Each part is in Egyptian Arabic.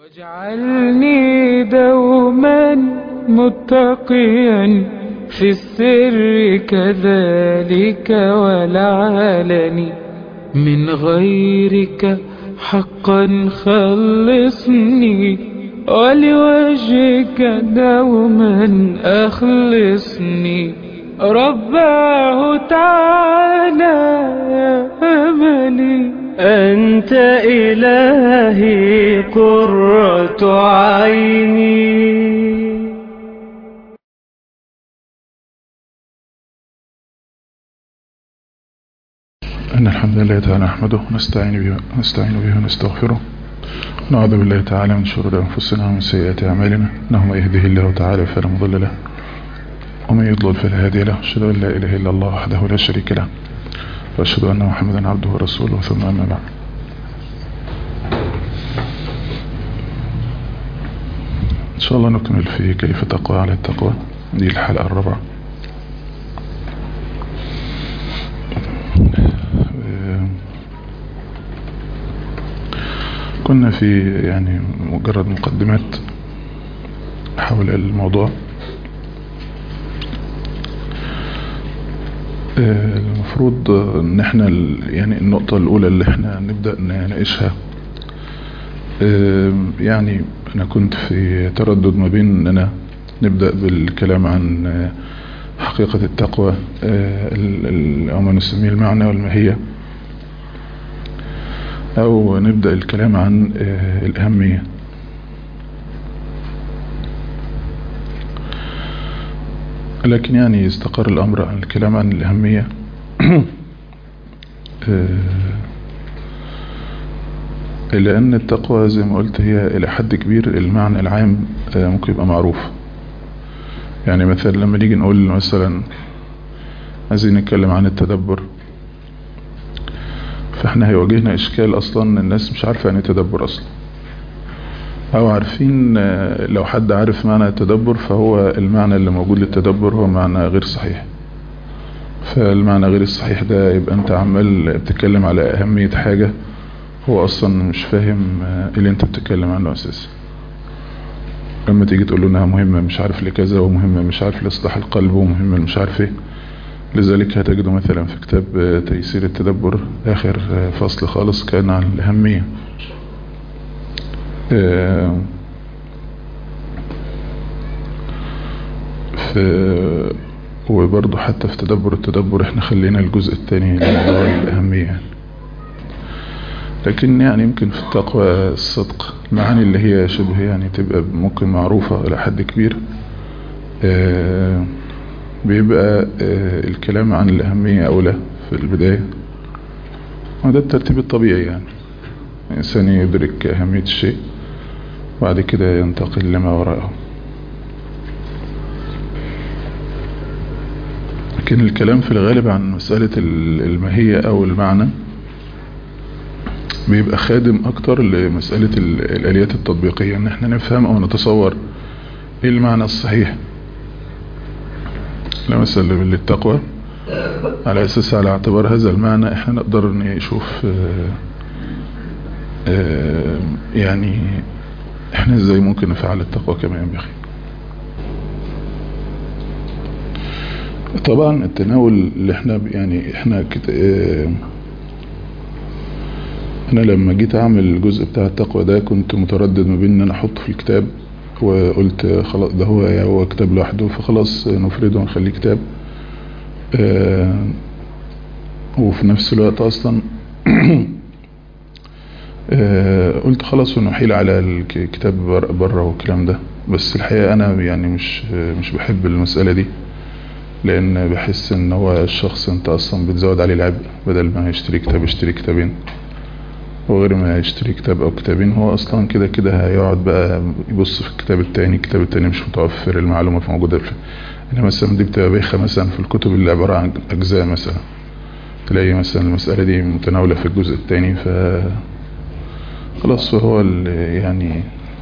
واجعلني دوما متقيا في السر كذلك والعلن من غيرك حقا خلصني ولوجهك دوما أخلصني رباه تعالى يا أملي أنت إلهي قرة عيني إن الحمد لله تعالى نحمده ونستعين به ونستعين به ونستغفره ونعوذ بالله تعالى من شرور أنفسنا ومن سيئات أعمالنا إنه من يهده الله تعالى فلا مضل له ومن يضلل فلا هادي له أشهد أن لا إله إلا الله وحده لا شريك له وأشهد أن محمدا عبده ورسوله ثم أما بعد إن شاء الله نكمل في كيف تقوى على التقوى دي الحلقة الرابعة كنا في يعني مجرد مقدمات حول الموضوع المفروض ان احنا يعني النقطة الاولى اللي احنا نبدأ نناقشها يعني انا كنت في تردد ما بين ان انا نبدأ بالكلام عن حقيقة التقوى او ما نسميه المعنى والماهية او نبدأ الكلام عن الاهمية لكن يعني استقر الامر عن الكلام عن الاهمية لان التقوى زي ما قلت هي الى حد كبير المعنى العام ممكن يبقى معروف يعني مثلا لما نيجي نقول مثلا عايزين نتكلم عن التدبر فاحنا هيواجهنا اشكال اصلا الناس مش عارفة يعني تدبر اصلا او عارفين لو حد عارف معنى التدبر فهو المعنى اللي موجود للتدبر هو معنى غير صحيح فالمعنى غير الصحيح ده يبقى انت عمال بتتكلم على اهمية حاجة هو اصلا مش فاهم اللي انت بتتكلم عنه اساسا لما تيجي تقول له انها مهمة مش عارف لكذا ومهمة مش عارف لاصلاح القلب ومهمة مش عارف ايه لذلك هتجده مثلا في كتاب تيسير التدبر اخر فصل خالص كان عن الاهمية في وبرضه حتى في تدبر التدبر احنا خلينا الجزء الثاني لموضوع الأهمية لكن يعني يمكن في التقوى الصدق المعاني اللي هي شبه يعني تبقى ممكن معروفة إلى حد كبير بيبقى الكلام عن الأهمية أولى في البداية وده الترتيب الطبيعي يعني الإنسان يدرك أهمية الشيء بعد كده ينتقل لما وراءه لكن الكلام في الغالب عن مسألة الماهية أو المعنى بيبقى خادم أكتر لمسألة الآليات التطبيقية إن احنا نفهم أو نتصور إيه المعنى الصحيح مثلا للتقوى على أساس على اعتبار هذا المعنى احنا نقدر نشوف يعني احنا ازاي ممكن نفعل التقوى كما ينبغي طبعا التناول اللي احنا يعني احنا كت... اه انا لما جيت اعمل الجزء بتاع التقوى ده كنت متردد ما بين ان انا احطه في الكتاب وقلت خلاص ده هو هو كتاب لوحده فخلاص نفرده ونخليه كتاب اه وفي نفس الوقت اصلا اه قلت خلاص ونحيل على الكتاب بره والكلام ده بس الحقيقة انا يعني مش مش بحب المسألة دي لان بحس ان هو الشخص انت اصلا بتزود عليه العبء بدل ما يشتري كتاب يشتري كتابين وغير ما يشتري كتاب او كتابين هو اصلا كده كده هيقعد بقى يبص في الكتاب التاني الكتاب التاني مش متوفر المعلومة في موجودة في يعني مثلا دي بتبقى بايخة مثلا في الكتب اللي عبارة عن اجزاء مثلا تلاقي مثلا المسألة دي متناولة في الجزء التاني ف خلاص هو يعني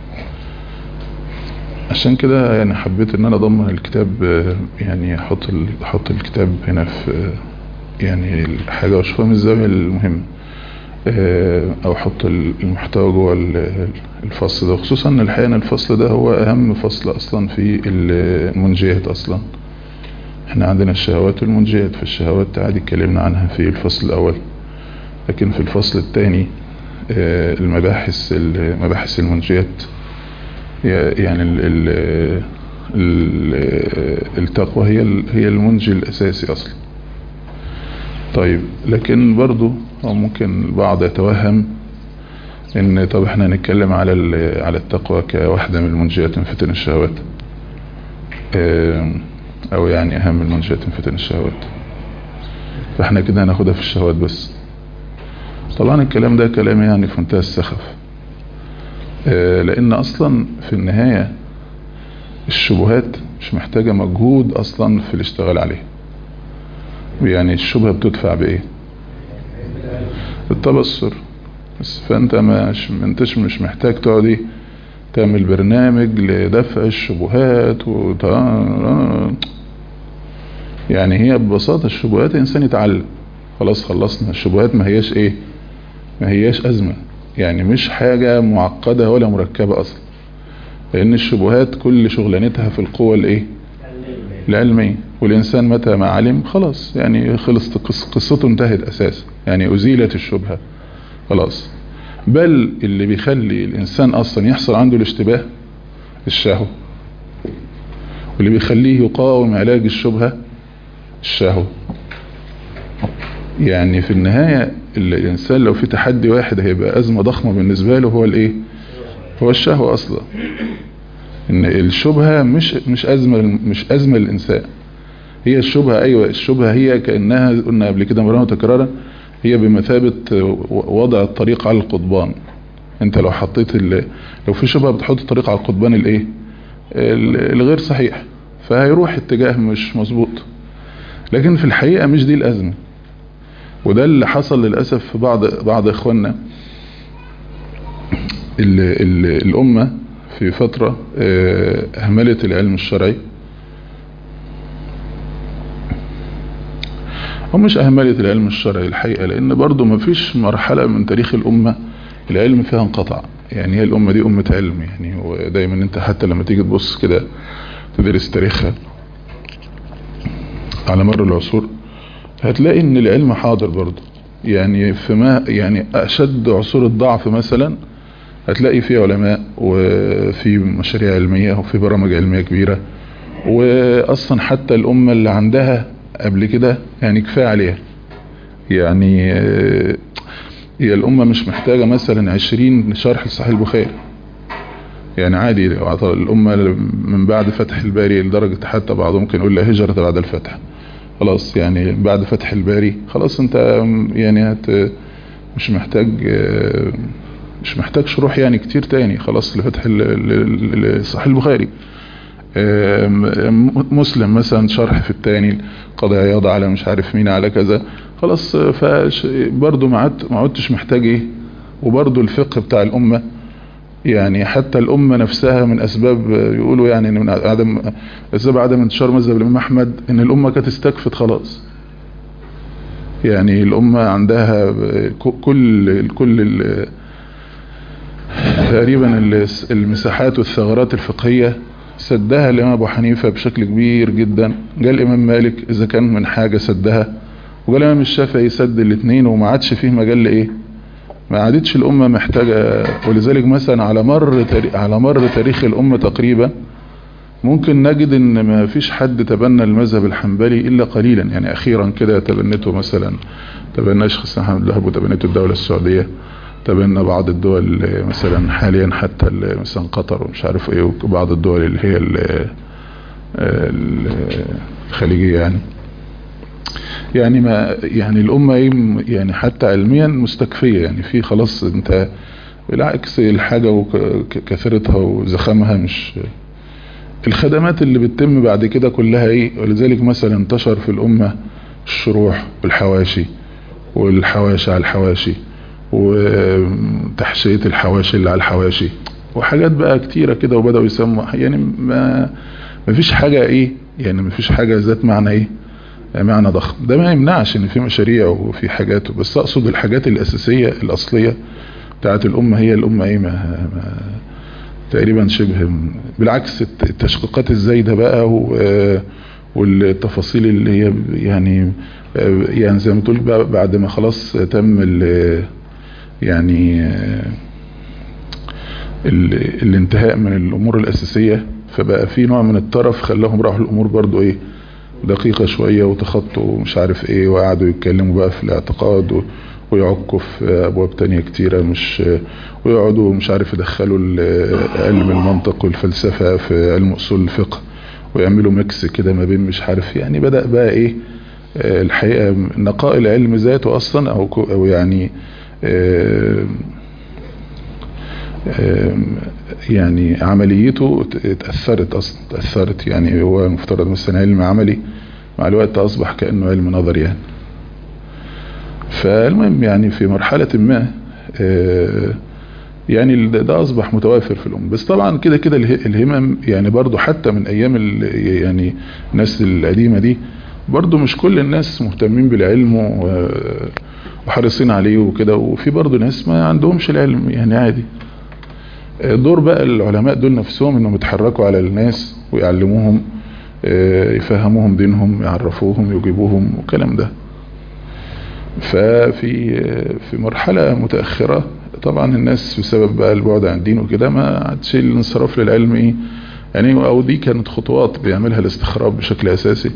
عشان كده يعني حبيت ان انا اضمن الكتاب يعني احط احط الكتاب هنا في يعني الحاجة واشوفها من الزاوية المهمة او احط المحتوى جوه الفصل ده خصوصا ان الحقيقة الفصل ده هو اهم فصل اصلا في المنجيات اصلا احنا عندنا الشهوات والمنجيات في الشهوات عادي اتكلمنا عنها في الفصل الاول لكن في الفصل الثاني المباحث مباحث المنجيات يعني ال ال التقوى هي هي المنجي الاساسي اصلا طيب لكن برضو او ممكن البعض يتوهم ان طب احنا هنتكلم على على التقوى كواحدة من المنجيات من فتن الشهوات او يعني اهم المنجيات من فتن الشهوات فاحنا كده هناخدها في الشهوات بس طبعا الكلام ده كلام يعني في منتهى السخف لان اصلا في النهاية الشبهات مش محتاجة مجهود اصلا في الاشتغال عليها يعني الشبهة بتدفع بايه بالتبصر بس فانت مش انتش مش محتاج تقعد ايه تعمل برنامج لدفع الشبهات و يعني هي ببساطة الشبهات انسان يتعلم خلاص خلصنا الشبهات ما هياش ايه ما هياش ازمة يعني مش حاجة معقدة ولا مركبة اصلا لان الشبهات كل شغلانتها في القوة الايه العلمية والانسان متى ما علم خلاص يعني خلصت قصته انتهت اساسا يعني ازيلت الشبهة خلاص بل اللي بيخلي الانسان اصلا يحصل عنده الاشتباه الشهوة واللي بيخليه يقاوم علاج الشبهة الشهوة يعني في النهاية الانسان لو في تحدي واحد هيبقى ازمة ضخمة بالنسبة له هو الايه هو الشهوة اصلا ان الشبهة مش مش ازمة مش ازمة للانسان هي الشبهة ايوه الشبهة هي كأنها قلنا قبل كده مرة وتكرارا هي بمثابة وضع الطريق على القضبان انت لو حطيت لو في شبهة بتحط الطريق على القضبان الايه الغير صحيح فهيروح اتجاه مش مظبوط لكن في الحقيقة مش دي الازمة وده اللي حصل للأسف في بعض بعض اخواننا ال ال الامة في فترة اهملت العلم الشرعي هم مش اهملت العلم الشرعي الحقيقة لان برضو ما فيش مرحلة من تاريخ الامة العلم فيها انقطع يعني هي الامة دي امة علم يعني ودايما انت حتى لما تيجي تبص كده تدرس تاريخها على مر العصور هتلاقي ان العلم حاضر برضو يعني في ما يعني اشد عصور الضعف مثلا هتلاقي في علماء وفي مشاريع علمية وفي برامج علمية كبيرة واصلا حتى الامة اللي عندها قبل كده يعني كفاية عليها يعني هي الامة مش محتاجة مثلا عشرين شرح لصحيح البخاري يعني عادي الامة من بعد فتح الباري لدرجة حتى بعضهم ممكن يقول لا هجرة بعد الفتح خلاص يعني بعد فتح الباري خلاص انت يعني هت مش محتاج مش محتاج شروح يعني كتير تاني خلاص لفتح صحيح البخاري مسلم مثلا شرح في التاني قضاء عياض على مش عارف مين على كذا خلاص برضو ما عدتش محتاج ايه وبرضو الفقه بتاع الامة يعني حتى الامة نفسها من اسباب يقولوا يعني من عدم اسباب عدم انتشار مذهب الامام احمد ان الامة كانت استكفت خلاص يعني الامة عندها كل كل تقريبا المساحات والثغرات الفقهية سدها الامام ابو حنيفة بشكل كبير جدا قال الامام مالك اذا كان من حاجة سدها وقال الامام الشافعي سد الاثنين وما عادش فيه مجال لايه ما عادتش الامة محتاجة ولذلك مثلا على مر على مر تاريخ الامة تقريبا ممكن نجد ان ما فيش حد تبنى المذهب الحنبلي الا قليلا يعني اخيرا كده تبنته مثلا تبنى شيخ محمد الوهاب وتبنته الدولة السعودية تبنى بعض الدول مثلا حاليا حتى مثلا قطر ومش عارف ايه وبعض الدول اللي هي الخليجية يعني يعني ما يعني الأمة يعني حتى علميا مستكفية يعني في خلاص انت بالعكس الحاجة وكثرتها وزخمها مش الخدمات اللي بتتم بعد كده كلها ايه ولذلك مثلا انتشر في الأمة الشروح والحواشي والحواشي على الحواشي وتحشية الحواشي اللي على الحواشي وحاجات بقى كتيرة كده وبدأوا يسموا يعني ما ما فيش حاجة ايه يعني ما فيش حاجة ذات معنى ايه معنى ضخم ده ما يمنعش ان في مشاريع وفي حاجات بس اقصد الحاجات الاساسية الاصلية بتاعت الامة هي الامة ايه ما, ما تقريبا شبه بالعكس التشقيقات الزايدة بقى والتفاصيل اللي هي يعني يعني زي ما تقول بعد ما خلاص تم ال يعني ال الانتهاء من الامور الاساسية فبقى في نوع من الطرف خلاهم راحوا الامور برضو ايه دقيقة شوية وتخطوا مش عارف ايه وقعدوا يتكلموا بقى في الاعتقاد ويعكوا في ابواب تانية كتيرة مش ويقعدوا مش عارف يدخلوا علم المنطق والفلسفة في علم اصول الفقه ويعملوا ميكس كده ما بين مش عارف يعني بدأ بقى ايه الحقيقة نقاء العلم ذاته اصلا او, أو يعني يعني عمليته اتأثرت اصلا اتأثرت يعني هو المفترض مثلا علم عملي مع الوقت اصبح كأنه علم نظري يعني فالمهم يعني في مرحلة ما يعني ده اصبح متوافر في الام بس طبعا كده كده الهمم يعني برضو حتى من ايام يعني الناس القديمة دي برضو مش كل الناس مهتمين بالعلم وحريصين عليه وكده وفي برضو ناس ما عندهمش العلم يعني عادي دور بقى العلماء دول نفسهم انهم يتحركوا على الناس ويعلموهم يفهموهم دينهم يعرفوهم يجيبوهم وكلام ده ففي في مرحلة متأخرة طبعا الناس بسبب بقى البعد عن الدين وكده ما عادش الانصراف للعلم ايه يعني او دي كانت خطوات بيعملها الاستخراب بشكل اساسي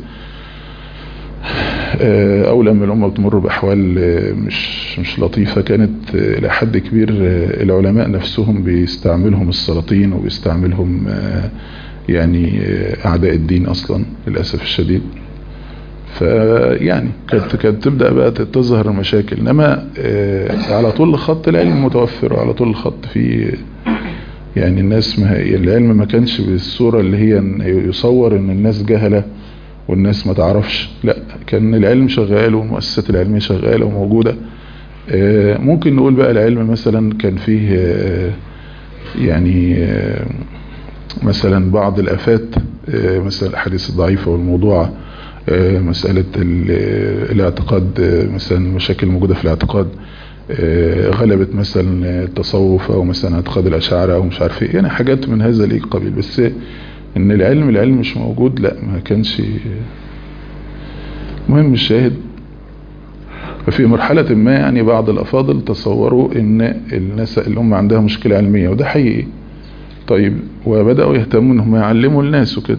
او لما الامه بتمر باحوال مش مش لطيفه كانت الى حد كبير العلماء نفسهم بيستعملهم السلاطين وبيستعملهم يعني اعداء الدين اصلا للاسف الشديد فيعني كانت كانت تبدا بقى تظهر المشاكل انما على طول الخط العلم متوفر وعلى طول الخط في يعني الناس ما العلم ما كانش بالصوره اللي هي يصور ان الناس جهله والناس ما تعرفش لا كان العلم شغال والمؤسسات العلمية شغالة وموجودة ممكن نقول بقى العلم مثلا كان فيه يعني مثلا بعض الافات مثلا الحديث الضعيفة والموضوع مسألة الاعتقاد مثلا مشاكل موجودة في الاعتقاد غلبت مثلا التصوف او مثلا اعتقاد الاشاعرة او مش عارف ايه يعني حاجات من هذا القبيل بس ان العلم العلم مش موجود لا ما كانش مهم الشاهد ففي مرحلة ما يعني بعض الافاضل تصوروا ان الناس الامة عندها مشكلة علمية وده حقيقي طيب وبدأوا يهتموا انهم يعلموا الناس وكده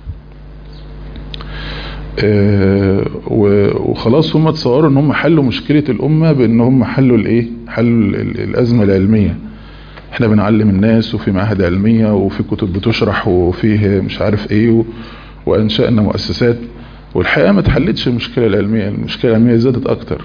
اه وخلاص هم تصوروا ان هم حلوا مشكلة الامة بان هم حلوا الايه حلوا الازمة العلمية احنا بنعلم الناس وفي معاهد علمية وفي كتب بتشرح وفيه مش عارف ايه و... وانشأنا مؤسسات والحقيقة ما تحلتش المشكلة العلمية المشكلة العلمية زادت اكتر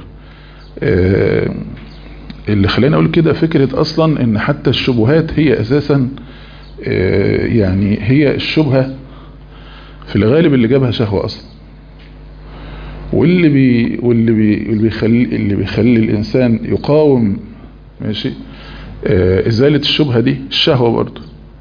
اه اللي خلينا اقول كده فكرة اصلا ان حتى الشبهات هي اساسا اه يعني هي الشبهة في الغالب اللي جابها شهوة اصلا واللي بي واللي بي اللي بيخلي اللي بيخلي الانسان يقاوم ماشي ازالة الشبهة دي الشهوة برضو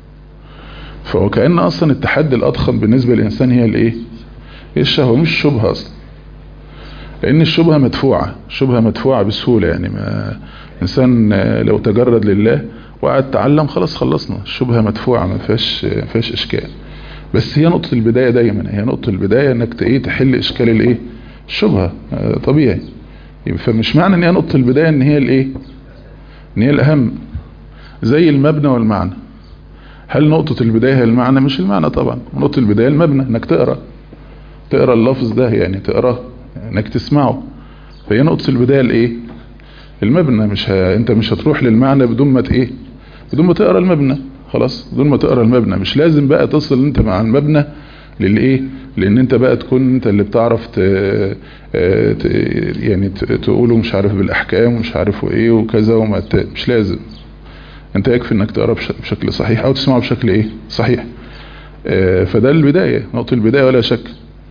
فهو كأن اصلا التحدي الاضخم بالنسبة للانسان هي الايه هي الشهوة مش الشبهة اصلا لان الشبهة مدفوعة الشبهة مدفوعة بسهولة يعني ما الانسان لو تجرد لله وقعد تعلم خلاص خلصنا الشبهة مدفوعة ما فيهاش ما فيهاش اشكال بس هي نقطة البداية دايما هي نقطة البداية انك ايه تحل اشكال الايه الشبهة طبيعي فمش معنى ان هي نقطة البداية ان هي الايه ان هي الاهم زي المبنى والمعنى هل نقطة البداية هي المعنى مش المعنى طبعا نقطة البداية المبنى انك تقرأ تقرأ اللفظ ده يعني تقرأ انك تسمعه فهي نقطة البداية الايه المبنى مش ه... انت مش هتروح للمعنى بدون ما ايه بدون ما تقرأ المبنى خلاص بدون ما تقرأ المبنى مش لازم بقى تصل انت مع المبنى للايه لان انت بقى تكون انت اللي بتعرف ت... ت... يعني ت... تقوله مش عارف بالاحكام ومش عارف وايه وكذا وما ت... مش لازم انت يكفي انك تقرا بشكل صحيح او تسمعه بشكل ايه صحيح فده البداية نقطة البداية ولا شك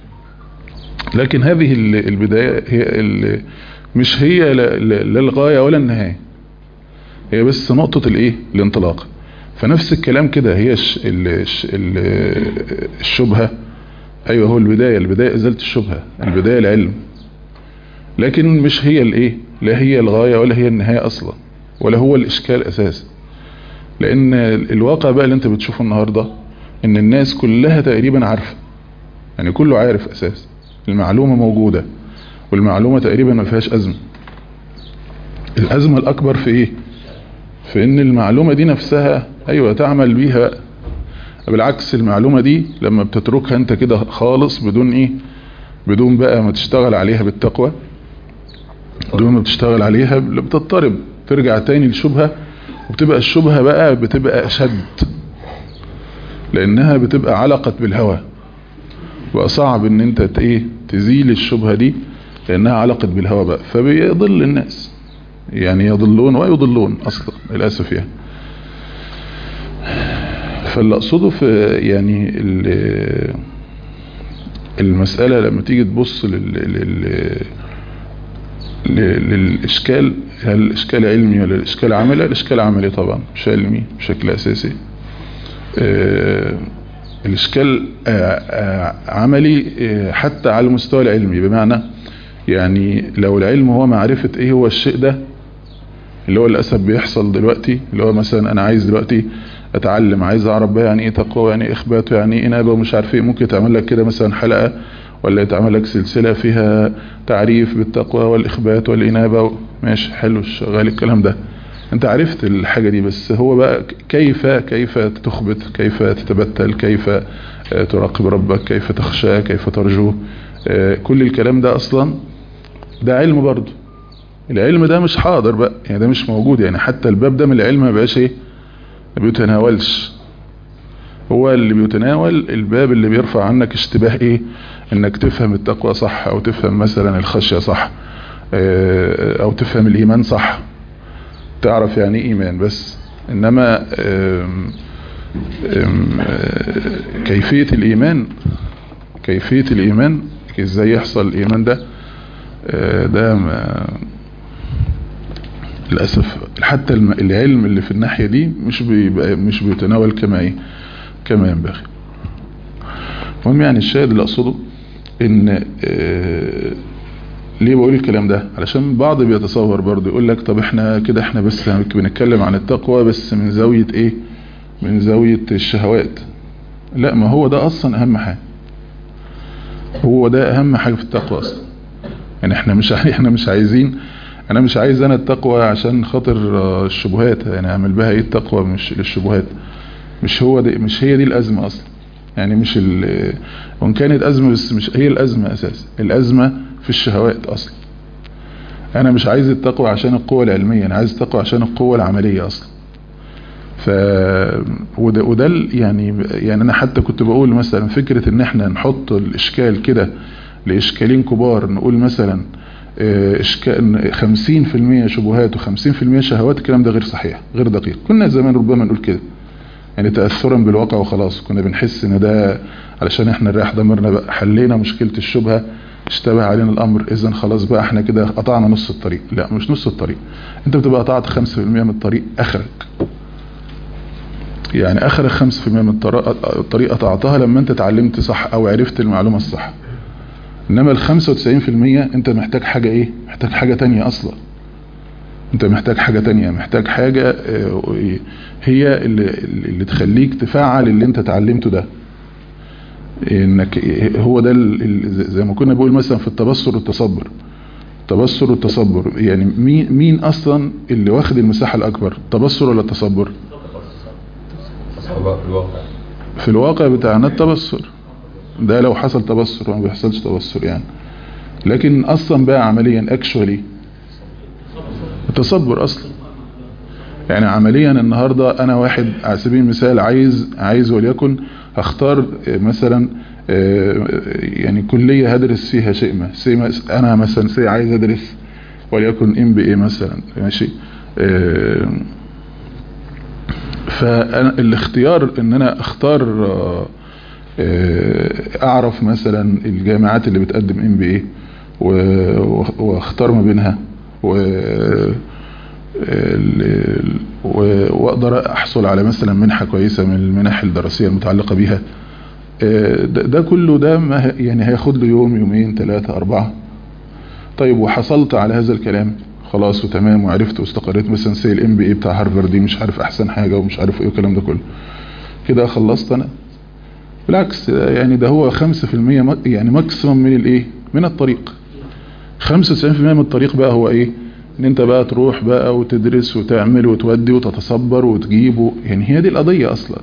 لكن هذه البداية هي مش هي لا الغاية ولا النهاية هي بس نقطة الايه الانطلاق فنفس الكلام كده هي الشبهة ايوه هو البداية البداية ازالة الشبهة البداية العلم لكن مش هي الايه لا هي الغاية ولا هي النهاية اصلا ولا هو الاشكال اساسا لان الواقع بقى اللي انت بتشوفه النهاردة ان الناس كلها تقريبا عارفة يعني كله عارف اساسا المعلومة موجودة والمعلومة تقريبا ما فيهاش ازمة الازمة الاكبر في ايه في ان المعلومة دي نفسها ايوه تعمل بيها بالعكس المعلومة دي لما بتتركها انت كده خالص بدون ايه بدون بقى ما تشتغل عليها بالتقوى بدون ما تشتغل عليها بتضطرب ترجع تاني للشبهة وبتبقى الشبهة بقى بتبقى اشد لانها بتبقى علقت بالهوى بقى صعب ان انت ايه تزيل الشبهة دي لانها علقت بالهوى بقى فبيضل الناس يعني يضلون ويضلون اصلا للاسف يعني فاللي اقصده في يعني المسألة لما تيجي تبص لل, لل للإشكال هل الإشكال علمي ولا الإشكال عملي الإشكال عملي طبعا مش علمي بشكل أساسي الإشكال عملي حتى على المستوى العلمي بمعنى يعني لو العلم هو معرفة ايه هو الشيء ده اللي هو للأسف بيحصل دلوقتي اللي هو مثلا انا عايز دلوقتي اتعلم عايز اعرف بقى يعني ايه تقوى يعني ايه اخبات يعني ايه انابه ومش عارف ايه ممكن تعمل لك كده مثلا حلقة ولا يتعمل لك سلسلة فيها تعريف بالتقوى والاخبات والانابه ماشي حلو شغال الكلام ده انت عرفت الحاجة دي بس هو بقى كيف كيف تخبت كيف تتبتل كيف تراقب ربك كيف تخشاه كيف ترجوه كل الكلام ده اصلا ده علم برضه العلم ده مش حاضر بقى يعني ده مش موجود يعني حتى الباب ده من العلم ما بقاش ايه ما بيتناولش هو اللي بيتناول الباب اللي بيرفع عنك اشتباه ايه انك تفهم التقوى صح او تفهم مثلا الخشية صح او تفهم الايمان صح تعرف يعني ايه ايمان بس انما آم آم كيفية الايمان كيفية الايمان ازاي يحصل الايمان ده ده ما للأسف حتى العلم اللي في الناحية دي مش بيبقى مش بيتناول كما ايه كما ينبغي المهم يعني الشاهد اللي اقصده ان اه ليه بقول الكلام ده علشان البعض بيتصور برضه يقول لك طب احنا كده احنا بس بنتكلم عن التقوى بس من زاوية ايه من زاوية الشهوات لا ما هو ده اصلا اهم حاجة هو ده اهم حاجة في التقوى اصلا يعني احنا مش احنا مش عايزين انا مش عايز انا التقوى عشان خاطر الشبهات يعني اعمل بها ايه التقوى مش للشبهات مش هو دي مش هي دي الازمة اصلا يعني مش ال وان كانت ازمة بس مش هي الازمة اساس الازمة في الشهوات اصلا انا مش عايز التقوى عشان القوة العلمية انا عايز التقوى عشان القوة العملية اصلا ف وده, وده يعني يعني انا حتى كنت بقول مثلا فكرة ان احنا نحط الاشكال كده لاشكالين كبار نقول مثلا اشكال 50% شبهات و50% شهوات الكلام ده غير صحيح غير دقيق كنا زمان ربما نقول كده يعني تأثرا بالواقع وخلاص كنا بنحس ان ده علشان احنا نريح ضميرنا بقى حلينا مشكلة الشبهة اشتبه علينا الامر اذا خلاص بقى احنا كده قطعنا نص الطريق لا مش نص الطريق انت بتبقى قطعت 5% من الطريق اخرك يعني اخر 5% من الطريق قطعتها لما انت اتعلمت صح او عرفت المعلومة الصح انما ال 95% انت محتاج حاجة ايه محتاج حاجة تانية اصلا انت محتاج حاجة تانية محتاج حاجة هي اللي, اللي تخليك تفعل اللي انت اتعلمته ده انك هو ده زي ما كنا بقول مثلا في التبصر والتصبر التبصر والتصبر يعني مين, مين اصلا اللي واخد المساحة الاكبر التبصر ولا التصبر في الواقع بتاعنا التبصر ده لو حصل تبصر وما بيحصلش تبصر يعني لكن اصلا بقى عمليا اكشولي التصبر اصلا يعني عمليا النهاردة انا واحد على سبيل المثال عايز عايز وليكن هختار مثلا يعني كلية هدرس فيها شيء ما انا مثلا سي عايز ادرس وليكن ام بي اي مثلا ماشي فالاختيار ان انا اختار اعرف مثلا الجامعات اللي بتقدم ام بي اي واختار ما بينها و واقدر احصل على مثلا منحة كويسة من المنح الدراسية المتعلقة بيها ده, ده كله ده ما يعني هياخد له يوم يومين ثلاثة أربعة طيب وحصلت على هذا الكلام خلاص وتمام وعرفت واستقريت مثلا سي الام بي اي بتاع هارفارد دي مش عارف احسن حاجة ومش عارف ايه الكلام ده كله كده خلصت انا بالعكس يعني ده هو 5% يعني ماكسيمم من الايه من الطريق 95% من الطريق بقى هو ايه ان انت بقى تروح بقى وتدرس وتعمل وتودي وتتصبر وتجيب يعني هي دي القضية اصلا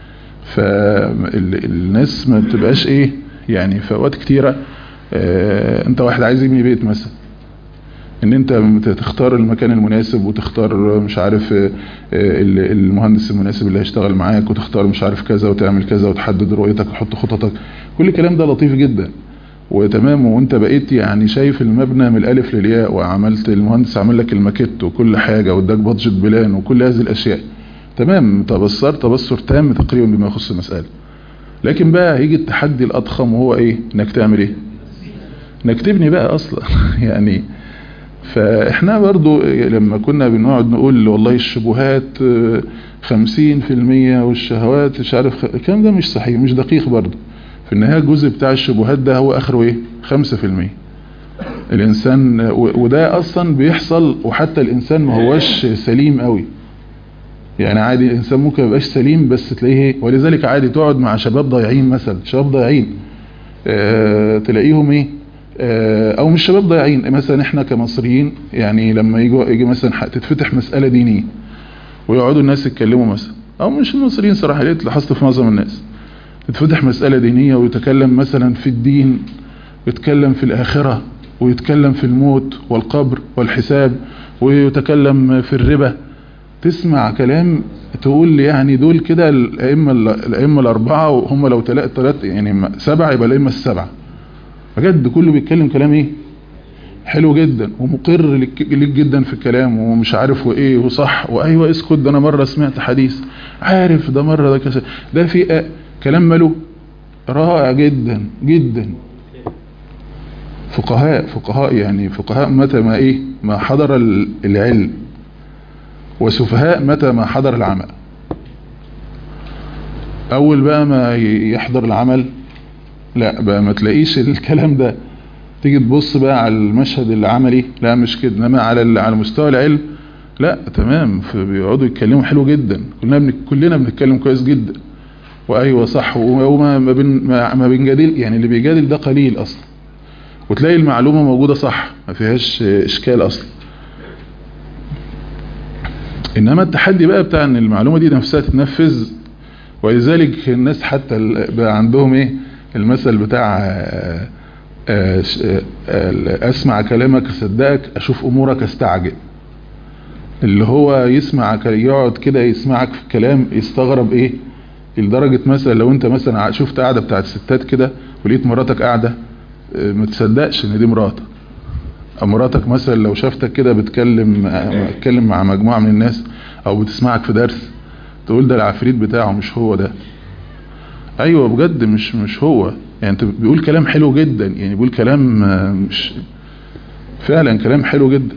فالناس ما بتبقاش ايه يعني في اوقات كتيرة اه انت واحد عايز يبني بيت مثلا ان انت تختار المكان المناسب وتختار مش عارف اه المهندس المناسب اللي هيشتغل معاك وتختار مش عارف كذا وتعمل كذا وتحدد رؤيتك وتحط خططك كل الكلام ده لطيف جدا وتمام وانت بقيت يعني شايف المبنى من الالف للياء وعملت المهندس عمل لك الماكيت وكل حاجة واداك بادجت بلان وكل هذه الاشياء تمام تبصر تبصر تام تقريبا بما يخص المسألة لكن بقى هيجي التحدي الاضخم وهو ايه انك تعمل ايه انك تبني بقى اصلا يعني فاحنا برضو لما كنا بنقعد نقول والله الشبهات خمسين في المية والشهوات مش عارف الكلام ده مش صحيح مش دقيق برضو في النهاية الجزء بتاع الشبهات ده هو اخره ايه خمسة في المية الانسان وده اصلا بيحصل وحتى الانسان ما هوش سليم قوي يعني عادي الانسان ممكن يبقاش سليم بس تلاقيه ولذلك عادي تقعد مع شباب ضايعين مثلا شباب ضايعين اه تلاقيهم ايه اه او مش شباب ضايعين مثلا احنا كمصريين يعني لما يجوا يجي مثلا تتفتح مسألة دينية ويقعدوا الناس يتكلموا مثلا او مش المصريين صراحة لقيت لاحظت في معظم الناس تتفتح مسألة دينية ويتكلم مثلا في الدين ويتكلم في الآخرة ويتكلم في الموت والقبر والحساب ويتكلم في الربا تسمع كلام تقول لي يعني دول كده الأئمة الأئمة الأربعة وهم لو تلاقي ثلاث يعني سبعة يبقى الأئمة السبعة بجد كله بيتكلم كلام ايه حلو جدا ومقر لك جدا في الكلام ومش عارف وايه وصح وايوه اسكت ده انا مرة سمعت حديث عارف ده مرة ده كذا ده في كلام ماله رائع جدا جدا فقهاء فقهاء يعني فقهاء متى ما ايه ما حضر العلم وسفهاء متى ما حضر العمل اول بقى ما يحضر العمل لا بقى ما تلاقيش الكلام ده تيجي تبص بقى على المشهد العملي لا مش كده انما على على مستوى العلم لا تمام بيقعدوا يتكلموا حلو جدا كلنا بن... كلنا بنتكلم كويس جدا وايوه صح وما ما, بن... ما... ما بنجادل يعني اللي بيجادل ده قليل اصلا وتلاقي المعلومة موجودة صح ما فيهاش اشكال اصلا انما التحدي بقى بتاع ان المعلومة دي نفسها تتنفذ ولذلك الناس حتى بقى عندهم ايه المثل بتاع اسمع كلامك اصدقك اشوف امورك استعجل اللي هو يسمع يقعد كده يسمعك في الكلام يستغرب ايه لدرجة مثلا لو انت مثلا شفت قاعدة بتاعت ستات كده ولقيت مراتك قاعدة ما تصدقش ان دي مراتك مراتك مثلا لو شافتك كده بتكلم بتكلم مع مجموعة من الناس او بتسمعك في درس تقول ده العفريت بتاعه مش هو ده ايوه بجد مش مش هو يعني انت بيقول كلام حلو جدا يعني بيقول كلام مش فعلا كلام حلو جدا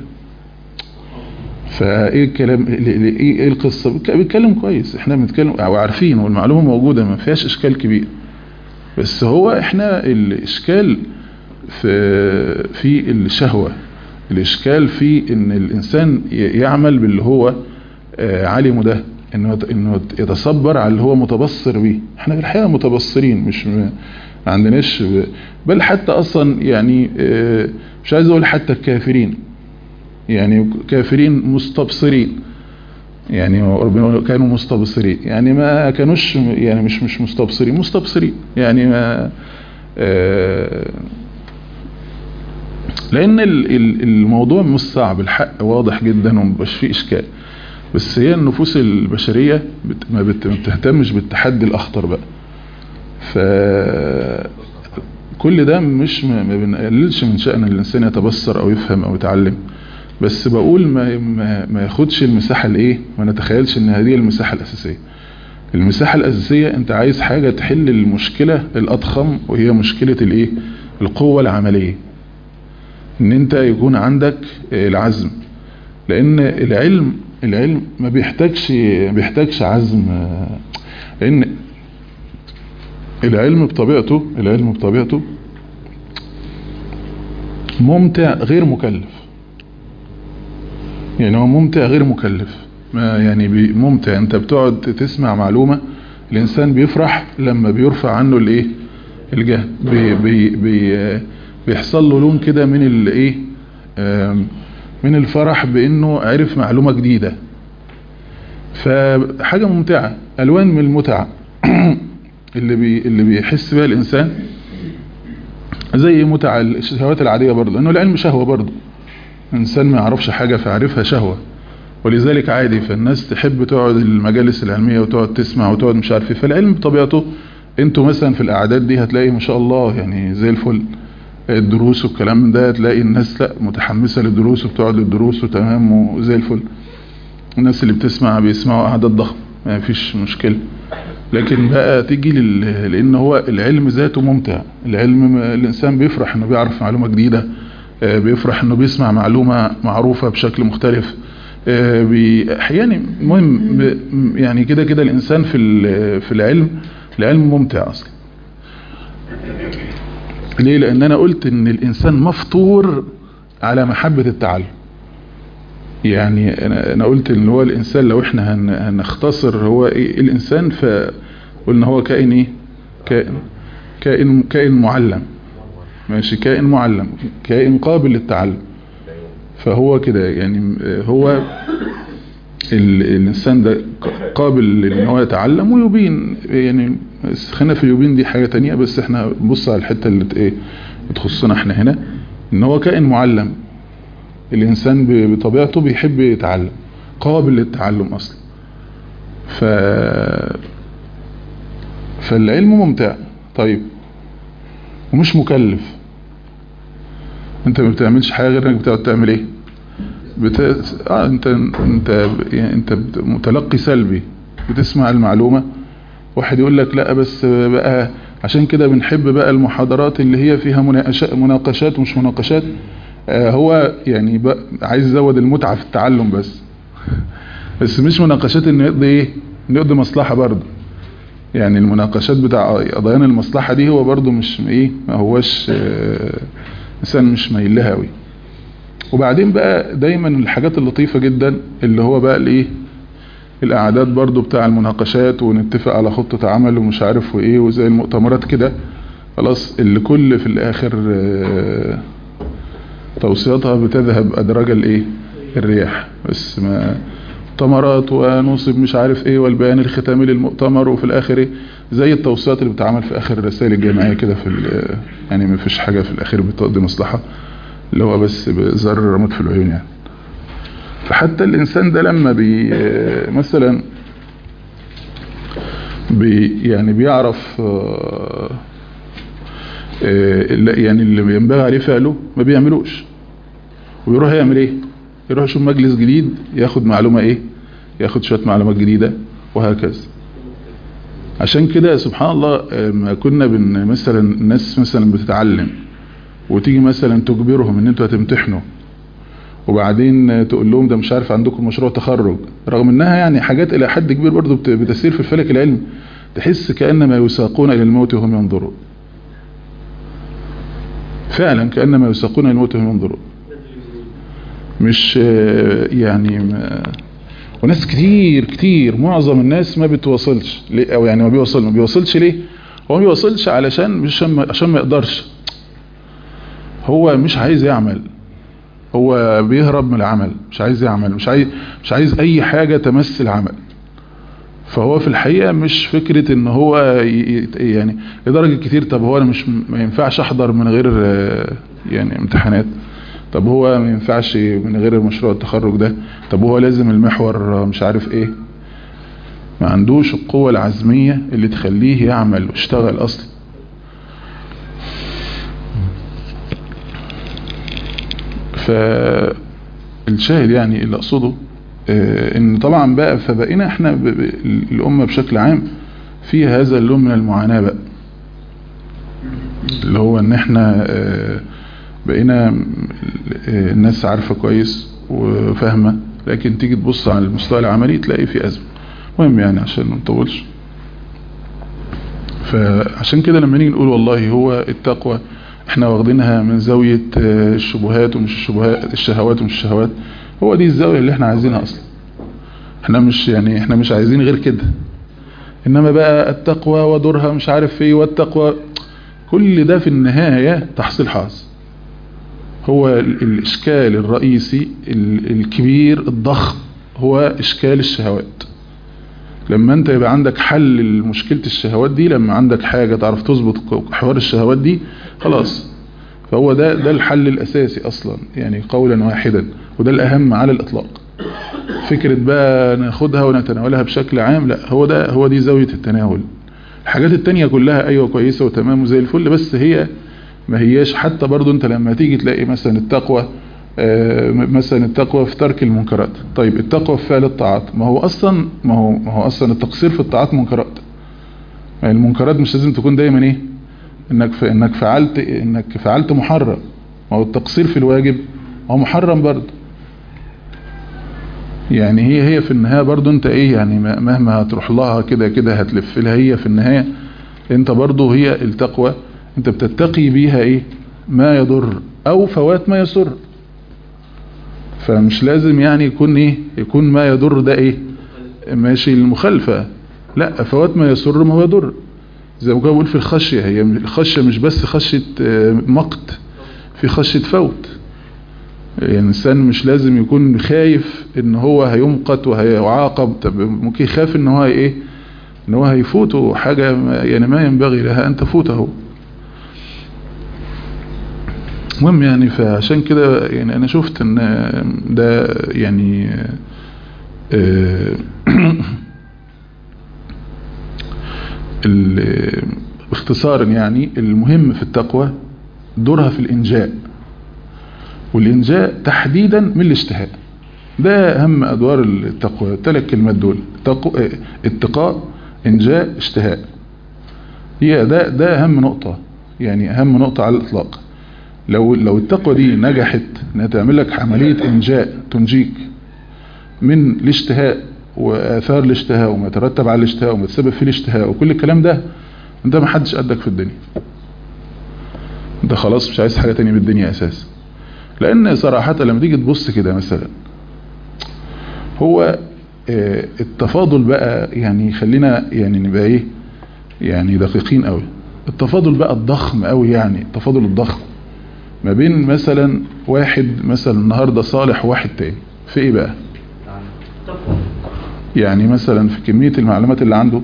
فايه الكلام ايه القصه بيتكلم كويس احنا بنتكلم وعارفين والمعلومه موجوده ما فيهاش اشكال كبير بس هو احنا الاشكال في في الشهوه الاشكال في ان الانسان يعمل باللي هو علمه ده انه انه يتصبر على اللي هو متبصر بيه احنا في الحقيقه متبصرين مش ما عندناش بل حتى اصلا يعني مش عايز اقول حتى الكافرين يعني كافرين مستبصرين يعني ربنا كانوا مستبصرين يعني ما كانوش يعني مش مش مستبصرين مستبصرين يعني ما لان الموضوع مش صعب الحق واضح جدا ومبقاش فيه اشكال بس هي النفوس البشرية ما بتهتمش بالتحدي الاخطر بقى ف كل ده مش ما بنقللش من شأن الانسان يتبصر او يفهم او يتعلم بس بقول ما ما, ما ياخدش المساحة الايه ما نتخيلش ان هذه المساحة الاساسية المساحة الاساسية انت عايز حاجة تحل المشكلة الاضخم وهي مشكلة الايه القوة العملية ان انت يكون عندك العزم لان العلم العلم ما بيحتاجش ما بيحتاجش عزم لان العلم بطبيعته العلم بطبيعته ممتع غير مكلف يعني هو ممتع غير مكلف ما يعني بي- ممتع انت بتقعد تسمع معلومة الانسان بيفرح لما بيرفع عنه الايه الجهل بي بي بي بيحصل له لون كده من الايه آم، من الفرح بانه عرف معلومة جديدة فحاجة ممتعة الوان من المتعة اللي بي اللي بيحس بها الانسان زي متع الشهوات العادية برضه انه العلم شهوة برضه انسان ما يعرفش حاجة فعرفها شهوة ولذلك عادي فالناس تحب تقعد المجالس العلمية وتقعد تسمع وتقعد مش عارف ايه فالعلم بطبيعته انتوا مثلا في الاعداد دي هتلاقي ما شاء الله يعني زي الفل الدروس والكلام ده تلاقي الناس لا متحمسة للدروس وبتقعد للدروس وتمام وزي الفل الناس اللي بتسمع بيسمعوا اعداد ضخمة ما فيش مشكلة لكن بقى تيجي لل... لان هو العلم ذاته ممتع العلم الانسان بيفرح انه بيعرف معلومة جديدة آه، بيفرح انه بيسمع معلومة معروفة بشكل مختلف آه، بي... احيانا المهم ب... يعني كده كده الانسان في ال... في العلم العلم ممتع اصلا ليه لان انا قلت ان الانسان مفطور على محبة التعلم يعني انا انا قلت ان هو الانسان لو احنا هن... هنختصر هو ايه الانسان فقلنا هو كائن ايه كائن كائن كائن معلم ماشي كائن معلم كائن قابل للتعلم فهو كده يعني هو ال... الانسان ده قابل ان هو يتعلم ويبين يعني بس خلينا في يبين دي حاجة تانية بس احنا بص على الحتة اللي ت- ايه بتخصنا احنا هنا ان هو كائن معلم الانسان ب- بطبيعته بيحب يتعلم قابل للتعلم اصلا ف فالعلم ممتع طيب ومش مكلف انت ما بتعملش حاجه غير انك بتقعد تعمل ايه بت... اه انت انت يعني انت بت- متلقي سلبي بتسمع المعلومه واحد يقول لك لا بس بقى عشان كده بنحب بقى المحاضرات اللي هي فيها مناقشات مناقشات ومش مناقشات آه هو يعني بقى عايز يزود المتعة في التعلم بس بس مش مناقشات انه يقضي ايه انه يقضي مصلحة برضه يعني المناقشات بتاع قضيان المصلحة دي هو برضه مش ايه ما هوش آه انسان مش مايل لها قوي وبعدين بقى دايما الحاجات اللطيفة جدا اللي هو بقى الايه الاعداد برضو بتاع المناقشات ونتفق على خطة عمل ومش عارف وايه وزي المؤتمرات كده خلاص اللي كل في الاخر آه، توصياتها بتذهب ادراج الايه الرياح بس ما مؤتمرات ونصب مش عارف ايه والبيان الختامي للمؤتمر وفي الاخر ايه زي التوصيات اللي بتتعمل في اخر الرسائل الجامعية كده في ال- يعني ما فيش حاجة في الاخير بتقضي مصلحة اللي هو بس بزر رمت في العيون يعني فحتى الإنسان ده لما بي مثلا بي يعني بيعرف آه، آه، لا، يعني اللي ينبغي عليه فعله ما بيعملوش ويروح يعمل ايه يروح يشوف مجلس جديد ياخد معلومة ايه ياخد شوية معلومات جديدة وهكذا عشان كده سبحان الله آه، ما كنا بن مثلا الناس مثلا بتتعلم وتيجي مثلا تجبرهم ان انتوا هتمتحنوا وبعدين تقول لهم ده مش عارف عندكم مشروع تخرج رغم انها يعني حاجات الى حد كبير برضو بت- بتسير في الفلك العلمي تحس كأنما يساقون الى الموت وهم ينظرون فعلا كأنما يساقون الى الموت وهم ينظرون مش آه، يعني ما وناس كتير كتير معظم الناس ما بتوصلش ليه او يعني ما بيوصل ما بيوصلش ليه هو ما بيوصلش علشان مش عشان ما- عشان ما يقدرش هو مش عايز يعمل هو بيهرب من العمل مش عايز يعمل مش عايز مش عايز اي حاجة تمس العمل فهو في الحقيقة مش فكرة ان هو ي- ي- يعني لدرجة كتير طب هو انا مش ما ينفعش احضر من غير آه، يعني امتحانات طب هو ما ينفعش من غير مشروع التخرج ده طب هو لازم المحور آه، مش عارف ايه ما عندوش القوة العزمية اللي تخليه يعمل ويشتغل اصلا فالشاهد يعني اللي اقصده آه، ان طبعا بقى فبقينا احنا ب- ب- الامة بشكل عام فيها هذا اللون من المعاناة بقى اللي هو ان احنا آه، بقينا آه، الناس عارفة كويس وفاهمة لكن تيجي تبص على المستوى العملي تلاقي في ازمة مهم يعني عشان ما نطولش فعشان كده لما نيجي نقول والله هو التقوى احنا واخدينها من زاوية الشبهات ومش الشبهات الشهوات ومش الشهوات هو دي الزاوية اللي احنا عايزينها اصلا احنا مش يعني احنا مش عايزين غير كده انما بقى التقوى ودورها مش عارف ايه والتقوى كل ده في النهاية تحصيل حاصل هو الاشكال الرئيسي الكبير الضخم هو اشكال الشهوات لما انت يبقى عندك حل لمشكلة الشهوات دي لما عندك حاجة تعرف تظبط حوار الشهوات دي خلاص فهو ده ده الحل الاساسي اصلا يعني قولا واحدا وده الاهم على الاطلاق فكرة بقى ناخدها ونتناولها بشكل عام لا هو ده هو دي زاوية التناول الحاجات التانية كلها ايوه كويسة وتمام وزي الفل بس هي ما هياش حتى برضو انت لما تيجي تلاقي مثلا التقوى مثلا التقوى في ترك المنكرات طيب التقوى في فعل الطاعات ما هو اصلا ما هو ما هو اصلا التقصير في الطاعات منكرات يعني المنكرات مش لازم تكون دايما ايه انك ف... انك فعلت انك فعلت محرم ما هو التقصير في الواجب هو محرم برضه يعني هي هي في النهايه برضه انت ايه يعني مهما هتروح لها كده كده هتلف لها هي في النهايه انت برضه هي التقوى انت بتتقي بيها ايه ما يضر او فوات ما يسر فمش لازم يعني يكون ايه يكون ما يضر ده ايه ماشي المخالفة لا فوات ما يسر ما هو يضر زي ما كنا بقول في الخشية هي الخشية مش بس خشية مقت في خشية فوت يعني الانسان مش لازم يكون خايف ان هو هيمقت وهيعاقب طب ممكن يخاف ان هو ايه ان هو هيفوته حاجة يعني ما ينبغي لها ان تفوته المهم يعني فعشان كده يعني انا شفت ان ده يعني باختصارا يعني المهم في التقوى دورها في الانجاء والانجاء تحديدا من الاشتهاء ده اهم ادوار التقوى الثلاث كلمات دول اتقاء انجاء اشتهاء هي ده ده اهم نقطة يعني اهم نقطة على الاطلاق لو لو التقوى دي نجحت انها تعمل لك عملية انجاء تنجيك من الاشتهاء واثار الاشتهاء وما يترتب على الاشتهاء وما تسبب في الاشتهاء وكل الكلام ده انت ما حدش قدك في الدنيا انت خلاص مش عايز حاجة تانية من الدنيا اساسا لان صراحة لما تيجي تبص كده مثلا هو اه التفاضل بقى يعني خلينا يعني نبقى ايه يعني دقيقين قوي التفاضل بقى الضخم قوي يعني التفاضل الضخم ما بين مثلا واحد مثلا النهاردة صالح وواحد تاني في ايه بقى يعني مثلا في كمية المعلومات اللي عنده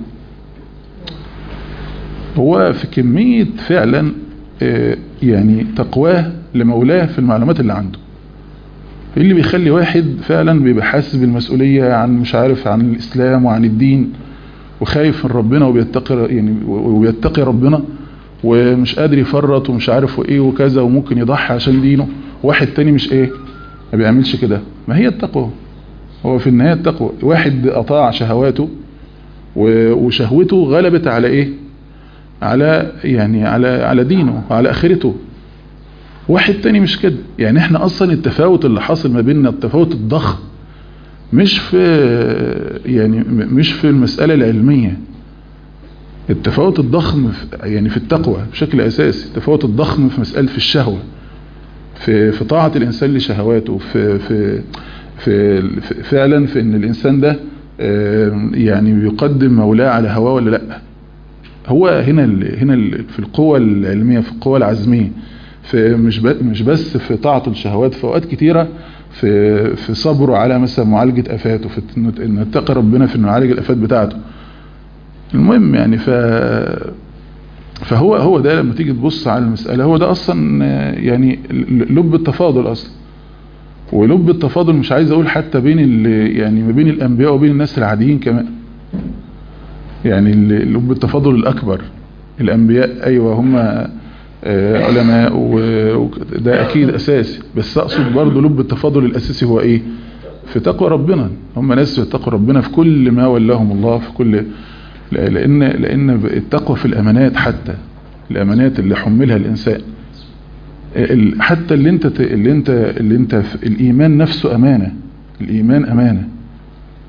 هو في كمية فعلا اه يعني تقواه لمولاه في المعلومات اللي عنده اللي بيخلي واحد فعلا بيبقى حاسس بالمسؤولية عن مش عارف عن الإسلام وعن الدين وخايف من ربنا وبيتقي يعني وبيتقي ربنا ومش قادر يفرط ومش عارف وايه وكذا وممكن يضحي عشان دينه واحد تاني مش ايه ما بيعملش كده ما هي التقوى هو في النهاية التقوى واحد اطاع شهواته وشهوته غلبت على ايه على يعني على على دينه وعلى اخرته واحد تاني مش كده يعني احنا اصلا التفاوت اللي حاصل ما بيننا التفاوت الضخم مش في يعني مش في المسألة العلمية التفاوت الضخم يعني في التقوى بشكل اساسي التفاوت الضخم في مسألة في الشهوة في في طاعة الانسان لشهواته في في في فعلا في ان الانسان ده يعني بيقدم مولاه على هواه ولا لا هو هنا ال هنا ال في القوة العلمية في القوة العزمية في مش مش بس في طاعته الشهوات في اوقات كتيرة في في صبره على مثلا معالجة افاته في انه يتقي ربنا في انه يعالج الافات بتاعته المهم يعني ف فهو هو ده لما تيجي تبص على المسألة هو ده اصلا يعني لب التفاضل اصلا ولب التفاضل مش عايز اقول حتى بين يعني ما بين الانبياء وبين الناس العاديين كمان يعني لب التفاضل الاكبر الانبياء ايوه هم علماء وده اكيد اساسي بس اقصد برضو لب التفاضل الاساسي هو ايه في تقوى ربنا هم ناس يتقوا ربنا في كل ما ولاهم الله في كل لان لان التقوى في الامانات حتى الامانات اللي حملها الانسان حتى اللي انت اللي انت اللي انت الايمان نفسه امانه الايمان امانه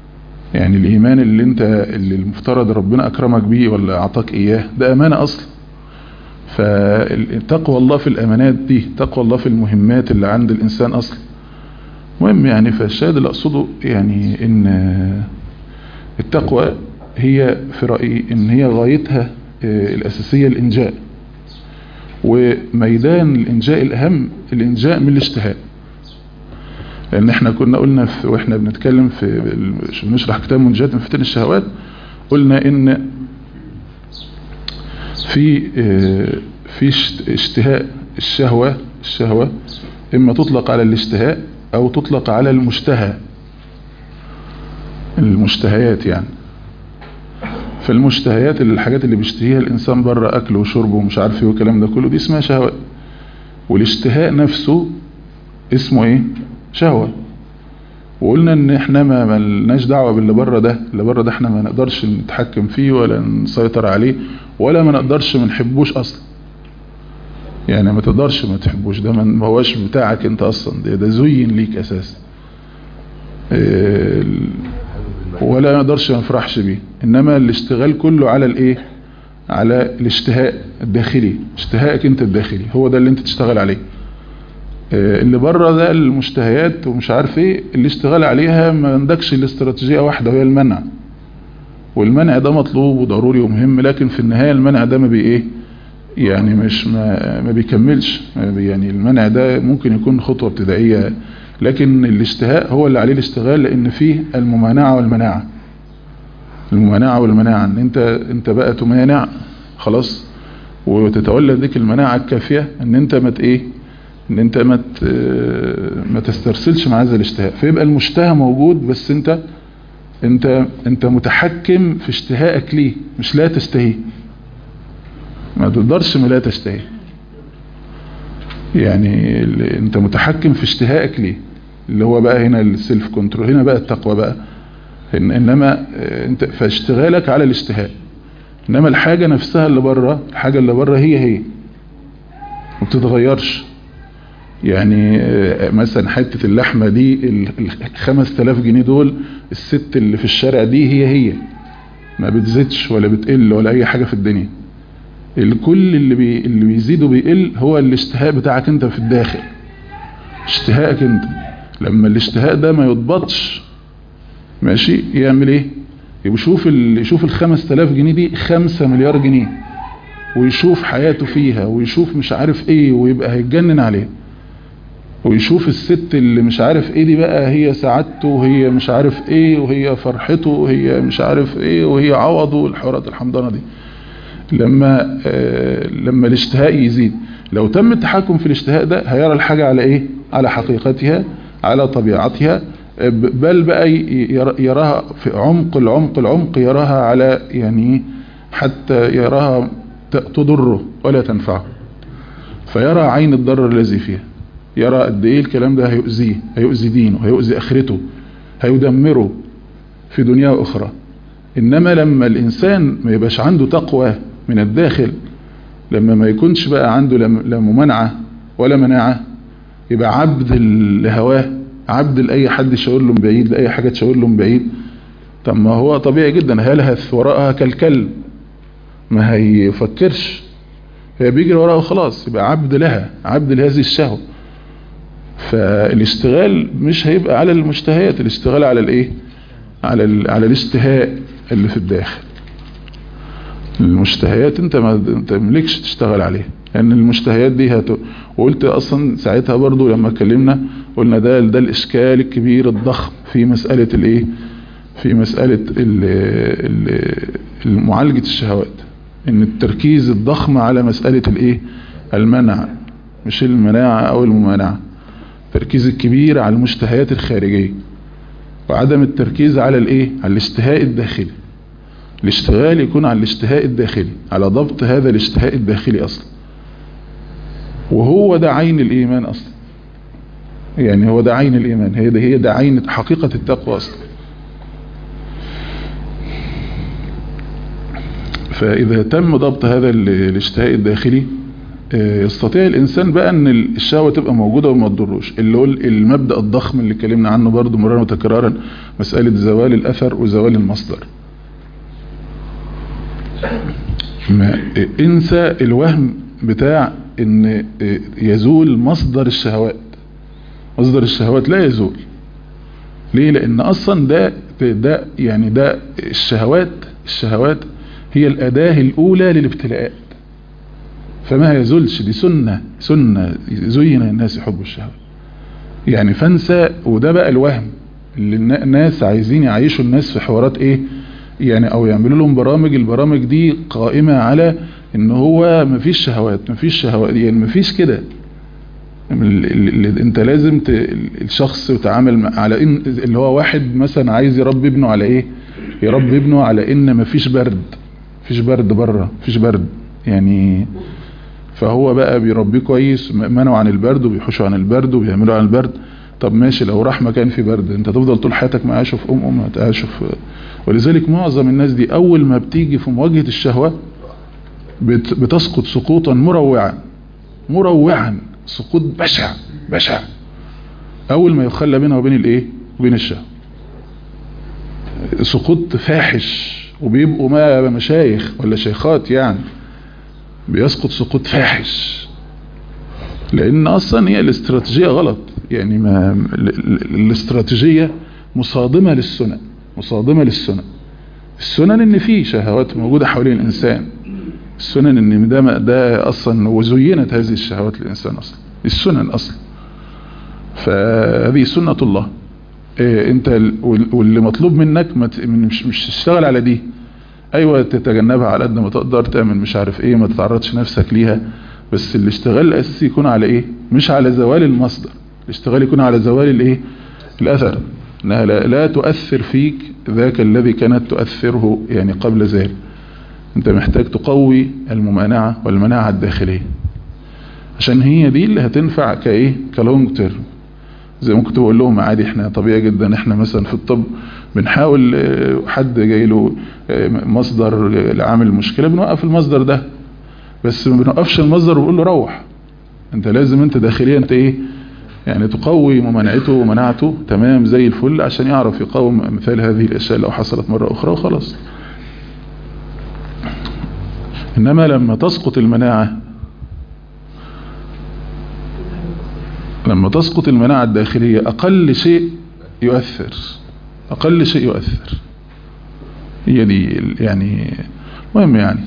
يعني الإيمان اللي انت اللي المفترض ربنا أكرمك بيه ولا أعطاك إياه ده أمانة أصلا فتقوى الله في الأمانات دي تقوى الله في المهمات اللي عند الإنسان أصلا مهم يعني فالشاهد اللي أقصده يعني إن التقوى هي في رأيي إن هي غايتها الأساسية الإنجاء وميدان الإنجاء الأهم الإنجاء من الاشتهاء لأن احنا كنا قلنا في واحنا بنتكلم في بنشرح كتاب منجات من فتن الشهوات قلنا إن في في اشتهاء الشهوة الشهوة إما تطلق على الاشتهاء أو تطلق على المشتهى المشتهيات يعني فالمشتهيات الحاجات اللي بيشتهيها الإنسان بره أكل وشرب ومش عارف ايه والكلام ده كله دي اسمها شهوات والاشتهاء نفسه اسمه ايه شهوة وقلنا ان احنا ما ملناش دعوة باللي بره ده اللي بره ده احنا ما نقدرش نتحكم فيه ولا نسيطر عليه ولا ما نقدرش ما نحبوش اصلا يعني ما تقدرش ما تحبوش ده ما هوش بتاعك انت اصلا ده, ده زين ليك اساسا ولا ما نقدرش ما نفرحش بيه انما الاشتغال كله على الايه على الاشتهاء الداخلي اشتهائك انت الداخلي هو ده اللي انت تشتغل عليه اللي بره ده المشتهيات ومش عارف ايه اللي اشتغل عليها ما عندكش الاستراتيجية واحدة وهي المنع والمنع ده مطلوب وضروري ومهم لكن في النهاية المنع ده ما بي ايه يعني مش ما, ما بيكملش ما بي يعني المنع ده ممكن يكون خطوة ابتدائية لكن الاشتهاء هو اللي عليه الاشتغال لان فيه الممانعة والمناعة الممانعة والمناعة ان انت انت بقى تمانع خلاص وتتولد ذيك المناعة الكافية ان انت ما ايه ان انت ما ما تسترسلش مع هذا الاشتهاء فيبقى المشتهى موجود بس انت انت انت متحكم في اشتهائك ليه مش لا تستهي ما تقدرش ما لا تستهي يعني انت متحكم في اشتهائك ليه اللي هو بقى هنا السيلف كنترول هنا بقى التقوى بقى إن انما انت فاشتغالك على الاشتهاء انما الحاجة نفسها اللي بره الحاجة اللي بره هي هي ما بتتغيرش يعني مثلا حتة اللحمة دي الخمس تلاف جنيه دول الست اللي في الشارع دي هي هي ما بتزيدش ولا بتقل ولا اي حاجة في الدنيا الكل اللي, بي اللي بيزيد وبيقل هو الاشتهاء بتاعك انت في الداخل اشتهاءك انت لما الاشتهاء ده ما يضبطش ماشي يعمل ايه يشوف يشوف الخمس تلاف جنيه دي خمسة مليار جنيه ويشوف حياته فيها ويشوف مش عارف ايه ويبقى هيتجنن عليه ويشوف الست اللي مش عارف ايه دي بقى هي سعادته وهي مش عارف ايه وهي فرحته وهي مش عارف ايه وهي عوضه والحوارات الحمضانة دي لما آه لما الاشتهاء يزيد لو تم التحكم في الاشتهاء ده هيرى الحاجة على ايه على حقيقتها على طبيعتها بل بقى يراها في عمق العمق العمق يراها على يعني حتى يراها تضره ولا تنفعه فيرى عين الضرر الذي فيها يرى قد ايه الكلام ده هيؤذيه هيؤذي دينه هيؤذي اخرته هيدمره في دنيا واخرى انما لما الانسان ما يبقاش عنده تقوى من الداخل لما ما يكونش بقى عنده لا ممانعة ولا مناعة يبقى عبد لهواه عبد لأي حد يشاور له من بعيد لأي حاجة تشاور له من بعيد طب ما هو طبيعي جدا هيلهث وراءها كالكلب ما هيفكرش هي بيجري وراها وخلاص يبقى عبد لها عبد لهذه الشهوة فالاشتغال مش هيبقى على المشتهيات الاشتغال على الايه على على الاشتهاء اللي في الداخل المشتهيات انت ما انت ملكش تشتغل عليها لان يعني المشتهيات دي هت... وقلت اصلا ساعتها برضو لما اتكلمنا قلنا ده ده الاشكال الكبير الضخم في مسألة الايه في مسألة معالجة الشهوات ان التركيز الضخم على مسألة الايه المنع مش المناعة او الممانعة التركيز الكبير على المشتهيات الخارجية وعدم التركيز على الايه على الاشتهاء الداخلي الاشتغال يكون على الاشتهاء الداخلي على ضبط هذا الاشتهاء الداخلي اصلا وهو ده عين الايمان اصلا يعني هو ده عين الايمان هي ده هي ده عين حقيقة التقوى اصلا فاذا تم ضبط هذا الاشتهاء الداخلي آه، يستطيع الانسان بقى ان الشهوه تبقى موجوده وما تضروش اللي هو المبدا الضخم اللي اتكلمنا عنه برضو مرارا وتكرارا مساله زوال الاثر وزوال المصدر ما انسى الوهم بتاع ان يزول مصدر الشهوات مصدر الشهوات لا يزول ليه لان اصلا ده ده يعني ده الشهوات الشهوات هي الاداة الاولى للابتلاءات فما يزولش دي سنة سنة زين الناس يحبوا الشهوات يعني فانسى وده بقى الوهم اللي الناس عايزين يعيشوا الناس في حوارات ايه يعني او يعملوا لهم برامج البرامج دي قائمة على ان هو مفيش شهوات مفيش شهوات يعني مفيش كده انت لازم ت... الشخص يتعامل على ان اللي هو واحد مثلا عايز يربي ابنه على ايه يربي ابنه على ان مفيش برد مفيش برد بره مفيش برد يعني فهو بقى بيربيه كويس منعوا عن البرد وبيحوشوا عن البرد وبيعملوا عن البرد طب ماشي لو راح مكان فيه برد انت تفضل طول حياتك معاشه في ام ام هتعيشه في ولذلك معظم الناس دي اول ما بتيجي في مواجهة الشهوة بت... بتسقط سقوطا مروعا مروعا سقوط بشع بشع اول ما يخلى بينها وبين الايه وبين الشهوة سقوط فاحش وبيبقوا ما مشايخ ولا شيخات يعني بيسقط سقوط فاحش لان اصلا هي الاستراتيجية غلط يعني ما الاستراتيجية مصادمة للسنن مصادمة للسنن السنن ان في شهوات موجودة حوالين الانسان السنن ان ده ده اصلا وزينت هذه الشهوات للانسان اصلا السنن اصلا فهذه سنة الله إيه انت واللي مطلوب منك مش مش تشتغل على دي ايوه تتجنبها على قد ما تقدر تعمل مش عارف ايه ما تتعرضش نفسك ليها بس الاشتغال الاساسي يكون على ايه مش على زوال المصدر الاشتغال يكون على زوال الايه الاثر انها لا, لا تؤثر فيك ذاك الذي كانت تؤثره يعني قبل ذلك انت محتاج تقوي الممانعة والمناعة الداخلية عشان هي دي اللي هتنفع كايه كلونج تيرم زي ما كنت بقول لهم عادي احنا طبيعي جدا احنا مثلا في الطب بنحاول حد جاي له مصدر لعامل مشكلة بنوقف المصدر ده بس ما بنوقفش المصدر وبقول له روح انت لازم انت داخليا انت ايه يعني تقوي ممانعته ومناعته تمام زي الفل عشان يعرف يقاوم مثال هذه الاشياء لو حصلت مرة اخرى وخلاص انما لما تسقط المناعة لما تسقط المناعة الداخلية اقل شيء يؤثر اقل شيء يؤثر هي دي يعني مهم يعني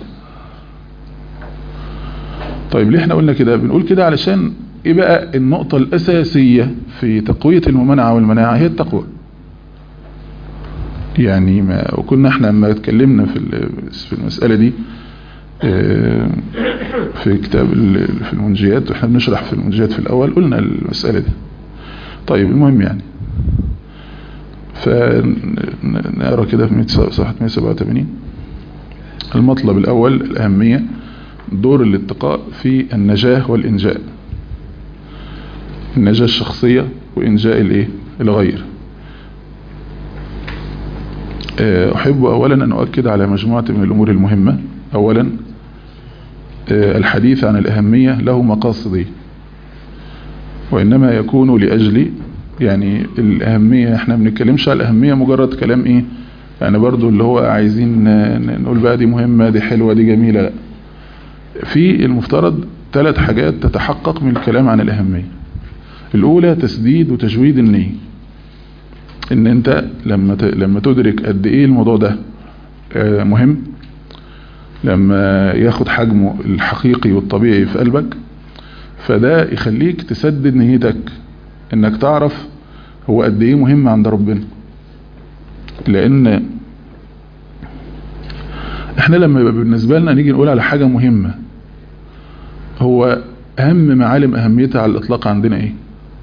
طيب ليه احنا قلنا كده بنقول كده علشان ايه بقى النقطة الاساسية في تقوية الممانعة والمناعة هي التقوى يعني ما وكنا احنا لما اتكلمنا في في المسألة دي في كتاب في المنجيات واحنا بنشرح في المنجيات في الاول قلنا المسألة دي طيب المهم يعني فنقرأ كده في صفحة 187 المطلب الاول الاهمية دور الاتقاء في النجاة والإنجاء النجاة الشخصية وإنجاء الايه الغير أحب أولا أن أؤكد على مجموعة من الأمور المهمة أولا الحديث عن الأهمية له مقاصدي وإنما يكون لأجل يعني الأهمية احنا بنتكلمش على الأهمية مجرد كلام ايه يعني برضو اللي هو عايزين نقول بقى دي مهمة دي حلوة دي جميلة لا في المفترض ثلاث حاجات تتحقق من الكلام عن الأهمية الأولى تسديد وتجويد النية ان انت لما لما تدرك قد ايه الموضوع ده مهم لما ياخد حجمه الحقيقي والطبيعي في قلبك فده يخليك تسدد نيتك انك تعرف هو قد ايه مهم عند ربنا لان احنا لما يبقى بالنسبة لنا نيجي نقول على حاجة مهمة هو اهم معالم اهميتها على الاطلاق عندنا ايه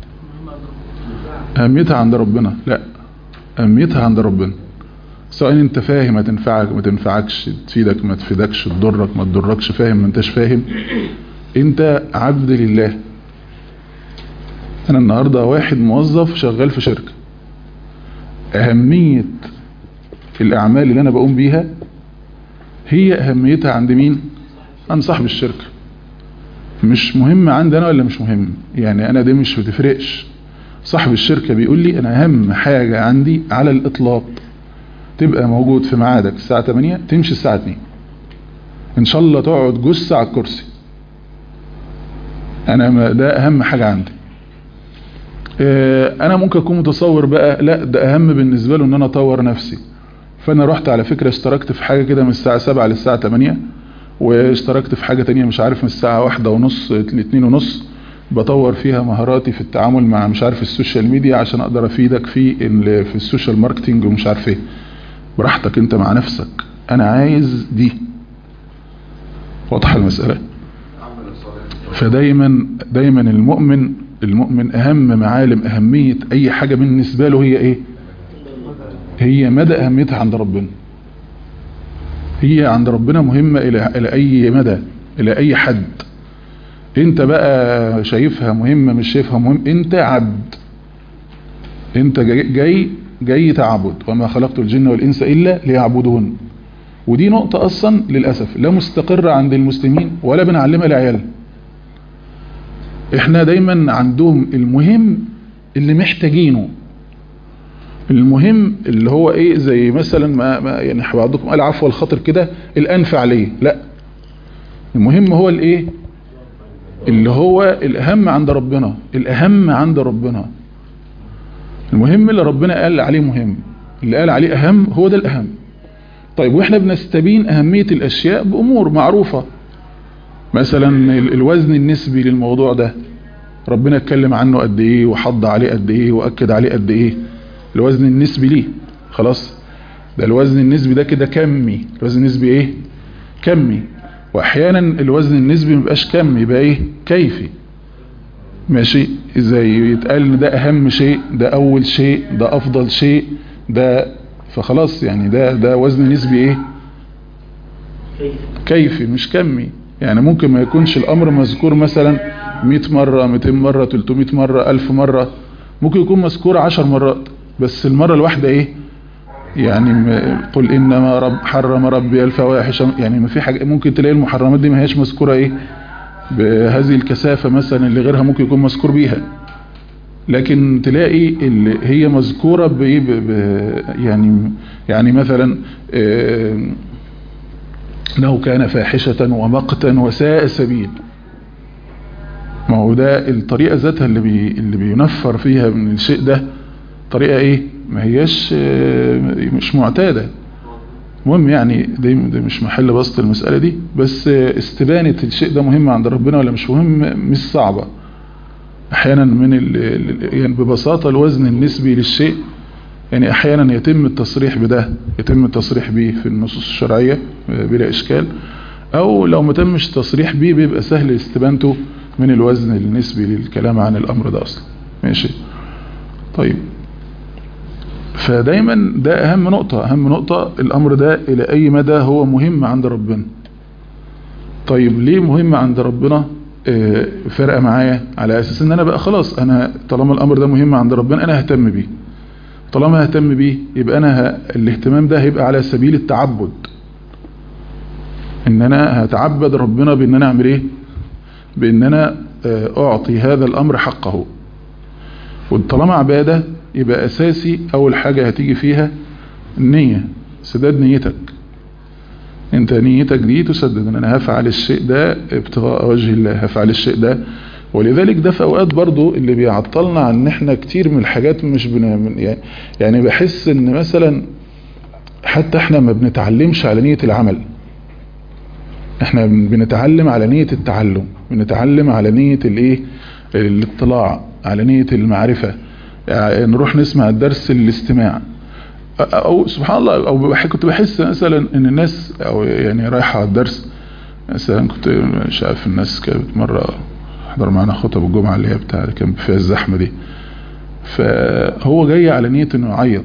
اهميتها عند ربنا لا اهميتها عند ربنا سواء انت فاهم هتنفعك ما تنفعكش تفيدك ما تفيدكش تضرك ما تضركش فاهم ما انتش فاهم انت عبد لله انا النهاردة واحد موظف شغال في شركة اهمية الاعمال اللي انا بقوم بيها هي اهميتها عند مين عند صاحب الشركة مش مهم عندي انا ولا مش مهم يعني انا دي مش بتفرقش صاحب الشركة بيقول لي انا اهم حاجة عندي على الاطلاق تبقى موجود في ميعادك الساعة 8 تمشي الساعة 2 ان شاء الله تقعد جثة على الكرسي انا ما ده اهم حاجة عندي اه انا ممكن اكون متصور بقى لا ده اهم بالنسبة له ان انا اطور نفسي فانا رحت على فكرة اشتركت في حاجة كده من الساعة 7 للساعة 8 واشتركت في حاجة تانية مش عارف من الساعة واحدة ونص لاتنين ونص بطور فيها مهاراتي في التعامل مع مش عارف السوشيال ميديا عشان اقدر افيدك في في السوشيال ماركتينج ومش عارف ايه براحتك انت مع نفسك انا عايز دي واضحة المسألة فدايما دايما المؤمن المؤمن اهم معالم اهمية اي حاجة بالنسبة له هي ايه هي مدى اهميتها عند ربنا هي عند ربنا مهمة الى, إلى اي مدى الى اي حد انت بقى شايفها مهمة مش شايفها مهم انت عبد انت جاي جاي تعبد وما خلقت الجن والانس الا ليعبدون ودي نقطة اصلا للأسف لا مستقرة عند المسلمين ولا بنعلمها لعيال احنا دايما عندهم المهم اللي محتاجينه المهم اللي هو ايه زي مثلا ما, ما يعني بعضكم قال عفو الخاطر كده الانفع ليه لا المهم هو الايه اللي هو الاهم عند ربنا الاهم عند ربنا المهم اللي ربنا قال عليه مهم اللي قال عليه اهم هو ده الاهم طيب واحنا بنستبين اهمية الاشياء بامور معروفة مثلا الوزن النسبي للموضوع ده ربنا اتكلم عنه قد ايه وحض عليه قد ايه واكد عليه قد ايه الوزن النسبي ليه خلاص ده الوزن النسبي ده كده كمي الوزن النسبي ايه كمي واحيانا الوزن النسبي مبقاش كمي يبقى ايه كيفي ماشي زي يتقال ان ده اهم شيء ده اول شيء ده افضل شيء ده فخلاص يعني ده ده وزن نسبي ايه كيفي مش كمي يعني ممكن ما يكونش الامر مذكور مثلا 100 مرة 200 مرة 300 مرة 1000 مرة ممكن يكون مذكور 10 مرات بس المرة الواحدة ايه يعني قل انما رب حرم ربي الفواحش يعني ما في حاجة ممكن تلاقي المحرمات دي ما هيش مذكورة ايه بهذه الكثافة مثلا اللي غيرها ممكن يكون مذكور بيها لكن تلاقي اللي هي مذكورة بايه يعني يعني مثلا انه كان فاحشة ومقتا وساء سبيل ما هو ده الطريقة ذاتها اللي بي اللي بينفر فيها من الشيء ده طريقة ايه ما هياش مش معتادة المهم يعني دي, دي مش محل بسط المسألة دي بس استبانة الشيء ده مهم عند ربنا ولا مش مهم مش صعبة احيانا من ال يعني ببساطة الوزن النسبي للشيء يعني احيانا يتم التصريح بده يتم التصريح به في النصوص الشرعية بلا اشكال او لو ما تمش التصريح به بيبقى سهل استبانته من الوزن النسبي للكلام عن الامر ده اصلا ماشي طيب فدايما ده اهم نقطة اهم نقطة الامر ده الى اي مدى هو مهم عند ربنا طيب ليه مهم عند ربنا اه فرقة معايا على اساس ان انا بقى خلاص انا طالما الامر ده مهم عند ربنا انا ههتم بيه طالما ههتم بيه يبقى انا الاهتمام ده هيبقى على سبيل التعبد ان انا هتعبد ربنا بان انا اعمل ايه بان انا اه اعطي هذا الامر حقه وطالما عبادة يبقى اساسي اول حاجة هتيجي فيها النية سداد نيتك انت نيتك دي تسدد ان انا هفعل الشيء ده ابتغاء وجه الله هفعل الشيء ده ولذلك ده في اوقات برضو اللي بيعطلنا عن ان احنا كتير من الحاجات مش بن يعني, يعني بحس ان مثلا حتى احنا ما بنتعلمش على نية العمل احنا بنتعلم على نية التعلم بنتعلم على نية الايه الاطلاع على نية المعرفة يعني نروح نسمع الدرس الاستماع او سبحان الله او كنت بحس مثلا ان الناس او يعني رايحة على الدرس مثلا كنت شايف الناس كانت مرة حضر معنا خطب الجمعة اللي هي بتاع اللي كان فيها الزحمة دي فهو جاي على نية انه يعيط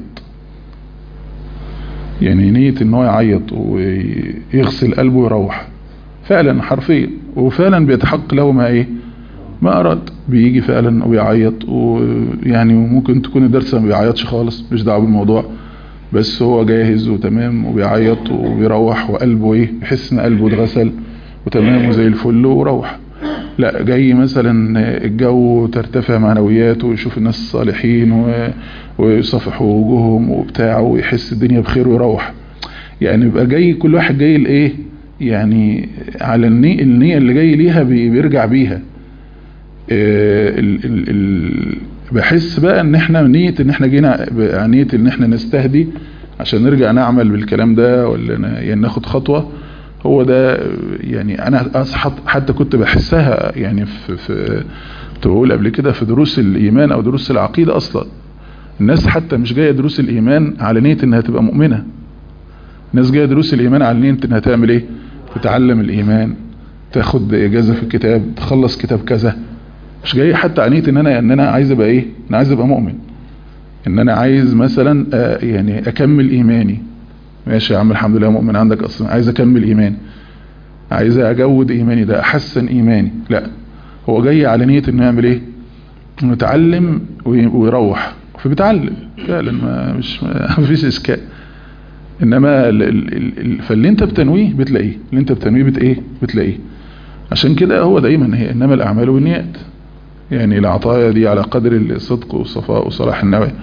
يعني نية ان هو يعيط ويغسل قلبه ويروح فعلا حرفيا وفعلا بيتحقق له ما ايه ما اراد بيجي فعلا ويعيط ويعني ممكن تكون الدرس ما بيعيطش خالص مش دعوه بالموضوع بس هو جاهز وتمام وبيعيط وبيروح وقلبه ايه يحس ان قلبه اتغسل وتمام وزي الفل وروح لا جاي مثلا الجو ترتفع معنوياته ويشوف الناس الصالحين و... ويصفحوا وجوههم وبتاع ويحس الدنيا بخير ويروح يعني يبقى جاي كل واحد جاي لايه يعني على النية, النية اللي جاي ليها بي- بيرجع بيها آه، ال ال ال بحس بقى ان احنا نية ان احنا جينا ب- نية ان احنا نستهدي عشان نرجع نعمل بالكلام ده ولا ن- يعني ناخد خطوة هو ده آه، يعني انا أص- حت- حتى كنت بحسها يعني في, في كنت بقول قبل كده في دروس الايمان او دروس العقيدة اصلا الناس حتى مش جاية دروس الايمان على نية انها تبقى مؤمنة الناس جاية دروس الايمان على نية انها تعمل ايه تتعلم الايمان تاخد اجازة في الكتاب تخلص كتاب كذا مش جاي حتى عنيت ان انا ان انا عايز ابقى ايه انا عايز ابقى مؤمن ان انا عايز مثلا آه، يعني اكمل ايماني ماشي يا عم الحمد لله مؤمن عندك اصلا عايز اكمل ايماني عايز اجود ايماني ده احسن ايماني لا هو جاي على نية انه يعمل ايه انه يتعلم وي- ويروح فبيتعلم فعلا ما مش ما فيش اشكال انما ال ال ال ال- فاللي انت بتنويه بتلاقيه اللي انت بتنويه بت ايه بتلاقيه عشان كده هو دايما هي انما الاعمال بالنيات يعني العطايا دي على قدر الصدق والصفاء وصلاح النوايا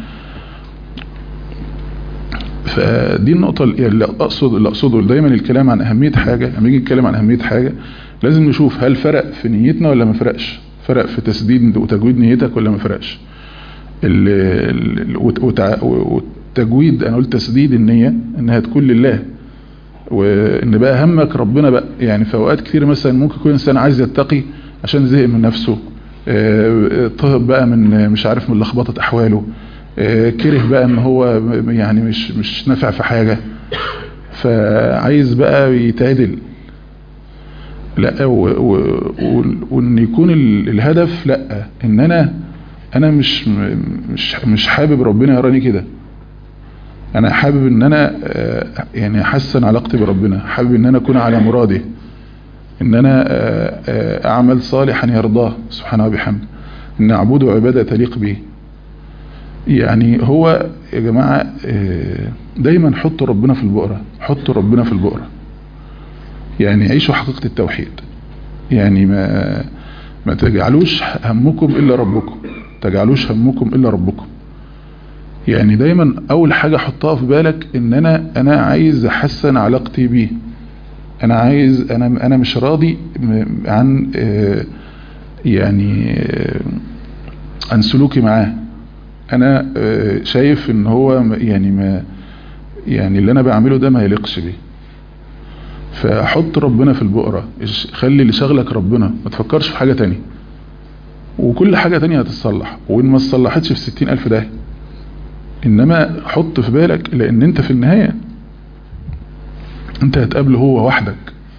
فدي النقطة اللي أقصد اللي أقصده دايما الكلام عن أهمية حاجة لما يجي نتكلم عن أهمية حاجة لازم نشوف هل فرق في نيتنا ولا ما فرقش فرق في تسديد وتجويد نيتك ولا ما فرقش ال- ال- وت- وتع- والتجويد أنا قلت تسديد النية إنها تكون لله وإن بقى همك ربنا بقى يعني في أوقات كتير مثلا ممكن يكون إنسان عايز يتقي عشان زهق من نفسه آه، طهب بقى من مش عارف من لخبطة أحواله آه، كره بقى ان هو يعني مش مش نافع في حاجة فعايز بقى يتعدل لا و- و- و- وان يكون ال- الهدف لا ان انا انا مش مش مش حابب ربنا يراني كده انا حابب ان انا آه، يعني احسن علاقتي بربنا حابب ان انا اكون على مراده ان انا آه، آه، اعمل صالحا يرضاه سبحانه وبحمده ان اعبده عبادة تليق به يعني هو يا جماعة آه، دايما حطوا ربنا في البؤرة حطوا ربنا في البؤرة يعني عيشوا حقيقة التوحيد يعني ما ما تجعلوش همكم إلا ربكم تجعلوش همكم إلا ربكم يعني دايما أول حاجة حطها في بالك إن أنا أنا عايز أحسن علاقتي بيه أنا عايز أنا أنا مش راضي م- عن آه، يعني آه، عن سلوكي معاه انا آه، شايف ان هو م- يعني ما يعني اللي انا بعمله ده ما يليقش بيه فحط ربنا في البقرة إش- خلي اللي شغلك ربنا ما تفكرش في حاجة تانية وكل حاجة تانية هتتصلح وإن ما تصلحتش في ستين ألف ده إنما حط في بالك لأن أنت في النهاية أنت هتقابله هو وحدك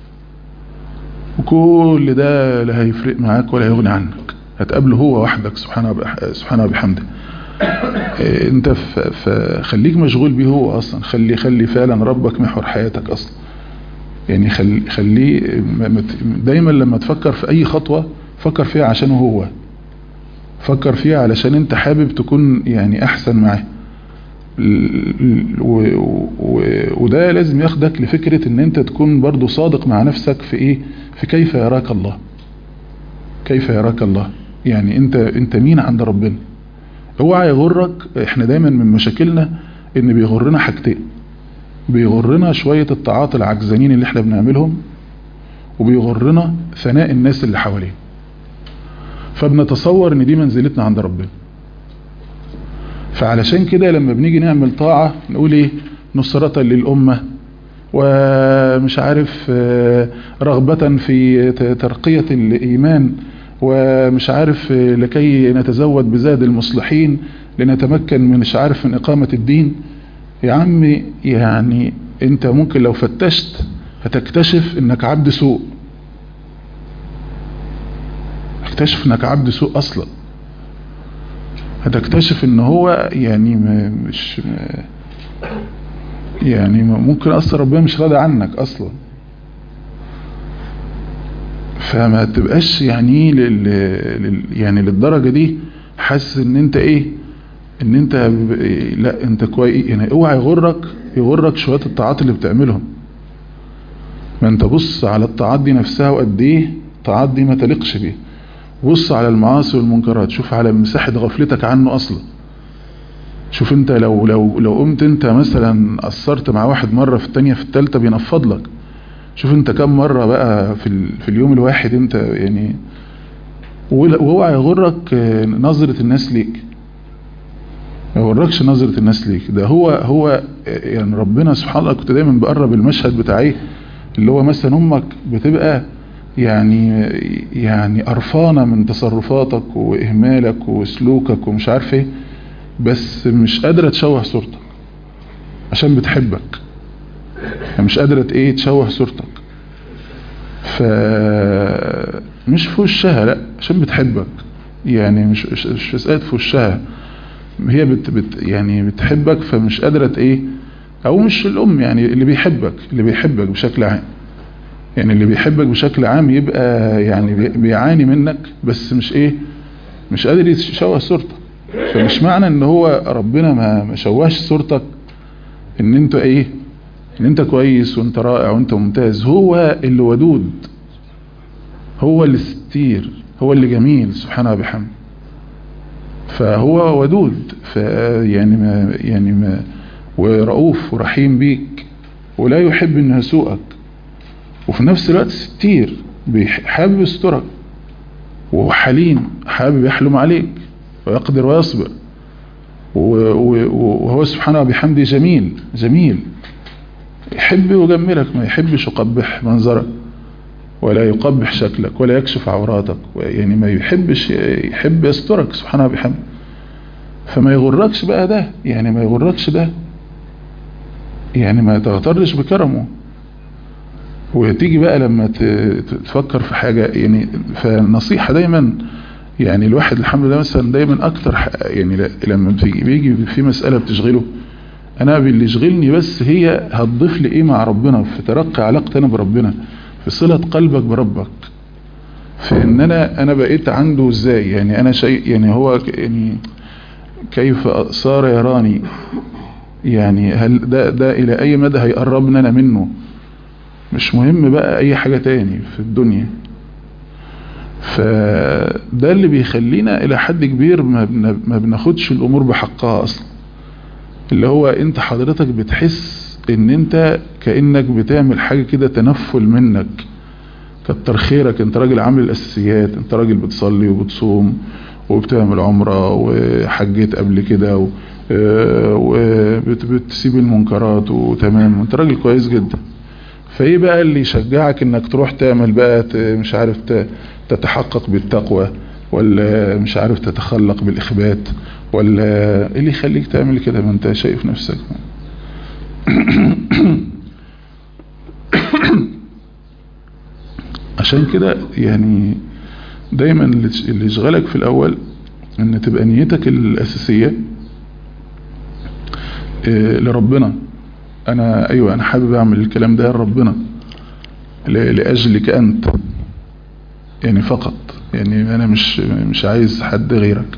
وكل ده لا هيفرق معاك ولا هيغني عنك هتقابله هو وحدك سبحانه وبح- سبحانه وبحمده إيه، انت ف- فخليك مشغول بيه هو اصلا خلي خلي فعلا ربك محور حياتك اصلا يعني خلي خليه ما- ما ت- دايما لما تفكر في اي خطوة فكر فيها عشانه هو فكر فيها علشان انت حابب تكون يعني احسن معاه ال- و- و- وده لازم ياخدك لفكرة ان انت تكون برضو صادق مع نفسك في ايه في كيف يراك الله كيف يراك الله يعني انت انت مين عند ربنا اوعى يغرك احنا دايما من مشاكلنا ان بيغرنا حاجتين بيغرنا شوية الطاعات العجزانين اللي احنا بنعملهم وبيغرنا ثناء الناس اللي حواليه فبنتصور ان دي منزلتنا عند ربنا فعلشان كده لما بنيجي نعمل طاعة نقول ايه نصرة للأمة ومش عارف آه، رغبة في ت- ترقية الإيمان ومش عارف آه، لكي نتزود بزاد المصلحين لنتمكن من مش عارف من إقامة الدين يا عمي يعني انت ممكن لو فتشت هتكتشف انك عبد سوء هتكتشف انك عبد سوء اصلا هتكتشف ان هو يعني م- مش م- يعني ممكن اصلا ربنا مش راضي عنك اصلا فما تبقاش يعني لل... لل... يعني للدرجة دي حاسس ان انت ايه ان انت ب... لا انت كويس يعني اوعى يغرك يغرك شوية الطاعات اللي بتعملهم ما انت بص على الطاعات دي نفسها وقد ايه الطاعات دي ما تليقش بيه بص على المعاصي والمنكرات شوف على مساحة غفلتك عنه اصلا شوف انت لو لو لو قمت انت مثلا قصرت مع واحد مرة في التانية في التالتة بينفض لك شوف انت كم مرة بقى في, ال... في اليوم الواحد انت يعني واوعى يغرك نظرة الناس ليك ما يغركش نظرة الناس ليك ده هو هو يعني ربنا سبحان الله كنت دايما بقرب المشهد بتاعيه اللي هو مثلا امك بتبقى يعني يعني قرفانة من تصرفاتك واهمالك وسلوكك ومش عارف ايه بس مش قادرة تشوه صورتك عشان بتحبك مش قادرة ايه تشوه صورتك ف مش في وشها لا عشان بتحبك يعني مش مش مسألة في وشها هي بت بت يعني بتحبك فمش قادرة ايه او مش الام يعني اللي بيحبك اللي بيحبك بشكل عام يعني اللي بيحبك بشكل عام يبقى يعني بيعاني منك بس مش ايه مش قادر يشوه صورتك فمش معنى ان هو ربنا ما ما شوهش صورتك ان انت ايه ان انت كويس وانت رائع وانت ممتاز هو اللي ودود هو اللي ستير هو اللي جميل سبحانه وبحمده فهو ودود فيعني ما يعني ما ورؤوف ورحيم بيك ولا يحب انه يسوءك وفي نفس الوقت ستير حابب يسترك وهو حليم حابب يحلم عليك ويقدر ويصبر وهو سبحانه وبحمده جميل جميل يحب يجملك ما يحبش يقبح منظرك ولا يقبح شكلك ولا يكشف عوراتك يعني ما يحبش يحب يسترك سبحانه وبحمده فما يغركش بقى ده يعني ما يغركش ده يعني ما تغترش بكرمه وتيجي بقى لما تفكر في حاجة يعني فالنصيحة دايما يعني الواحد الحمد لله مثلا دايما اكتر يعني لما بيجي في مسألة بتشغله انا باللي يشغلني بس هي هتضيف لي ايه مع ربنا في ترقي علاقتي انا بربنا في صلة قلبك بربك في ان انا انا بقيت عنده ازاي يعني انا شيء يعني هو يعني كيف صار يراني يعني هل ده ده الى اي مدى هيقربنا انا منه مش مهم بقى اي حاجة تاني في الدنيا فده اللي بيخلينا الى حد كبير ما بناخدش الامور بحقها اصلا اللي هو انت حضرتك بتحس ان انت كأنك بتعمل حاجة كده تنفل منك كتر خيرك انت راجل عامل الاساسيات انت راجل بتصلي وبتصوم وبتعمل عمرة وحجيت قبل كده وبتسيب المنكرات وتمام وانت راجل كويس جدا فايه بقى اللي يشجعك انك تروح تعمل بقى مش عارف تتحقق بالتقوى ولا مش عارف تتخلق بالاخبات ولا ايه اللي يخليك تعمل كده ما انت شايف نفسك عشان كده يعني دايما اللي يشغلك في الاول ان تبقى نيتك الاساسية لربنا انا ايوه انا حابب اعمل الكلام ده لربنا لاجلك انت يعني فقط يعني انا مش مش عايز حد غيرك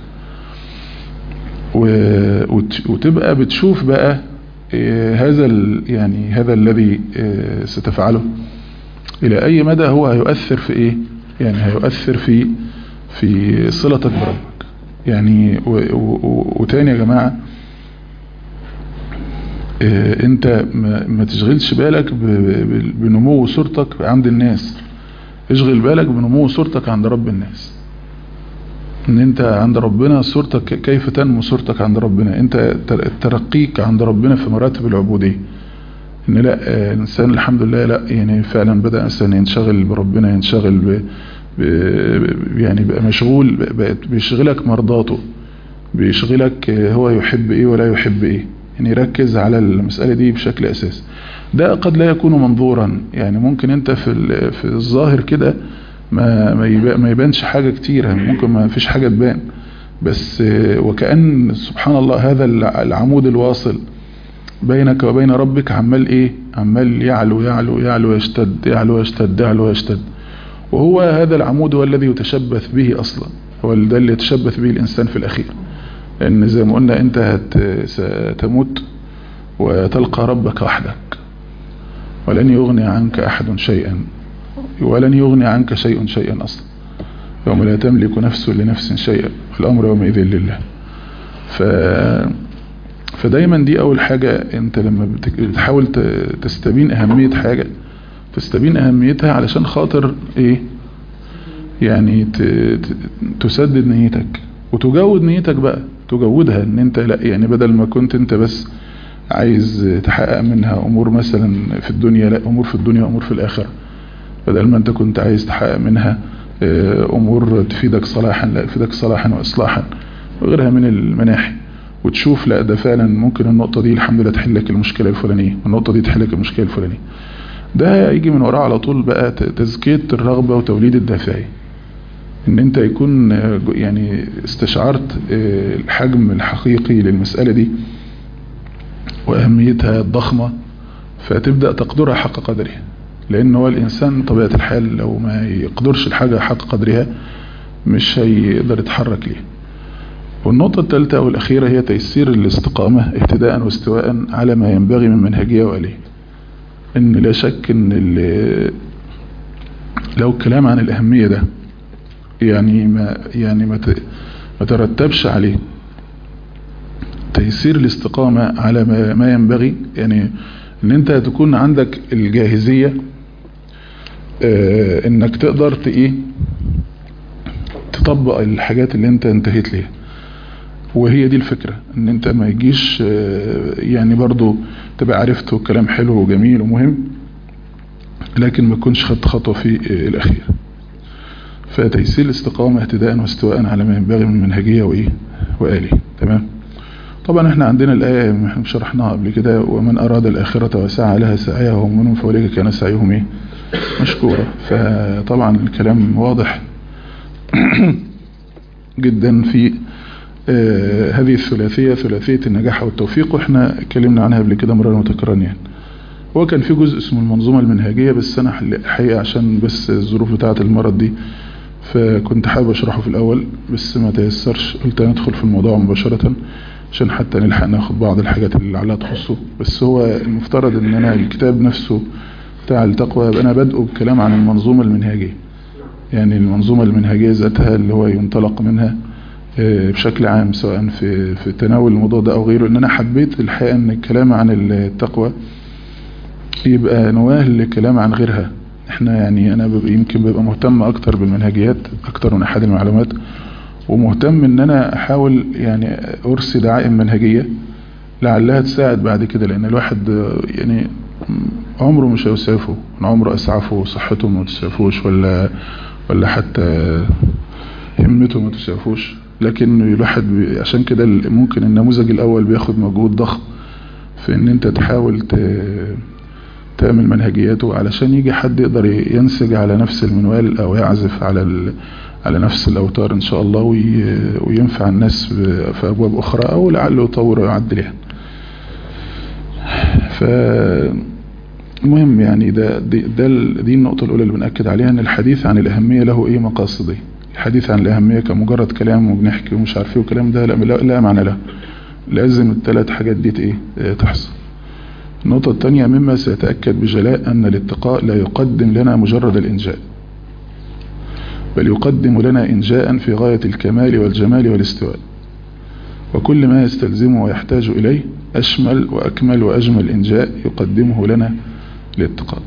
وتبقى بتشوف بقى هذا يعني هذا الذي ستفعله الى اي مدى هو هيؤثر في ايه يعني هيؤثر في في صلتك بربك يعني وتاني يا جماعة انت ما تشغلش بالك بنمو صورتك عند الناس اشغل بالك بنمو صورتك عند رب الناس ان انت عند ربنا صورتك كيف تنمو صورتك عند ربنا انت ترقيك عند ربنا في مراتب العبودية ان لا الانسان الحمد لله لا يعني فعلا بدأ انسان ينشغل بربنا ينشغل ب يعني بقى مشغول بقت بيشغلك مرضاته بيشغلك هو يحب ايه ولا يحب ايه يعني يركز على المسألة دي بشكل اساسي ده قد لا يكون منظورا يعني ممكن انت في في الظاهر كده ما ما يبانش حاجة كتير ممكن ما فيش حاجة تبان بس وكأن سبحان الله هذا العمود الواصل بينك وبين ربك عمال ايه عمال يعلو يعلو يعلو يشتد يعلو يشتد يعلو يشتد وهو هذا العمود هو الذي يتشبث به اصلا هو ده اللي يتشبث به الانسان في الاخير لان زي ما قلنا انت هت ستموت وتلقى ربك وحدك ولن يغني عنك احد شيئا ولن يغني عنك شيء شيئا أصلا يوم لا تملك نفس لنفس شيئا الأمر يومئذ لله ف... فدايما دي أول حاجة أنت لما بتحاول تستبين أهمية حاجة تستبين أهميتها علشان خاطر إيه يعني ت... تسدد نيتك وتجود نيتك بقى تجودها ان انت لا يعني بدل ما كنت انت بس عايز تحقق منها امور مثلا في الدنيا لا امور في الدنيا امور في الاخره بدل ما انت كنت عايز تحقق منها امور تفيدك صلاحا لا تفيدك صلاحا واصلاحا وغيرها من المناحي وتشوف لا ده فعلا ممكن النقطه دي الحمد لله تحل لك المشكله الفلانيه والنقطه دي تحل لك المشكله الفلانيه ده يجي من وراه على طول بقى تزكيه الرغبه وتوليد الدافعيه ان انت يكون يعني استشعرت الحجم الحقيقي للمسألة دي واهميتها الضخمة فتبدأ تقدرها حق قدرها لان هو الانسان طبيعة الحال لو ما يقدرش الحاجة حق قدرها مش هيقدر يتحرك ليها والنقطة الثالثة والأخيرة هي تيسير الاستقامة اهتداء واستواء على ما ينبغي من منهجية وآلية ان لا شك ان لو الكلام عن الأهمية ده يعني ما يعني ما ما ترتبش عليه تيسير الاستقامة على ما, ما ينبغي يعني ان انت تكون عندك الجاهزية اه انك تقدر ايه تطبق الحاجات اللي انت انتهيت ليها وهي دي الفكرة ان انت ما يجيش اه يعني برضو تبقى عرفت كلام حلو وجميل ومهم لكن ما تكونش خدت خطوة في اه الاخير فتيسير الاستقامة اهتداء واستواء على ما ينبغي من منهجية وإيه وآلي تمام طبعا احنا عندنا الآية احنا شرحناها قبل كده ومن أراد الآخرة وسعى لها سعيها ومنهم فأولئك كان سعيهم إيه مشكورة فطبعا الكلام واضح جدا في آه هذه الثلاثية ثلاثية النجاح والتوفيق واحنا اتكلمنا عنها قبل كده مرة متكررة يعني هو كان في جزء اسمه المنظومة المنهجية بس انا الحقيقة عشان بس الظروف بتاعة المرض دي فكنت حابب اشرحه في الاول بس ما تيسرش قلت ندخل في الموضوع مباشرة عشان حتى نلحق ناخد بعض الحاجات اللي عليها تخصه بس هو المفترض ان انا الكتاب نفسه بتاع التقوى يبقى انا بادئه بكلام عن المنظومة المنهجية يعني المنظومة المنهجية ذاتها اللي هو ينطلق منها بشكل عام سواء في في تناول الموضوع ده او غيره ان انا حبيت الحقيقة ان الكلام عن التقوى يبقى نواه لكلام عن غيرها احنا يعني انا ببقى يمكن ببقى مهتم اكتر بالمنهجيات اكتر من احد المعلومات ومهتم ان انا احاول يعني ارسي دعائم منهجية لعلها تساعد بعد كده لان الواحد يعني عمره مش هيسعفه عمره اسعفه صحته ما تسعفوش ولا ولا حتى همته ما تسعفوش لكن الواحد عشان كده ممكن النموذج الاول بياخد مجهود ضخم في ان انت تحاول تعمل منهجياته علشان يجي حد يقدر ينسج على نفس المنوال او يعزف على على نفس الاوتار ان شاء الله وينفع الناس في ابواب اخرى او لعله يطور ويعدل يعني ف المهم يعني ده دي, ده دي النقطة الأولى اللي بنأكد عليها أن الحديث عن الأهمية له إيه مقاصدي الحديث عن الأهمية كمجرد كلام وبنحكي ومش عارف ايه وكلام ده لا, لا معنى له لازم الثلاث حاجات دي ايه تحصل النقطة الثانية مما سيتأكد بجلاء أن الاتقاء لا يقدم لنا مجرد الإنجاء بل يقدم لنا إنجاء في غاية الكمال والجمال والاستواء وكل ما يستلزمه ويحتاج إليه أشمل وأكمل وأجمل إنجاء يقدمه لنا الاتقاء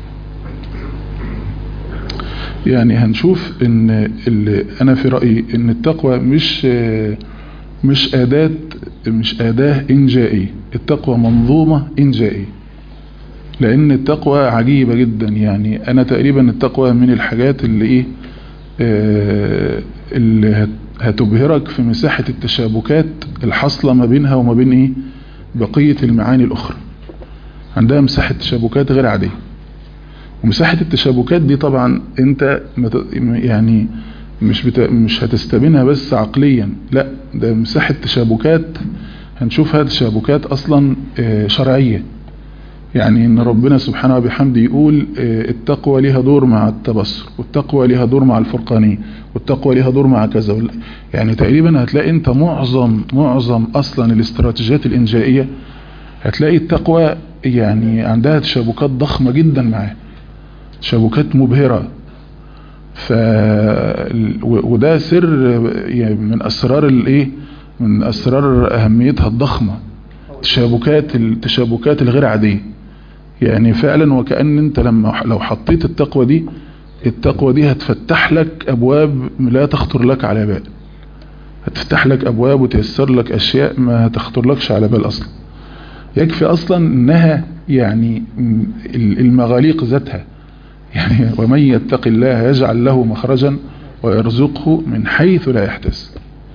يعني هنشوف ان اللي انا في رأيي ان التقوى مش مش اداة مش اداة انجائية التقوى منظومة انجائية لان التقوى عجيبة جدا يعني انا تقريبا التقوى من الحاجات اللي ايه آه اللي هتبهرك في مساحة التشابكات الحاصلة ما بينها وما بين ايه بقية المعاني الاخرى عندها مساحة تشابكات غير عادية ومساحة التشابكات دي طبعا انت يعني مش بتا مش هتستبينها بس عقليا لا ده مساحة تشابكات هنشوفها تشابكات اصلا شرعية يعني ان ربنا سبحانه وبحمده يقول التقوى لها دور مع التبصر والتقوى لها دور مع الفرقانية والتقوى لها دور مع كذا يعني تقريبا هتلاقي انت معظم معظم اصلا الاستراتيجيات الانجائية هتلاقي التقوى يعني عندها تشابكات ضخمة جدا معاه تشابكات مبهرة ف وده سر من اسرار الايه من اسرار اهميتها الضخمة تشابكات التشابكات الغير عادية يعني فعلا وكأن انت لما لو حطيت التقوى دي التقوى دي هتفتح لك ابواب لا تخطر لك على بال هتفتح لك ابواب وتيسر لك اشياء ما تخطر لكش على بال اصلا يكفي اصلا انها يعني المغاليق ذاتها يعني ومن يتق الله يجعل له مخرجا ويرزقه من حيث لا يحتسب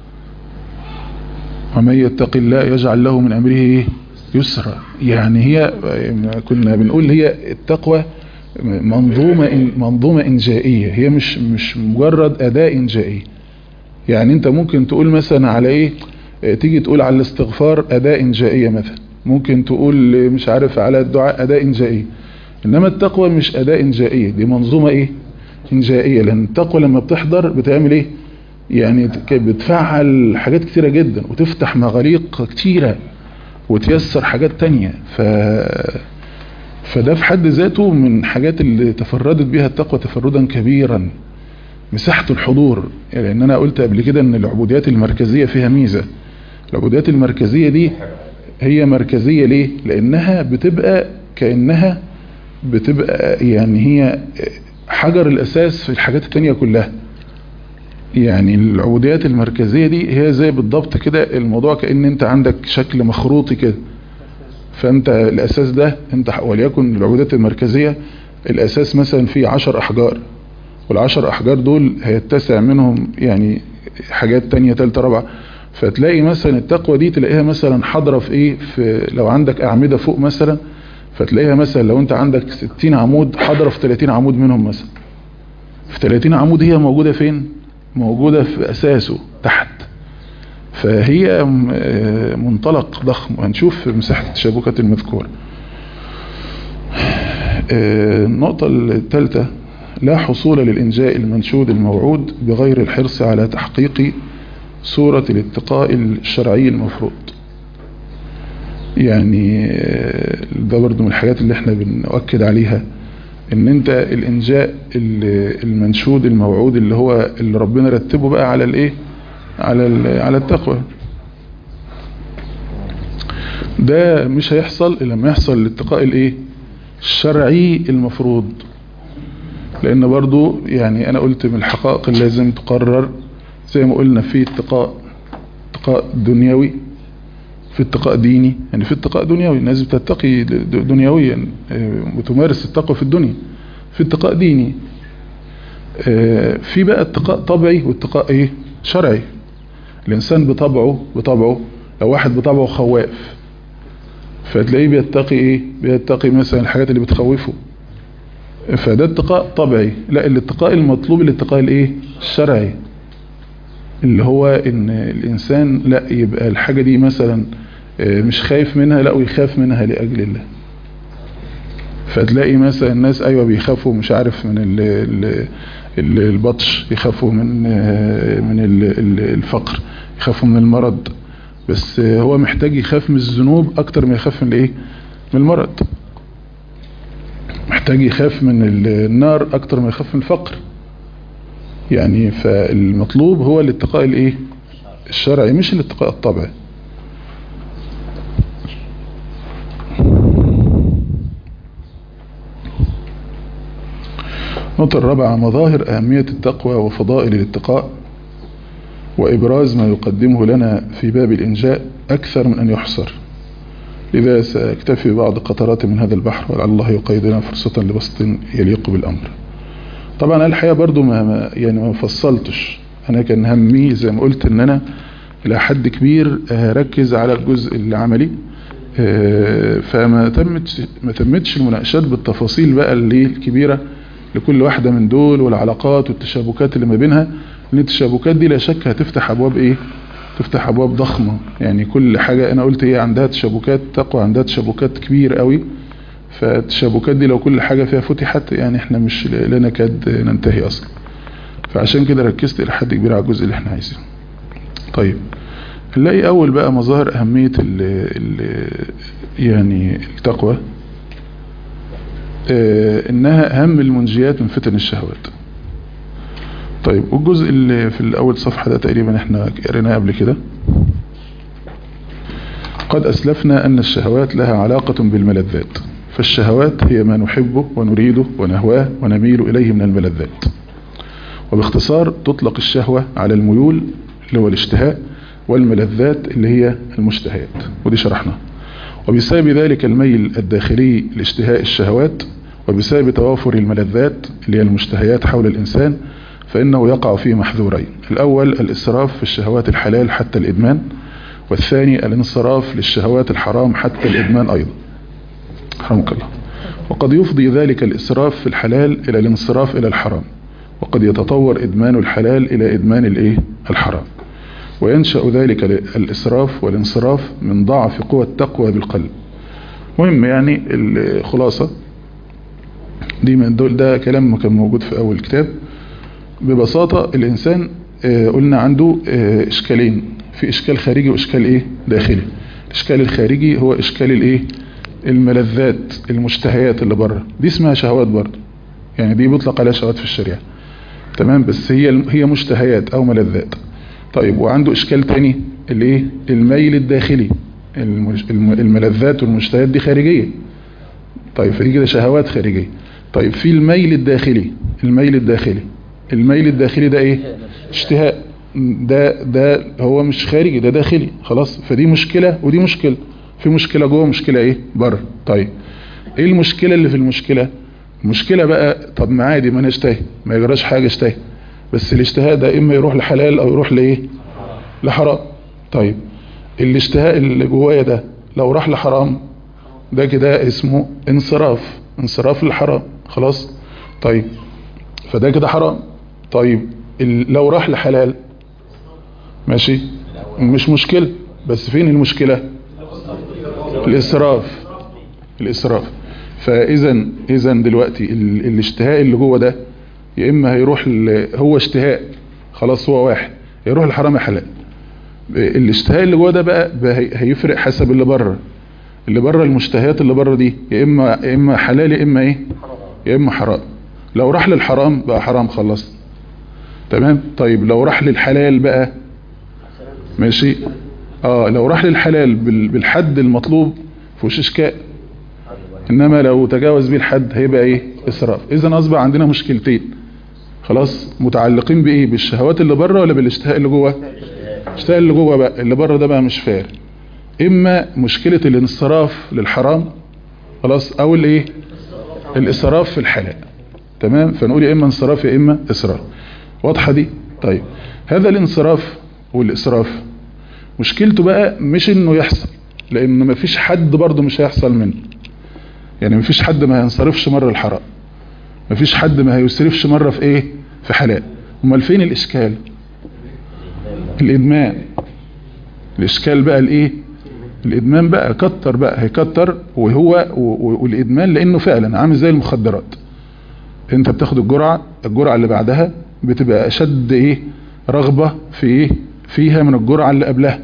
ومن يتق الله يجعل له من امره يسرا يعني هي كنا بنقول هي التقوى منظومة منظومة إنجائية هي مش مش مجرد أداة إنجائية يعني أنت ممكن تقول مثلا على إيه تيجي تقول على الاستغفار أداة إنجائية مثلا ممكن تقول مش عارف على الدعاء أداة إنجائية إنما التقوى مش أداة إنجائية دي منظومة إيه إنجائية لأن التقوى لما بتحضر بتعمل إيه يعني بتفعل حاجات كتيرة جدا وتفتح مغاليق كتيرة وتيسر حاجات تانية ف فده في حد ذاته من حاجات اللي تفردت بها التقوى تفردا كبيرا مساحة الحضور يعني لان انا قلت قبل كده ان العبوديات المركزية فيها ميزة العبوديات المركزية دي هي مركزية ليه لانها بتبقى كأنها بتبقى يعني هي حجر الاساس في الحاجات التانية كلها يعني العبوديات المركزية دي هي زي بالضبط كده الموضوع كأن انت عندك شكل مخروطي كده فانت الاساس ده انت وليكن العبودات المركزية الاساس مثلا فيه عشر احجار والعشر احجار دول هيتسع منهم يعني حاجات تانية تالتة رابعة فتلاقي مثلا التقوى دي تلاقيها مثلا حاضرة في ايه في لو عندك اعمدة فوق مثلا فتلاقيها مثلا لو انت عندك 60 عمود حاضرة في 30 عمود منهم مثلا في 30 عمود هي موجودة فين موجودة في اساسه تحت فهي منطلق ضخم وهنشوف مساحة التشابكات المذكورة النقطة الثالثة لا حصول للإنجاء المنشود الموعود بغير الحرص على تحقيق صورة الاتقاء الشرعي المفروض يعني ده برضو من الحاجات اللي احنا بنؤكد عليها ان انت الانجاء المنشود الموعود اللي هو اللي ربنا رتبه بقى على الايه على على التقوى ده مش هيحصل الا لما يحصل الاتقاء الايه الشرعي المفروض لان برضو يعني انا قلت من الحقائق اللي لازم تقرر زي ما قلنا في اتقاء اتقاء دنيوي في اتقاء ديني يعني في اتقاء دنيوي الناس بتتقي دنيويا وتمارس التقوى في الدنيا في اتقاء ديني في بقى اتقاء طبعي واتقاء ايه شرعي الانسان بطبعه بطبعه لو واحد بطبعه خواف فتلاقيه بيتقي ايه بيتقي مثلا الحاجات اللي بتخوفه فده اتقاء طبيعي لا الاتقاء المطلوب الاتقاء الايه الشرعي اللي هو ان الانسان لا يبقى الحاجة دي مثلا مش خايف منها لا ويخاف منها لاجل الله فتلاقي مثلا الناس ايوه بيخافوا مش عارف من ال ال البطش يخافوا من من الفقر يخافوا من المرض بس هو محتاج يخاف من الذنوب اكتر ما يخاف من الايه من المرض محتاج يخاف من النار اكتر ما يخاف من الفقر يعني فالمطلوب هو الاتقاء الايه الشرعي مش الاتقاء الطبعي النقطة الرابعة مظاهر أهمية التقوى وفضائل الاتقاء وإبراز ما يقدمه لنا في باب الإنجاء أكثر من أن يحصر لذا سأكتفي بعض قطرات من هذا البحر ولعل الله يقيدنا فرصة لبسط يليق بالأمر طبعا الحقيقة برضو ما يعني ما فصلتش أنا كان همي زي ما قلت أن أنا إلى حد كبير ركز على الجزء العملي فما تمتش ما تمتش المناقشات بالتفاصيل بقى اللي الكبيرة لكل واحدة من دول والعلاقات والتشابكات اللي ما بينها لأن التشابكات دي لا شك هتفتح أبواب إيه تفتح أبواب ضخمة يعني كل حاجة أنا قلت إيه عندها تشابكات تقوى عندها تشابكات كبير قوي فالتشابكات دي لو كل حاجة فيها فتحت يعني احنا مش لا نكاد ننتهي أصلا فعشان كده ركزت إلى حد كبير على الجزء اللي احنا عايزينه طيب نلاقي أول بقى مظاهر أهمية ال ال يعني التقوى آه انها اهم المنجيات من فتن الشهوات طيب والجزء اللي في الاول صفحة ده تقريبا احنا قريناه قبل كده قد اسلفنا ان الشهوات لها علاقة بالملذات فالشهوات هي ما نحبه ونريده ونهواه ونميل اليه من الملذات وباختصار تطلق الشهوة على الميول اللي هو الاشتهاء والملذات اللي هي المشتهيات ودي شرحنا وبسبب ذلك الميل الداخلي لاشتهاء الشهوات وبسبب توافر الملذات اللي هي المشتهيات حول الإنسان فإنه يقع في محذورين الأول الإسراف في الشهوات الحلال حتى الإدمان والثاني الانصراف للشهوات الحرام حتى الإدمان أيضا رحمك الله وقد يفضي ذلك الإسراف في الحلال إلى الانصراف إلى الحرام وقد يتطور إدمان الحلال إلى إدمان الإيه؟ الحرام وينشأ ذلك الإسراف والانصراف من ضعف قوة التقوى بالقلب مهم يعني الخلاصة دي من دول ده كلام كان موجود في أول كتاب ببساطة الإنسان قلنا عنده إشكالين في إشكال خارجي وإشكال إيه داخلي الإشكال الخارجي هو إشكال الإيه الملذات المشتهيات اللي بره دي اسمها شهوات برضه يعني دي بيطلق عليها شهوات في الشريعة تمام بس هي هي مشتهيات أو ملذات طيب وعنده اشكال تاني الايه الميل الداخلي الملذات والمشتهيات دي خارجية طيب فدي كده شهوات خارجية طيب في الميل الداخلي الميل الداخلي الميل الداخلي ده ايه اشتهاء ده ده هو مش خارجي ده داخلي خلاص فدي مشكلة ودي مشكلة في مشكلة جوه مشكلة ايه بره طيب ايه المشكلة اللي في المشكلة المشكلة بقى طب ما عادي ما انا اشتهي ما يجراش حاجة اشتهي بس الاشتهاء ده اما يروح لحلال او يروح لايه لحرام طيب الاشتهاء اللي جوايا ده لو راح لحرام ده كده اسمه انصراف انصراف للحرام خلاص طيب فده كده حرام طيب لو راح لحلال ماشي مش مشكلة بس فين المشكلة الاسراف الاسراف فاذا اذا دلوقتي الاشتهاء اللي جوه ده يا اما هيروح هو اشتهاء خلاص هو واحد يروح الحرام حلال الاشتهاء اللي جوه ده بقى, بقى هيفرق حسب اللي بره اللي بره المشتهيات اللي بره دي يا اما يا اما حلال يا اما ايه يا اما حرام لو راح للحرام بقى حرام خلص تمام طيب لو راح للحلال بقى ماشي اه لو راح للحلال بالحد المطلوب فيهوش اشكال انما لو تجاوز بيه الحد هيبقى ايه اسراف اذا اصبح عندنا مشكلتين خلاص متعلقين بايه بالشهوات اللي بره ولا بالاشتهاء اللي جوه الاشتهاء اللي جوه بقى اللي بره ده بقى مش فارق اما مشكلة الانصراف للحرام خلاص او الايه الاسراف في الحلال تمام فنقول يا اما انصراف يا اما اسراف واضحه دي طيب هذا الانصراف والاسراف مشكلته بقى مش انه يحصل لان مفيش حد برضه مش هيحصل منه يعني مفيش حد ما هينصرفش مرة الحرام مفيش حد ما هيسرفش مرة في ايه في حلال امال فين الاشكال الادمان الاشكال بقى الايه الادمان بقى كتر بقى هيكتر وهو والادمان لانه فعلا عامل زي المخدرات انت بتاخد الجرعة الجرعة اللي بعدها بتبقى اشد ايه رغبة في ايه فيها من الجرعة اللي قبلها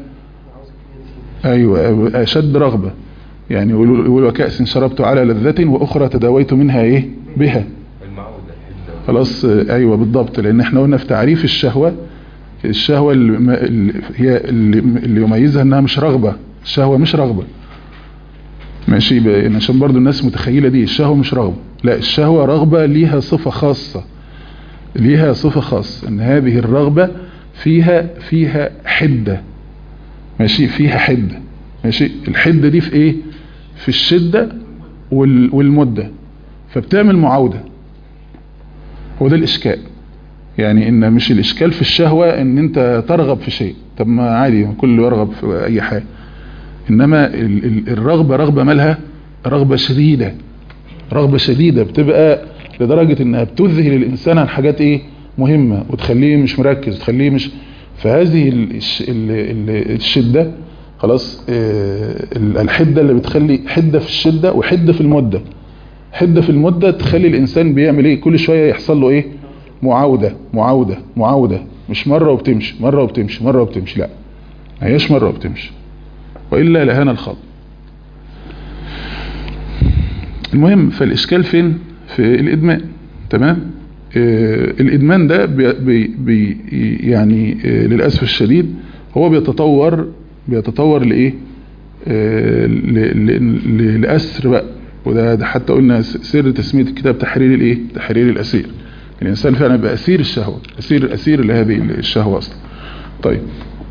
ايوه اشد رغبة يعني يقول وكأس شربت على لذة واخرى تداويت منها ايه بها خلاص ايوه بالضبط لان احنا قلنا في تعريف الشهوة الشهوة اللي هي اللي يميزها انها مش رغبة الشهوة مش رغبة ماشي عشان برضو الناس متخيلة دي الشهوة مش رغبة لا الشهوة رغبة ليها صفة خاصة ليها صفة خاصة ان هذه الرغبة فيها فيها حدة ماشي فيها حدة ماشي الحدة دي في ايه في الشدة والمدة فبتعمل معاودة هو ده الاشكال يعني ان مش الاشكال في الشهوة ان انت ترغب في شيء طب ما عادي كله يرغب في اي حاجة انما الرغبة رغبة مالها رغبة شديدة رغبة شديدة بتبقى لدرجة انها بتذهل الانسان عن حاجات ايه مهمة وتخليه مش مركز وتخليه مش فهذه الشدة خلاص الحدة اللي بتخلي حدة في الشدة وحدة في المدة حدة في المدة تخلي الانسان بيعمل ايه كل شوية يحصل له ايه معاودة معاودة معاودة مش مرة وبتمشي مرة وبتمشي مرة وبتمشي لا ما هيش مرة وبتمشي وإلا لهان الخط المهم فالإشكال فين في الإدمان تمام آه الإدمان ده بي بي بي يعني آه للأسف الشديد هو بيتطور بيتطور لإيه آه لأسر بقى وده ده حتى قلنا سر تسمية الكتاب تحرير الإيه تحرير الأسير الإنسان فعلا بقى أسير الشهوة أسير أسير لهذه الشهوة أصلا طيب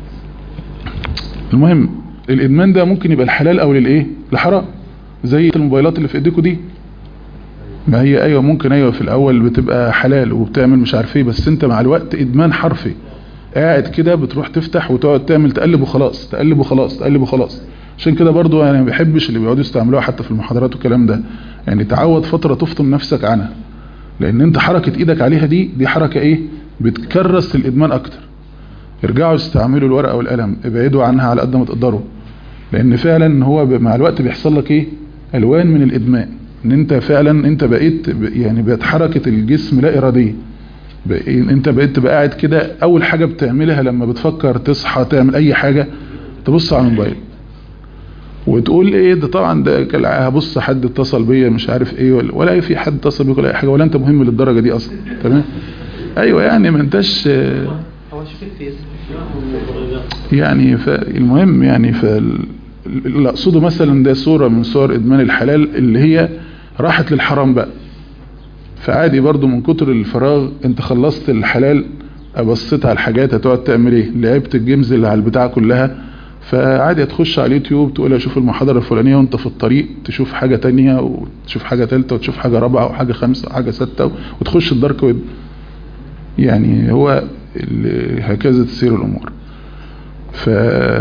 المهم الإدمان ده ممكن يبقى الحلال أو للإيه لحرام زي الموبايلات اللي في ايديكوا دي ما هي ايوه ممكن ايوه في الاول بتبقى حلال وبتعمل مش عارف ايه بس انت مع الوقت ادمان حرفي قاعد كده بتروح تفتح وتقعد تعمل تقلب وخلاص تقلب وخلاص تقلب وخلاص عشان كده برضو انا ما بحبش اللي بيقعدوا يستعملوها حتى في المحاضرات والكلام ده يعني تعود فتره تفطم نفسك عنها لان انت حركه ايدك عليها دي دي حركه ايه بتكرس الادمان اكتر ارجعوا استعملوا الورقه والقلم ابعدوا عنها على قد ما تقدروا لان فعلا هو مع الوقت بيحصل لك ايه الوان من الادمان ان انت فعلا انت بقيت يعني بقت حركة الجسم لا ارادية انت بقيت تبقى قاعد كده اول حاجة بتعملها لما بتفكر تصحى تعمل اي حاجة تبص على الموبايل وتقول ايه ده طبعا ده هبص حد اتصل بيا مش عارف ايه ولا, ولا في حد اتصل بيك ولا اي حاجة ولا انت مهم للدرجة دي اصلا تمام ايوه يعني ما انتش يعني فالمهم يعني فال اللي اقصده مثلا ده صورة من صور ادمان الحلال اللي هي راحت للحرام بقى فعادي برضو من كتر الفراغ انت خلصت الحلال بصيت على الحاجات هتقعد تعمل ايه لعبت الجيمز اللي على البتاع كلها فعادي هتخش على اليوتيوب تقول اشوف المحاضرة الفلانية وانت في الطريق تشوف حاجة تانية وتشوف حاجة تالتة وتشوف حاجة رابعة وحاجة خمسة وحاجة ستة وتخش الدارك ويب يعني هو هكذا تسير الامور ف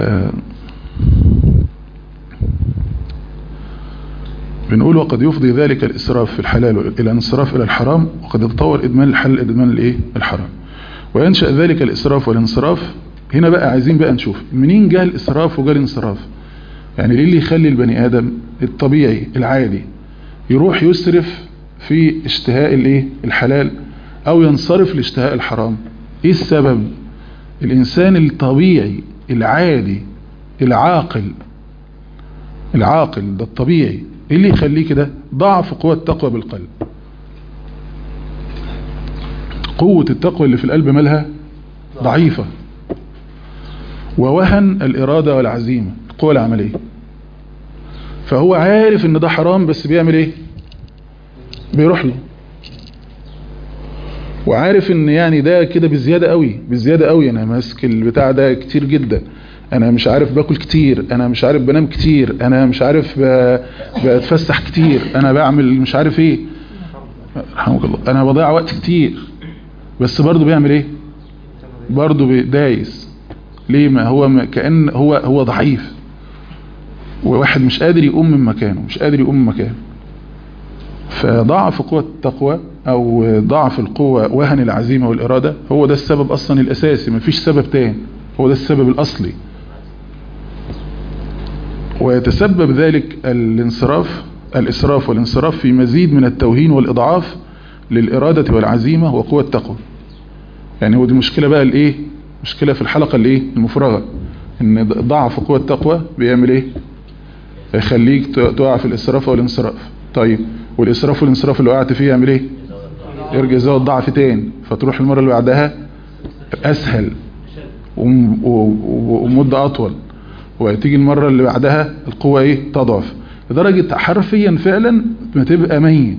بنقول وقد يفضي ذلك الإسراف في الحلال إلى الانصراف إلى الحرام وقد يتطور إدمان الحلال إدمان الإيه الحرام وينشأ ذلك الإسراف والانصراف هنا بقى عايزين بقى نشوف منين جاء الإسراف وجاء الانصراف يعني ليه اللي يخلي البني آدم الطبيعي العادي يروح يسرف في اشتهاء الإيه الحلال أو ينصرف لاشتهاء الحرام إيه السبب الإنسان الطبيعي العادي العاقل العاقل ده الطبيعي ايه اللي يخليه كده ضعف قوة التقوى بالقلب قوة التقوى اللي في القلب مالها ضعيفة ووهن الإرادة والعزيمة القوة العملية فهو عارف ان ده حرام بس بيعمل ايه بيروح له وعارف ان يعني ده كده بزيادة قوي بزيادة قوي انا ماسك البتاع ده كتير جدا انا مش عارف باكل كتير انا مش عارف بنام كتير انا مش عارف بتفسح كتير انا بعمل مش عارف ايه رحمك الله انا بضيع وقت كتير بس برضه بيعمل ايه برضه دايس ليه ما هو ما كأن هو هو ضعيف وواحد مش قادر يقوم من مكانه مش قادر يقوم من مكانه فضعف قوة التقوى او ضعف القوة وهن العزيمة والارادة هو ده السبب اصلا الاساسي مفيش سبب تاني هو ده السبب الاصلي ويتسبب ذلك الانصراف الإسراف والانصراف في مزيد من التوهين والإضعاف للإرادة والعزيمة وقوة التقوى يعني هو دي مشكلة بقى الإيه مشكلة في الحلقة الإيه المفرغة إن ضعف قوة التقوى بيعمل إيه يخليك تقع في الإسراف والانصراف طيب والإسراف والانصراف اللي وقعت فيه يعمل إيه يرجع يزود ضعف تاني فتروح المرة اللي بعدها أسهل ومدة أطول وتيجي المرة اللي بعدها القوة ايه تضعف لدرجة حرفيا فعلا ما تبقى ميت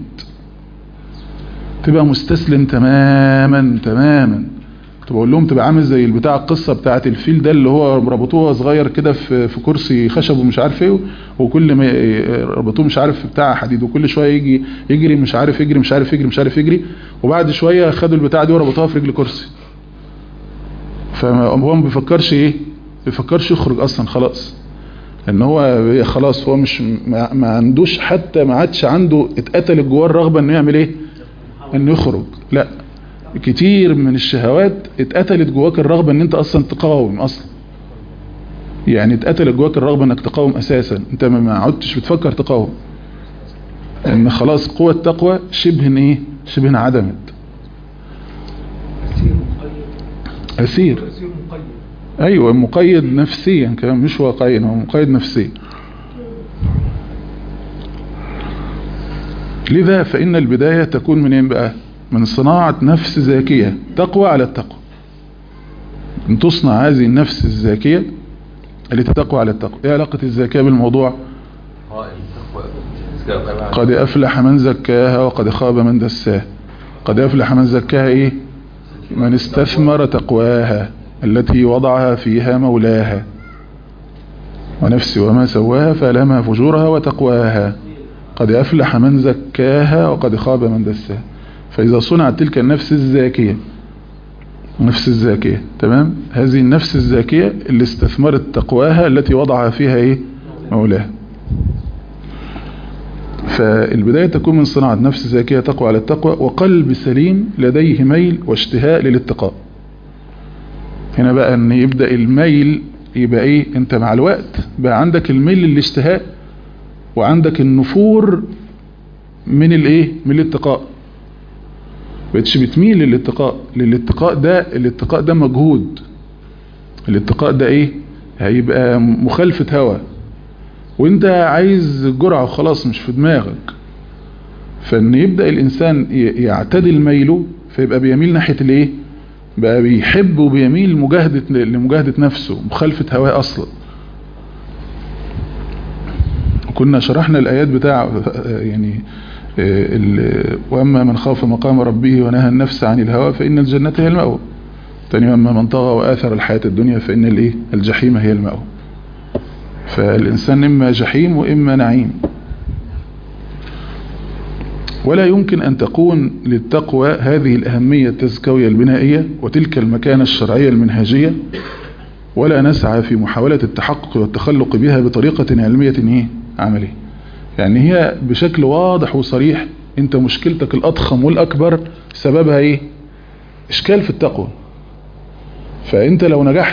تبقى مستسلم تماما تماما كنت بقول لهم تبقى عامل زي البتاع القصة بتاعت الفيل ده اللي هو ربطوه صغير كده في في كرسي خشب ومش عارف ايه وكل ما ربطوه مش عارف بتاع حديد وكل شوية يجي يجري مش عارف يجري مش عارف يجري مش عارف يجري وبعد شوية خدوا البتاع دي وربطوها في رجل كرسي فهو ما بيفكرش ايه بيفكرش يخرج اصلا خلاص ان هو خلاص هو مش ما, ما عندوش حتى ما عادش عنده اتقتل جواه الرغبه انه يعمل ايه انه يخرج لا كتير من الشهوات اتقتلت جواك الرغبه ان انت اصلا تقاوم اصلا يعني اتقتلت جواك الرغبه انك تقاوم اساسا انت ما عدتش بتفكر تقاوم ان خلاص قوه التقوى شبه ايه شبه انعدمت اسير ايوه مقيد نفسيا كمان مش واقعيا هو مقيد نفسيا لذا فإن البداية تكون منين بقى من صناعة نفس زاكية تقوى على التقوى ان تصنع هذه النفس الزاكية التي تقوى على التقوى ايه علاقة الزاكية بالموضوع قد أفلح من زكاها وقد خاب من دساها قد أفلح من زكاها إيه من استثمر تقواها التي وضعها فيها مولاها ونفس وما سواها فألهمها فجورها وتقواها قد أفلح من زكاها وقد خاب من دساها فإذا صنعت تلك النفس الزاكية نفس الزاكية تمام هذه النفس الزاكية اللي استثمرت تقواها التي وضعها فيها إيه مولاها فالبداية تكون من صناعة نفس زاكية تقوى على التقوى وقلب سليم لديه ميل واشتهاء للاتقاء هنا بقى ان يبدأ الميل يبقى ايه انت مع الوقت بقى عندك الميل للاشتهاء وعندك النفور من الايه من الاتقاء بقتش بتميل للاتقاء للاتقاء ده الاتقاء ده مجهود الاتقاء ده ايه هيبقى مخالفة هوى وانت عايز جرعة وخلاص مش في دماغك فان يبدأ الانسان يعتدل ميله فيبقى بيميل ناحية الايه بقى بيحب وبيميل مجاهدة لمجاهدة نفسه مخالفة هواه اصلا كنا شرحنا الايات بتاع يعني واما من خاف مقام ربه ونهى النفس عن الهوى فان الجنة هي المأوى تاني واما من طغى واثر الحياة الدنيا فان الايه الجحيم هي المأوى فالإنسان إما جحيم وإما نعيم ولا يمكن أن تكون للتقوى هذه الأهمية التزكوية البنائية وتلك المكانة الشرعية المنهجية ولا نسعى في محاولة التحقق والتخلق بها بطريقة علمية إيه؟ عملية يعني هي بشكل واضح وصريح انت مشكلتك الأضخم والأكبر سببها ايه اشكال في التقوى فانت لو نجحت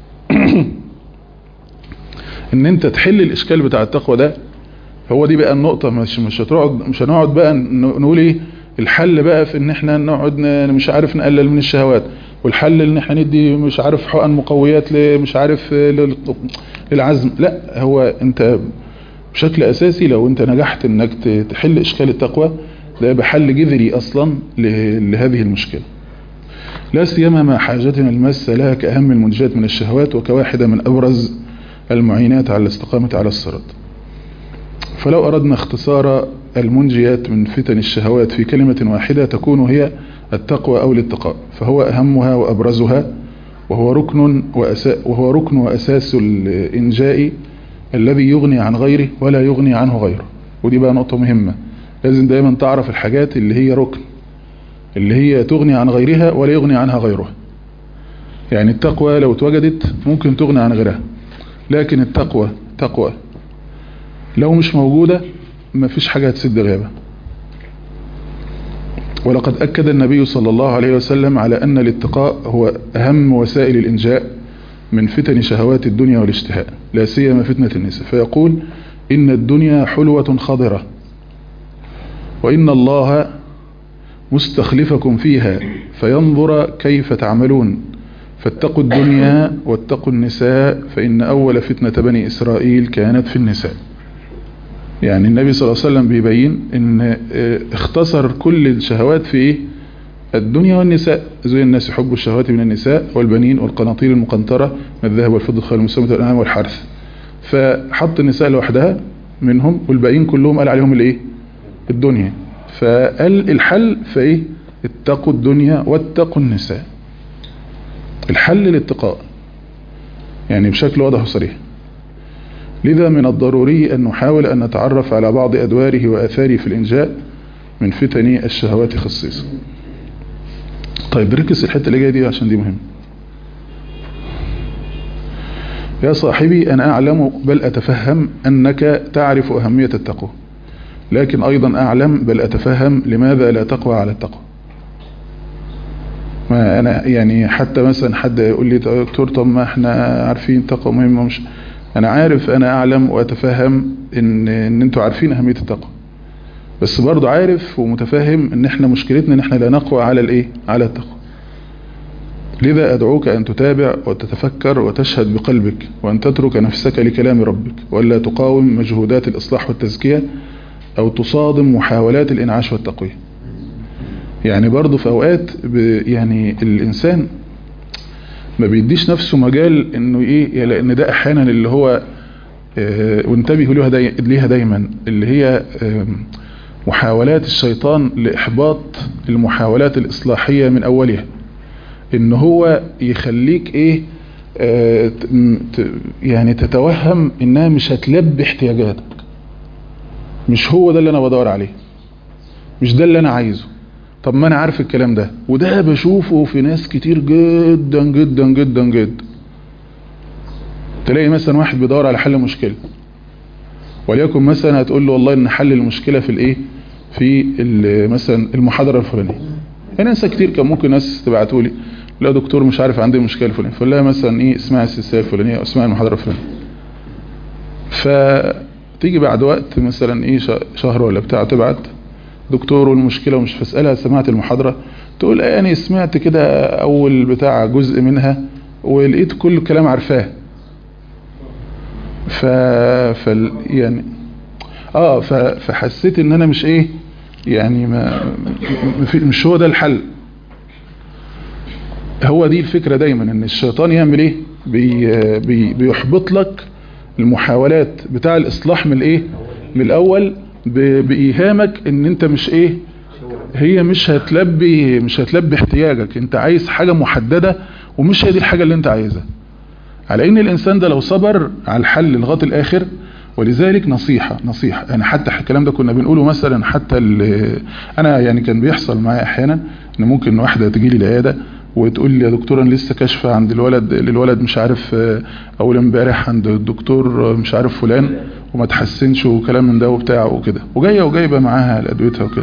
ان انت تحل الاشكال بتاع التقوى ده هو دي بقى النقطة مش مش هتقعد مش هنقعد بقى نقول ايه الحل بقى في ان احنا نقعد مش عارف نقلل من الشهوات والحل ان احنا ندي مش عارف حقن مقويات مش عارف للعزم لا هو انت بشكل اساسي لو انت نجحت انك تحل اشكال التقوى ده يبقى حل جذري اصلا لهذه المشكلة لا سيما مع حاجتنا الماسة لها كأهم المنجات من الشهوات وكواحدة من أبرز المعينات على الاستقامة على الصراط فلو أردنا اختصار المنجيات من فتن الشهوات في كلمة واحدة تكون هي التقوى أو الاتقاء فهو أهمها وأبرزها وهو ركن وأسا وهو ركن وأساس الإنجاء الذي يغني عن غيره ولا يغني عنه غيره ودي بقى نقطة مهمة لازم دايما تعرف الحاجات اللي هي ركن اللي هي تغني عن غيرها ولا يغني عنها غيرها يعني التقوى لو اتوجدت ممكن تغني عن غيرها لكن التقوى تقوى لو مش موجودة ما فيش حاجة هتسد غيابها ولقد أكد النبي صلى الله عليه وسلم على أن الاتقاء هو أهم وسائل الإنجاء من فتن شهوات الدنيا والاشتهاء لا سيما فتنة النساء فيقول إن الدنيا حلوة خضرة وإن الله مستخلفكم فيها فينظر كيف تعملون فاتقوا الدنيا واتقوا النساء فإن أول فتنة بني إسرائيل كانت في النساء يعني النبي صلى الله عليه وسلم بيبين ان اختصر كل الشهوات في ايه الدنيا والنساء زي الناس يحبوا الشهوات من النساء والبنين والقناطير المقنطرة من الذهب والفضة خير المسلمة والأنعام والحرث فحط النساء لوحدها منهم والباقيين كلهم قال عليهم الايه الدنيا فقال الحل فايه اتقوا الدنيا واتقوا النساء الحل الاتقاء يعني بشكل واضح وصريح لذا من الضروري أن نحاول أن نتعرف على بعض أدواره وآثاره في الإنجاء من فتن الشهوات خصيصا طيب ركز الحتة اللي جاية دي عشان دي مهم يا صاحبي أنا أعلم بل أتفهم أنك تعرف أهمية التقوى لكن أيضا أعلم بل أتفهم لماذا لا تقوى على التقوى ما أنا يعني حتى مثلا حد يقول لي دكتور طب ما احنا عارفين تقوى مهمة مش انا عارف انا اعلم واتفهم ان ان انتوا عارفين اهمية التقوى بس برضو عارف ومتفهم ان احنا مشكلتنا ان احنا لا نقوى على الايه على التقوى لذا ادعوك ان تتابع وتتفكر وتشهد بقلبك وان تترك نفسك لكلام ربك ولا تقاوم مجهودات الاصلاح والتزكية او تصادم محاولات الانعاش والتقوية يعني برضو في اوقات يعني الانسان ما بيديش نفسه مجال انه ايه لان ده احيانا اللي هو اه وانتبهوا ليها, داي ليها دايما اللي هي اه محاولات الشيطان لاحباط المحاولات الاصلاحية من اولها ان هو يخليك ايه اه يعني تتوهم انها مش هتلبي احتياجاتك مش هو ده اللي انا بدور عليه مش ده اللي انا عايزه طب ما انا عارف الكلام ده وده بشوفه في ناس كتير جدا جدا جدا جدا تلاقي مثلا واحد بيدور على حل مشكلة وليكن مثلا هتقول له والله ان حل المشكلة في الايه في مثلا المحاضرة الفلانية يعني ناس كتير كان ممكن ناس تبعتوا لي لا دكتور مش عارف عندي مشكلة الفلانية فقول لها مثلا ايه اسمعي السلسلة الفلانية او اسمعي المحاضرة الفلانية فتيجي بعد وقت مثلا ايه شهر ولا بتاع تبعت دكتور والمشكلة ومش فاسألها سمعت المحاضرة تقول يعني سمعت كده اول بتاع جزء منها ولقيت كل الكلام عارفاه ف... ف يعني اه ف... فحسيت ان انا مش ايه يعني ما مش هو ده الحل هو دي الفكرة دايما ان الشيطان يعمل ايه بي... بي... بيحبط لك المحاولات بتاع الاصلاح من الايه من الاول بإيهامك ان انت مش ايه هي مش هتلبي مش هتلبي احتياجك انت عايز حاجة محددة ومش هي دي الحاجة اللي انت عايزها على ان الانسان ده لو صبر على الحل لغايه الاخر ولذلك نصيحة نصيحة يعني حتى الكلام ده كنا بنقوله مثلا حتى انا يعني كان بيحصل معايا احيانا ان ممكن واحدة تجي لي العيادة وتقول لي يا دكتور انا لسه كاشفه عند الولد للولد مش عارف اول امبارح عند الدكتور مش عارف فلان وما تحسنش وكلام من ده وبتاع وكده وجايه وجايبه معاها ادويتها وكده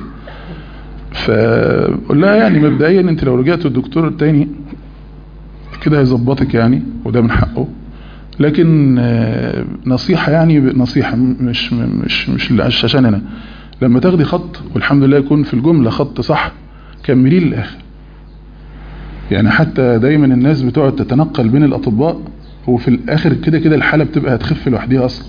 فقول لها يعني مبدئيا انت لو رجعت الدكتور التاني كده هيظبطك يعني وده من حقه لكن نصيحة يعني نصيحة مش مش مش عشان انا لما تاخدي خط والحمد لله يكون في الجملة خط صح كمليه للاخر يعني حتى دايما الناس بتقعد تتنقل بين الاطباء وفي الاخر كده كده الحالة بتبقى هتخف لوحديها اصلا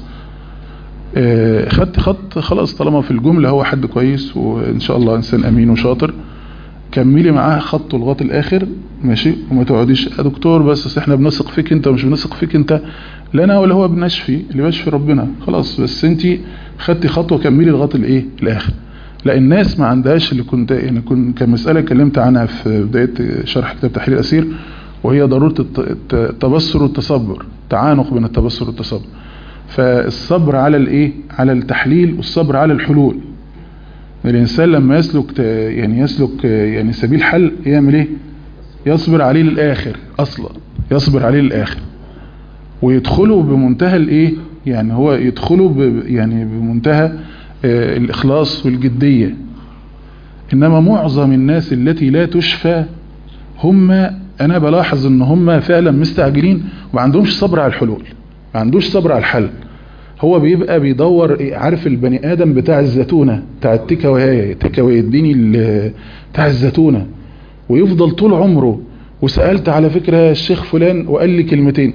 خدت خط خلاص طالما في الجملة هو حد كويس وان شاء الله انسان امين وشاطر كملي معاه خطه لغايه الاخر ماشي وما تقعديش يا دكتور بس احنا بنثق فيك انت ومش بنثق فيك انت لا انا ولا هو بنشفي اللي بيشفي ربنا خلاص بس انت خدتي خطوه كملي لغايه الايه الاخر لا الناس ما عندهاش اللي كنت يعني كنت كمساله اتكلمت عنها في بدايه شرح كتاب تحليل الاسير وهي ضروره التبصر والتصبر تعانق بين التبصر والتصبر فالصبر على الايه على التحليل والصبر على الحلول الإنسان لما يسلك يعني يسلك يعني سبيل حل يعمل ايه يصبر عليه للآخر أصلا يصبر عليه للآخر ويدخله بمنتهى الايه يعني هو يدخله يعني بمنتهى الإخلاص والجدية إنما معظم الناس التي لا تشفى هم أنا بلاحظ إن هم فعلا مستعجلين وما عندهمش صبر على الحلول ما عندوش صبر على الحل هو بيبقى بيدور إيه عارف البني ادم بتاع الزتونة بتاع التيكا وهي تيكا ويديني بتاع الزتونة ويفضل طول عمره وسألت على فكرة الشيخ فلان وقال لي كلمتين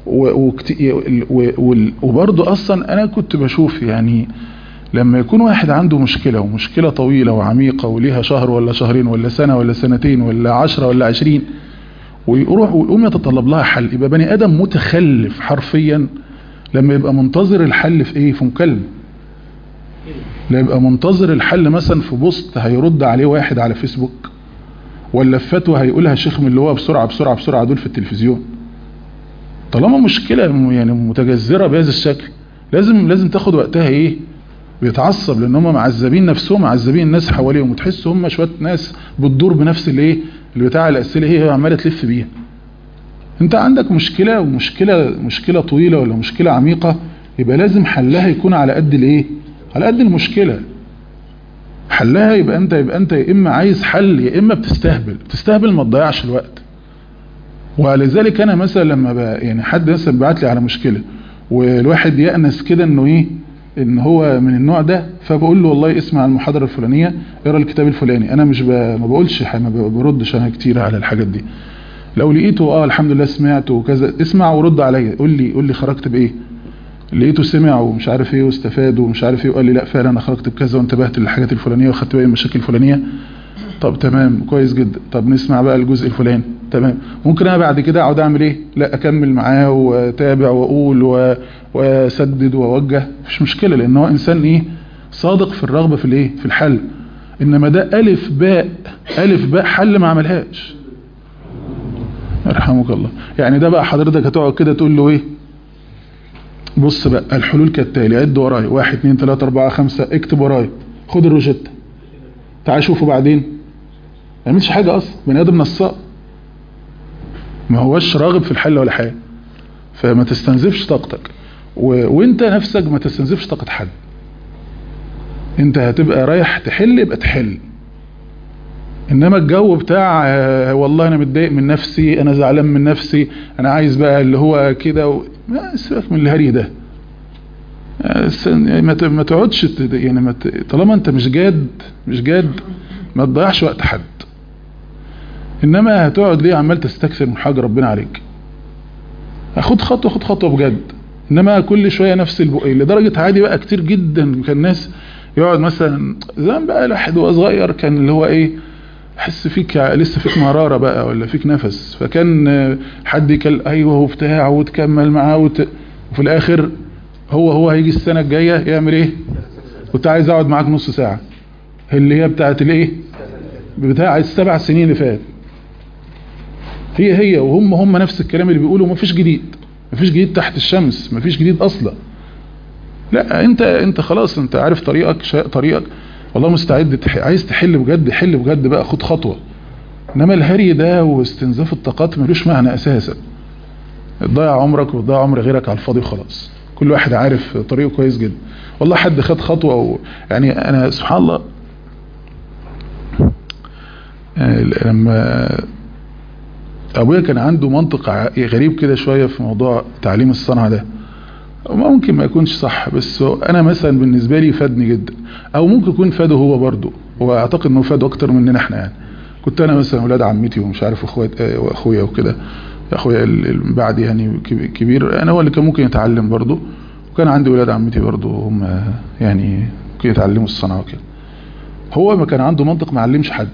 وبرضه اصلا انا كنت بشوف يعني لما يكون واحد عنده مشكلة ومشكلة طويلة وعميقة وليها شهر ولا شهرين ولا سنة ولا سنتين ولا عشرة ولا عشرين ويروح ويقوم يتطلب لها حل يبقى بني ادم متخلف حرفيا لما يبقى منتظر الحل في ايه في مكالمة لا يبقى منتظر الحل مثلا في بوست هيرد عليه واحد على فيسبوك ولا في فتوى هيقولها شيخ من اللي هو بسرعة بسرعة بسرعة دول في التلفزيون طالما مشكلة يعني متجذرة بهذا الشكل لازم لازم تاخد وقتها ايه بيتعصب لان هم معذبين نفسهم معذبين الناس حواليهم وتحس هم شوية ناس بتدور بنفس الايه اللي بتاع الاسئله هي عماله تلف بيها انت عندك مشكلة ومشكلة مشكلة طويلة ولا مشكلة عميقة يبقى لازم حلها يكون على قد الايه على قد المشكلة حلها يبقى انت يبقى انت يا اما عايز حل يا اما بتستهبل بتستهبل ما تضيعش الوقت ولذلك انا مثلا لما بقى يعني حد مثلا بعت لي على مشكلة والواحد يأنس كده انه ايه ان هو من النوع ده فبقول له والله اسمع المحاضرة الفلانية اقرا الكتاب الفلاني انا مش ب... ما بقولش ما بردش انا كتير على الحاجات دي لو لقيته اه الحمد لله سمعت وكذا اسمع ورد عليا قول لي قول لي خرجت بايه لقيته سمع ومش عارف ايه واستفاد ومش عارف ايه وقال لي لا فعلا انا خرجت بكذا وانتبهت للحاجات الفلانيه واخدت بالي من المشاكل الفلانيه طب تمام كويس جدا طب نسمع بقى الجزء الفلاني تمام ممكن انا بعد كده اقعد اعمل ايه لا اكمل معاه واتابع واقول و... واسدد واوجه مش مشكله لان هو انسان ايه صادق في الرغبه في الايه في الحل انما ده الف باء الف باء حل ما عملهاش يرحمك الله يعني ده بقى حضرتك هتقعد كده تقول له ايه بص بقى الحلول كالتالي عد ورايا واحد اتنين تلاتة اربعة خمسة اكتب ورايا خد الروجيتا تعال شوفه بعدين ما يعملش حاجة اصلا بني ادم نصاب ما هوش راغب في الحل ولا حاجة فما تستنزفش طاقتك و... وانت نفسك ما تستنزفش طاقة حد انت هتبقى رايح تحل يبقى تحل انما الجو بتاع آه، والله انا متضايق من نفسي انا زعلان من نفسي انا عايز بقى اللي هو كده و... ما سيبك من الهري ده آه، س- ما ت- ما تقعدش ت- يعني ما ت- طالما انت مش جاد مش جاد ما تضيعش وقت حد انما هتقعد ليه عمال تستكثر من حاجه ربنا عليك خد خطوه خد خطوه بجد انما كل شويه نفس البقين لدرجه عادي بقى كتير جدا كان ناس يقعد مثلا زمان بقى الواحد وهو صغير كان اللي هو ايه حس فيك لسه فيك مرارة بقى ولا فيك نفس فكان آه، حد يكل ايوه وبتاع وتكمل معاه وت... وفي الاخر هو هو هيجي السنة الجاية يعمل ايه كنت عايز اقعد معاك نص ساعة اللي هي بتاعت الايه بتاع السبع سنين اللي فات هي هي وهم هم نفس الكلام اللي بيقولوا مفيش جديد مفيش جديد تحت الشمس مفيش جديد اصلا لا انت انت خلاص انت عارف طريقك شاء طريقك والله مستعد تح... عايز تحل بجد حل بجد بقى خد خطوة انما الهري ده واستنزاف الطاقات ملوش معنى اساسا تضيع عمرك وتضيع عمر غيرك على الفاضي وخلاص كل واحد عارف طريقه كويس جدا والله حد خد خطوة و... يعني انا سبحان الله آه، لما ابويا كان عنده منطق ع- غريب كده شوية في موضوع تعليم الصنعة ده ممكن ما يكونش صح بس هو انا مثلا بالنسبة لي فادني جدا او ممكن يكون فاده هو برضه واعتقد انه فاده اكتر مننا احنا يعني كنت انا مثلا ولاد عمتي ومش عارف اخوات آه، واخويا وكده اخويا ال- ال- بعد يعني كب- كبير انا هو اللي كان ممكن يتعلم برضه وكان عندي ولاد عمتي برضه هم يعني ممكن يتعلموا الصنعة وكده هو ما كان عنده منطق ما علمش حد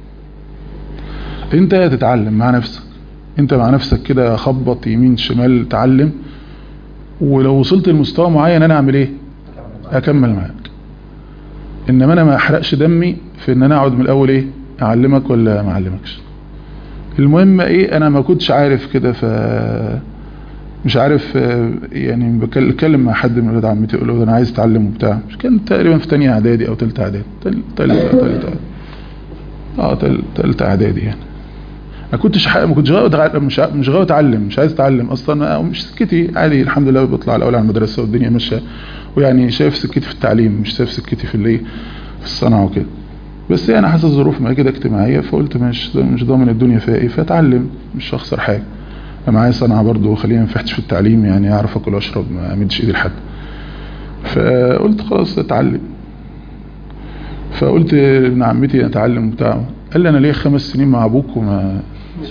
انت تتعلم مع نفسك انت مع نفسك كده خبط يمين شمال تعلم ولو وصلت لمستوى معين انا اعمل ايه اكمل معاك انما انا ما احرقش دمي في ان انا اقعد من الاول ايه اعلمك ولا ما اعلمكش المهم ايه انا ما كنتش عارف كده ف مش عارف آه، يعني بتكلم مع حد من ولاد عمتي اقول له ده انا عايز اتعلم وبتاع مش كان تقريبا في تانية اعدادي او تالتة اعدادي تال- تالتة تالتة اه تال- تالتة اعدادي يعني ما كنتش حق... ما كنتش غاوي أتع- مش ع- مش غاوي اتعلم مش عايز اتعلم اصلا مش سكتي عادي الحمد لله بطلع الاول على المدرسه والدنيا ماشيه ويعني شايف سكتي في التعليم مش شايف سكتي في الايه في الصنعه وكده بس يعني حاسس ظروف ما كده اجتماعيه فقلت مش مش ضامن الدنيا فيها ايه فاتعلم مش هخسر حاجه معايا صنعه برضه خليني ما انفعتش في التعليم يعني اعرف اكل واشرب ما امدش ايدي لحد فقلت خلاص اتعلم فقلت لابن عمتي اتعلم وبتاع قال لي انا ليا خمس سنين مع ابوك وما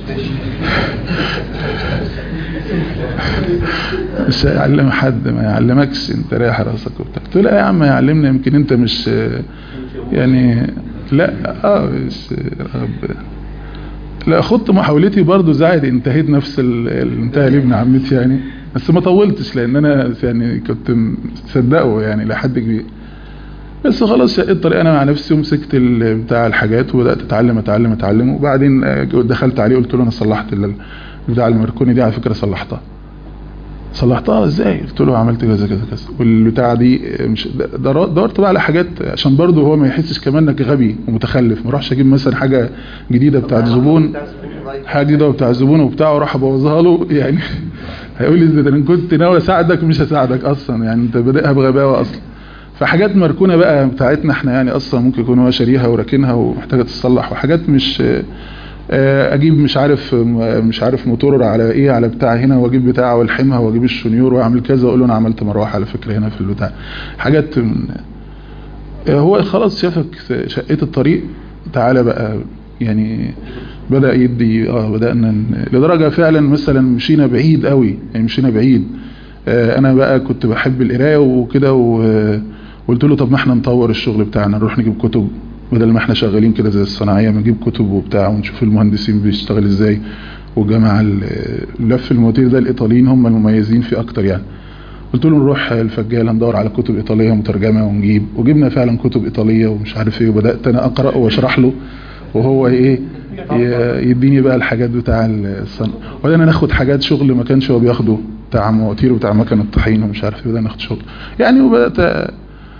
مش هيعلم حد ما يعلمكش انت رايح راسك وبتاع قلت له لا يا عم يعلمنا يمكن انت مش يعني لا اه مش رب لا خدت محاولتي برضو زايد انتهيت نفس ال- اللي انتهى لابن عمتي يعني بس ما طولتش لان انا يعني كنت مصدقه يعني لحد كبير بس خلاص شقيت الطريق انا مع نفسي ومسكت ال- بتاع الحاجات وبدات اتعلم اتعلم اتعلم وبعدين آه، دخلت عليه قلت له انا صلحت ال- بتاع المركوني دي على فكره صلحتها صلحتها ازاي قلت له عملت كذا كذا كذا والبتاع دي مش در- دورت بقى على حاجات عشان برضه هو ما يحسش كمان انك غبي ومتخلف ما اروحش اجيب مثلا حاجه جديده بتاعت زبون حاجه جديده بتاع الزبون وبتاع واروح ابوظها له يعني هيقول لي ده انا كنت ناوي اساعدك مش هساعدك اصلا يعني انت بادئها بغباوه اصلا فحاجات مركونه بقى بتاعتنا احنا يعني اصلا ممكن يكون هو شاريها وراكنها ومحتاجه تتصلح وحاجات مش آه، اجيب مش عارف مش عارف موتور على ايه على بتاع هنا واجيب بتاع والحمها واجيب الشنيور واعمل كذا واقول له انا عملت مروحه على فكره هنا في البتاع حاجات من آه، هو خلاص شافك شقيت الطريق تعالى بقى يعني بدأ يدي اه بدأنا ن- لدرجة فعلا مثلا مشينا بعيد قوي يعني مشينا بعيد آه، انا بقى كنت بحب القرايه وكده وقلت له طب ما احنا نطور الشغل بتاعنا نروح نجيب كتب بدل ما احنا شغالين كده زي الصناعيه ما نجيب كتب وبتاع ونشوف المهندسين بيشتغل ازاي وجماعه لف المواتير ده الايطاليين هم المميزين فيه اكتر يعني قلت له نروح الفجاله ندور على كتب ايطاليه مترجمه ونجيب وجبنا فعلا كتب ايطاليه ومش عارف ايه وبدات انا اقرا واشرح له وهو ايه ي- يديني بقى الحاجات بتاع الصنع وبدأنا ناخد حاجات شغل ما كانش هو بياخده بتاع مواتير وبتاع مكن الطحين ومش عارف ايه بدأنا ناخد شغل يعني وبدأت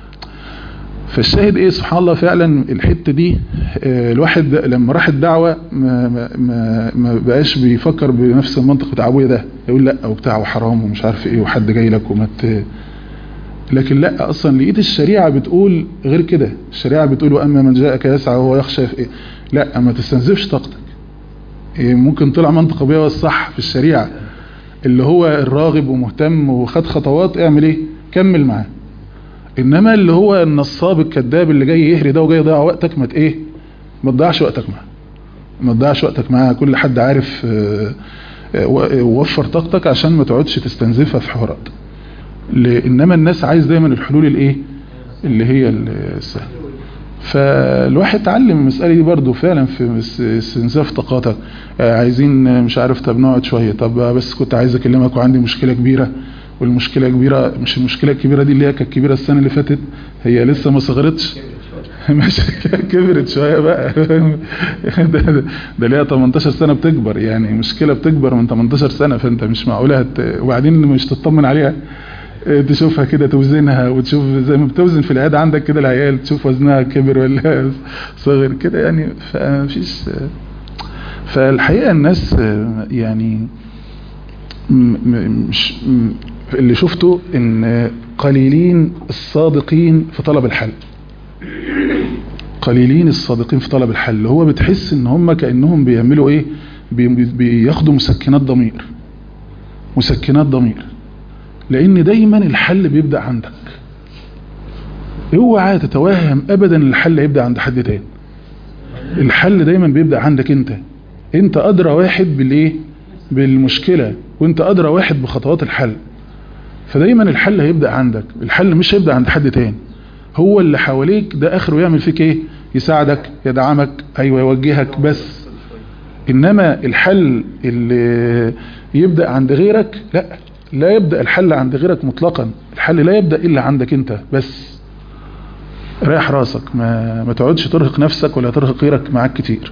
فالشاهد ايه سبحان الله فعلا الحته دي آه، الواحد لما راح الدعوه ما, ما, ما, ما بقاش بيفكر بنفس المنطق بتاع ابويا ده يقول لا وبتاع وحرام ومش عارف ايه وحد جاي لك وما ت... لكن لا اصلا لقيت الشريعه بتقول غير كده الشريعه بتقول واما من جاءك يسعى وهو يخشى في إيه؟ لا ما تستنزفش طاقتك إيه ممكن طلع منطق ابويا هو الصح في الشريعه اللي هو الراغب ومهتم وخد خطوات اعمل ايه كمل معاه انما اللي هو النصاب الكذاب اللي جاي يهري ده وجاي يضيع وقتك ما ت- ايه ما تضيعش وقتك معاه ما تضيعش وقتك معاه كل حد عارف آه، آه، و- وفر طاقتك عشان ما تقعدش تستنزفها في حوارات ل- انما الناس عايز دايما الحلول الايه اللي هي السهله فالواحد اتعلم المسألة دي برضو فعلا في اس- استنزاف طاقاتك آه، عايزين آه، مش عارف طب نقعد شوية طب آه، بس كنت عايز اكلمك وعندي مشكلة كبيرة والمشكلة كبيرة مش المشكلة الكبيرة دي اللي هي كانت كبيرة السنة اللي فاتت هي لسه ما صغرتش مش كبرت شوية بقى ده, ده, ده ليها 18 سنة بتكبر يعني مشكلة بتكبر من 18 سنة فانت مش معقولة هت... وبعدين مش تطمن عليها اه، تشوفها كده توزنها وتشوف زي ما بتوزن في العيادة عندك كده العيال تشوف وزنها كبر ولا صغر كده يعني فمفيش فالحقيقة الناس اه، يعني م- م- مش م- اللي شفته ان قليلين الصادقين في طلب الحل قليلين الصادقين في طلب الحل هو بتحس ان هم كأنهم بيعملوا ايه بي- بي- بياخدوا مسكنات ضمير مسكنات ضمير لان دايما الحل بيبدأ عندك اوعى تتوهم ابدا إن الحل هيبدأ عند حد تاني الحل دايما بيبدأ عندك انت انت ادرى واحد بالايه بالمشكلة وانت ادرى واحد بخطوات الحل فدايما الحل هيبدأ عندك الحل مش هيبدأ عند حد تاني هو اللي حواليك ده اخره يعمل فيك ايه يساعدك يدعمك ايوه يوجهك بس انما الحل اللي يبدأ عند غيرك لا لا يبدأ الحل عند غيرك مطلقا الحل لا يبدأ الا عندك انت بس ريح راسك ما, ما تقعدش ترهق نفسك ولا ترهق غيرك معاك كتير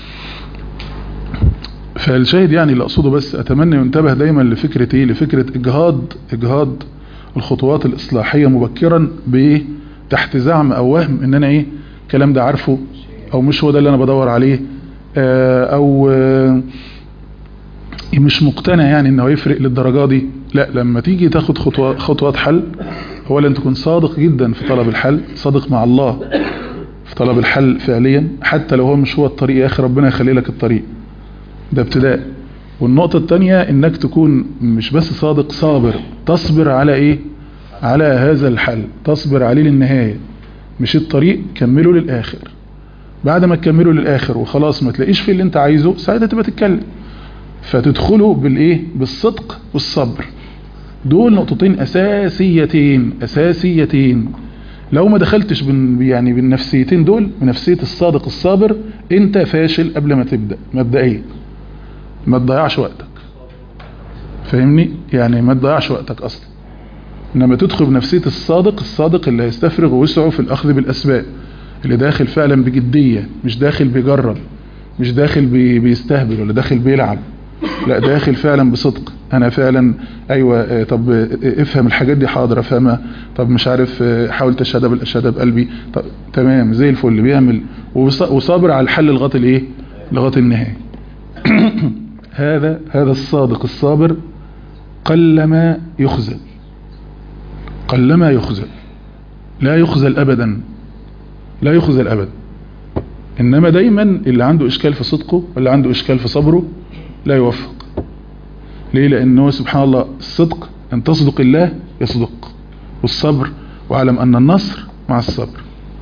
فالشاهد يعني اللي اقصده بس اتمنى ينتبه دايما لفكرة ايه لفكرة اجهاض اجهاض الخطوات الاصلاحية مبكرا بايه تحت زعم او وهم ان انا ايه الكلام ده عارفه او مش هو ده اللي انا بدور عليه آه، او آه، مش مقتنع يعني انه يفرق للدرجة دي لا لما تيجي تاخد خطوات خطوات حل اولا تكون صادق جدا في طلب الحل صادق مع الله في طلب الحل فعليا حتى لو هو مش هو الطريق يا اخي ربنا يخلي لك الطريق ده ابتداء والنقطة التانية انك تكون مش بس صادق صابر تصبر على ايه على هذا الحل تصبر عليه للنهاية مش الطريق كمله للآخر بعد ما تكمله للآخر وخلاص ما تلاقيش في اللي انت عايزه ساعتها تبقى تتكلم فتدخله بالايه بالصدق والصبر دول نقطتين اساسيتين اساسيتين لو ما دخلتش بن يعني بالنفسيتين دول بنفسية الصادق الصابر انت فاشل قبل ما تبدأ مبدئيا ما تضيعش وقتك فاهمني يعني ما تضيعش وقتك اصلا انما تدخل بنفسية الصادق الصادق اللي هيستفرغ وسعه في الاخذ بالاسباب اللي داخل فعلا بجدية مش داخل بيجرب مش داخل بي بيستهبل ولا داخل بيلعب لا داخل فعلا بصدق انا فعلا ايوه آه، طب آه، افهم الحاجات دي حاضر افهمها طب مش عارف آه، حاول تشهدها بالاشهاده بقلبي طب تمام زي الفل بيعمل وص- وصابر على الحل لغايه الايه لغايه النهايه هذا هذا الصادق الصابر قلما يخزل قلما يخزل لا يخزل ابدا لا يخزل ابدا انما دايما اللي عنده اشكال في صدقه واللي عنده اشكال في صبره لا يوفق ليه لانه سبحان الله الصدق ان تصدق الله يصدق والصبر واعلم ان النصر مع الصبر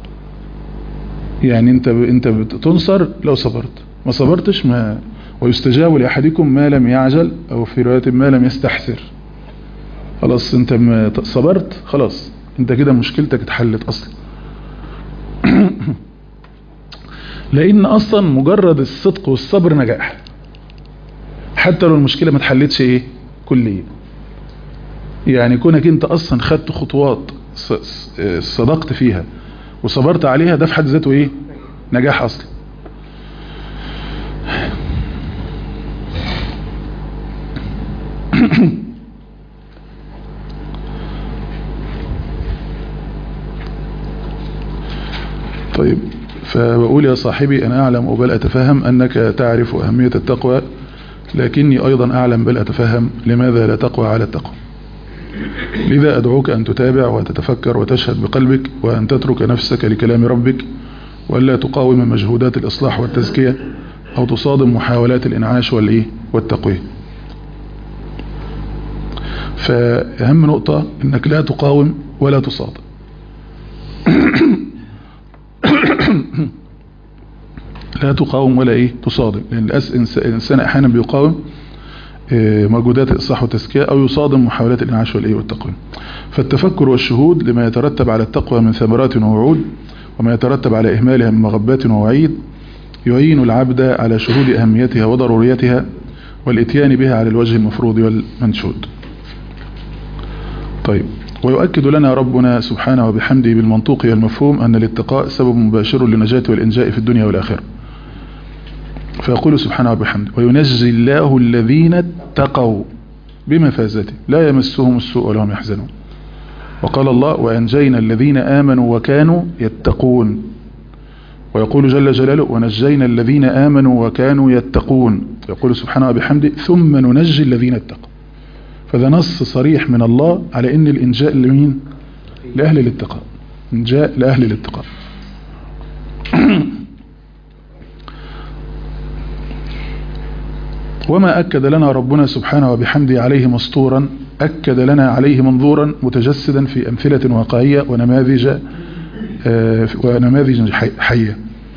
يعني انت ب... انت بتنصر لو صبرت ما صبرتش ما ويستجاب لاحدكم ما لم يعجل او في روايه ما لم يستحسر خلاص انت ما صبرت خلاص انت كده مشكلتك اتحلت اصلا لان اصلا مجرد الصدق والصبر نجاح حتى لو المشكلة ما اتحلتش ايه كليا يعني كونك انت اصلا خدت خطوات صدقت فيها وصبرت عليها ده في حد ذاته ايه نجاح اصلا طيب فبقول يا صاحبي أنا أعلم وبل أتفهم أنك تعرف أهمية التقوى لكني أيضا أعلم بل أتفهم لماذا لا تقوى على التقوى لذا أدعوك أن تتابع وتتفكر وتشهد بقلبك وأن تترك نفسك لكلام ربك وألا تقاوم مجهودات الإصلاح والتزكية أو تصادم محاولات الإنعاش والإيه والتقوية فأهم نقطة أنك لا تقاوم ولا تصادم لا تقاوم ولا ايه تصادم لان الانسان احيانا بيقاوم مجهودات الاصلاح والتزكيه او يصادم محاولات الانعاش والايه والتقويم فالتفكر والشهود لما يترتب على التقوى من ثمرات ووعود وما يترتب على اهمالها من مغبات ووعيد يعين العبد على شهود اهميتها وضروريتها والاتيان بها على الوجه المفروض والمنشود طيب ويؤكد لنا ربنا سبحانه وبحمده بالمنطوق والمفهوم أن الاتقاء سبب مباشر للنجاة والإنجاء في الدنيا والآخرة فيقول سبحانه وبحمده وينجي الله الذين اتقوا بمفازته لا يمسهم السوء ولا هم يحزنون وقال الله وأنجينا الذين آمنوا وكانوا يتقون ويقول جل جلاله ونجينا الذين آمنوا وكانوا يتقون يقول سبحانه وبحمده ثم ننجي الذين اتقوا فده نص صريح من الله على ان الانجاء لمين لأهل الاتقاء انجاء لأهل الاتقاء وما أكد لنا ربنا سبحانه وبحمده عليه مسطورا أكد لنا عليه منظورا متجسدا في أمثلة واقعية ونماذج ونماذج حية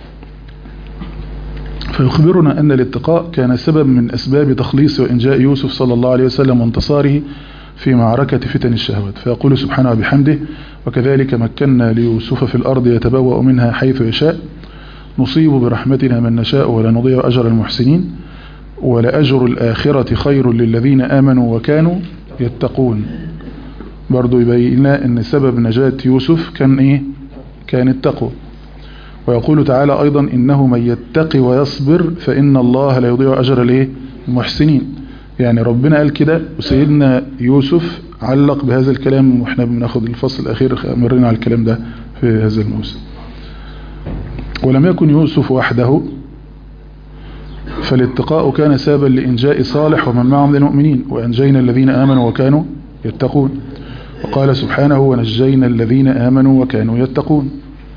فيخبرنا أن الاتقاء كان سبب من أسباب تخليص وإنجاء يوسف صلى الله عليه وسلم وانتصاره في معركة فتن الشهوات فيقول سبحانه وبحمده وكذلك مكنا ليوسف في الأرض يتبوأ منها حيث يشاء نصيب برحمتنا من نشاء ولا نضيع أجر المحسنين ولأجر الآخرة خير للذين آمنوا وكانوا يتقون برضو يبين لنا أن سبب نجاة يوسف كان إيه كان التقوى ويقول تعالى أيضا إنه من يتقي ويصبر فإن الله لا يضيع أجر الايه المحسنين يعني ربنا قال كده وسيدنا يوسف علق بهذا الكلام واحنا بناخد الفصل الأخير مرينا على الكلام ده في هذا الموسم ولم يكن يوسف وحده فالاتقاء كان سببا لإنجاء صالح ومن معه من المؤمنين وأنجينا الذين آمنوا وكانوا يتقون وقال سبحانه ونجينا الذين آمنوا وكانوا يتقون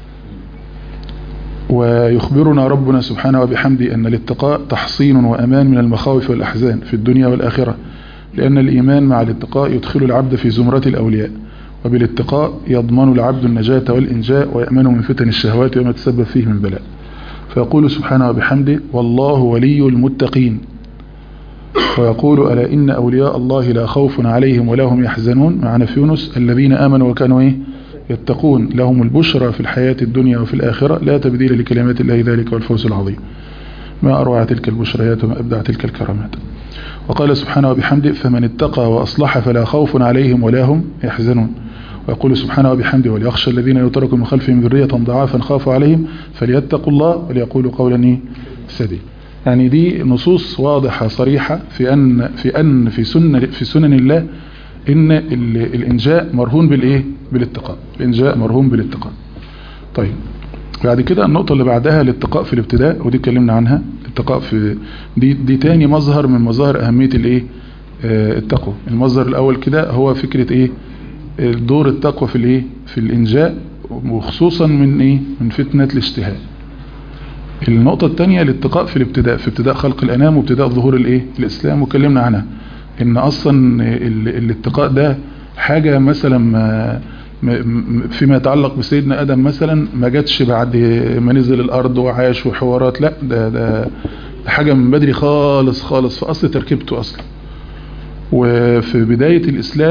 ويخبرنا ربنا سبحانه وبحمده أن الاتقاء تحصين وأمان من المخاوف والأحزان في الدنيا والآخرة لأن الإيمان مع الاتقاء يدخل العبد في زمرة الأولياء وبالاتقاء يضمن العبد النجاة والإنجاء ويأمن من فتن الشهوات وما تسبب فيه من بلاء فيقول سبحانه وبحمده والله ولي المتقين ويقول ألا إن أولياء الله لا خوف عليهم ولا هم يحزنون معنا في يونس الذين آمنوا وكانوا إيه يتقون لهم البشرى في الحياة الدنيا وفي الآخرة لا تبديل لكلمات الله ذلك والفوز العظيم ما أروع تلك البشريات وما أبدع تلك الكرامات وقال سبحانه وبحمده فمن اتقى وأصلح فلا خوف عليهم ولا هم يحزنون ويقول سبحانه وبحمده وليخشى الذين يتركوا من خلفهم ذرية ضعافا خافوا عليهم فليتقوا الله وليقولوا قولا سديد يعني دي نصوص واضحة صريحة في أن في أن في سنة في سنن الله إن الإنجاء مرهون بالإيه بالاتقاء الإنجاء مرهون بالاتقاء طيب بعد كده النقطة اللي بعدها الاتقاء في الابتداء ودي اتكلمنا عنها الاتقاء في دي دي تاني مظهر من مظاهر أهمية الإيه آه التقوى المظهر الأول كده هو فكرة إيه دور التقوى في الإيه في الإنجاء وخصوصا من إيه من فتنة الاشتهاء النقطة الثانية الاتقاء في الابتداء في ابتداء خلق الأنام وابتداء ظهور الإيه الإسلام وكلمنا عنها ان اصلا الاتقاء ده حاجة مثلا ما فيما يتعلق بسيدنا ادم مثلا ما جاتش بعد ما نزل الارض وعاش وحوارات لا ده, ده حاجة من بدري خالص خالص في اصل تركيبته اصلا وفي بداية الاسلام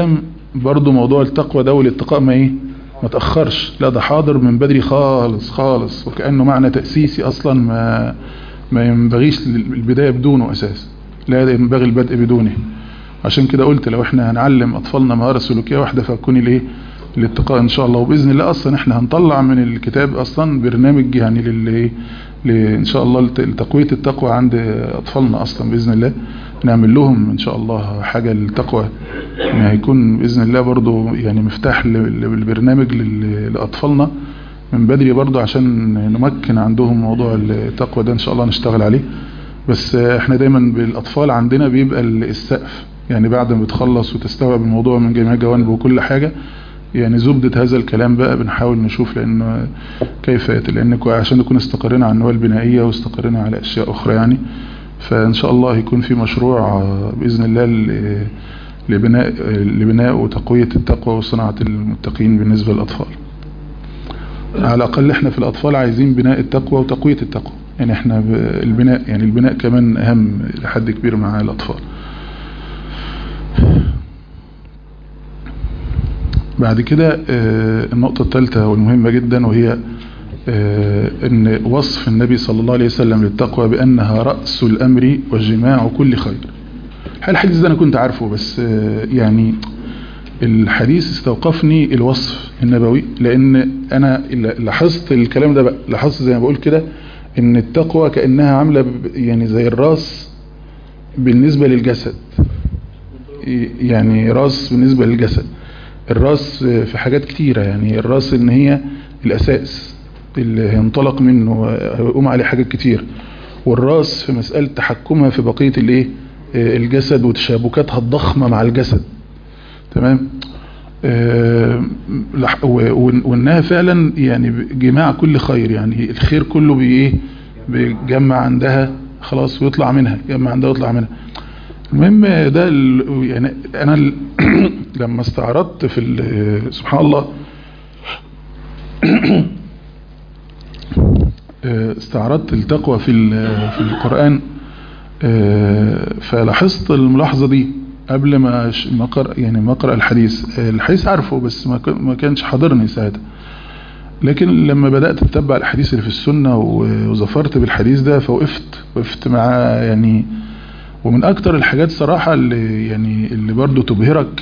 برضو موضوع التقوى ده والاتقاء ما ايه ما تأخرش لا ده حاضر من بدري خالص خالص وكأنه معنى تأسيسي اصلا ما ما ينبغيش البداية بدونه اساس لا ينبغي البدء بدونه عشان كده قلت لو احنا هنعلم اطفالنا مهارة سلوكية واحدة فهتكون الايه الاتقاء ان شاء الله وباذن الله اصلا احنا هنطلع من الكتاب اصلا برنامج يعني لل ان شاء الله لتقويه التقوى عند اطفالنا اصلا باذن الله نعمل لهم ان شاء الله حاجه للتقوى ان هيكون باذن الله برضو يعني مفتاح للبرنامج لاطفالنا من بدري برضو عشان نمكن عندهم موضوع التقوى ده ان شاء الله نشتغل عليه بس احنا دايما بالاطفال عندنا بيبقى السقف يعني بعد ما بتخلص وتستوعب الموضوع من جميع جوانبه وكل حاجه يعني زبدة هذا الكلام بقى بنحاول نشوف لأنه كيف لأن عشان نكون استقرينا على النواة البنائية واستقرينا على أشياء أخرى يعني فإن شاء الله يكون في مشروع بإذن الله لبناء لبناء وتقوية التقوى وصناعة المتقين بالنسبة للأطفال على الأقل احنا في الأطفال عايزين بناء التقوى وتقوية التقوى يعني احنا البناء يعني البناء كمان أهم لحد كبير مع الأطفال بعد كده النقطة الثالثة والمهمة جدا وهي ان وصف النبي صلى الله عليه وسلم للتقوى بأنها رأس الأمر وجماع كل خير الحديث ده أنا كنت عارفه بس يعني الحديث استوقفني الوصف النبوي لأن أنا لاحظت الكلام ده بقى لاحظت زي ما بقول كده ان التقوى كأنها عاملة يعني زي الراس بالنسبة للجسد يعني راس بالنسبة للجسد الراس في حاجات كتيرة يعني الراس ان هي الاساس اللي هينطلق منه ويقوم عليه حاجات كتير والراس في مسألة تحكمها في بقية الايه الجسد وتشابكاتها الضخمة مع الجسد تمام وانها فعلا يعني جماع كل خير يعني الخير كله بايه بيجمع عندها خلاص ويطلع منها يجمع عندها ويطلع منها المهم ده يعني انا لما استعرضت في سبحان الله استعرضت التقوى في في القرآن فلاحظت الملاحظة دي قبل ما ما اقرا يعني ما اقرا الحديث الحديث عارفه بس ما كانش حاضرني ساعتها لكن لما بدأت اتبع الحديث اللي في السنة وظفرت بالحديث ده فوقفت وقفت معاه يعني ومن اكتر الحاجات صراحة اللي يعني اللي برضو تبهرك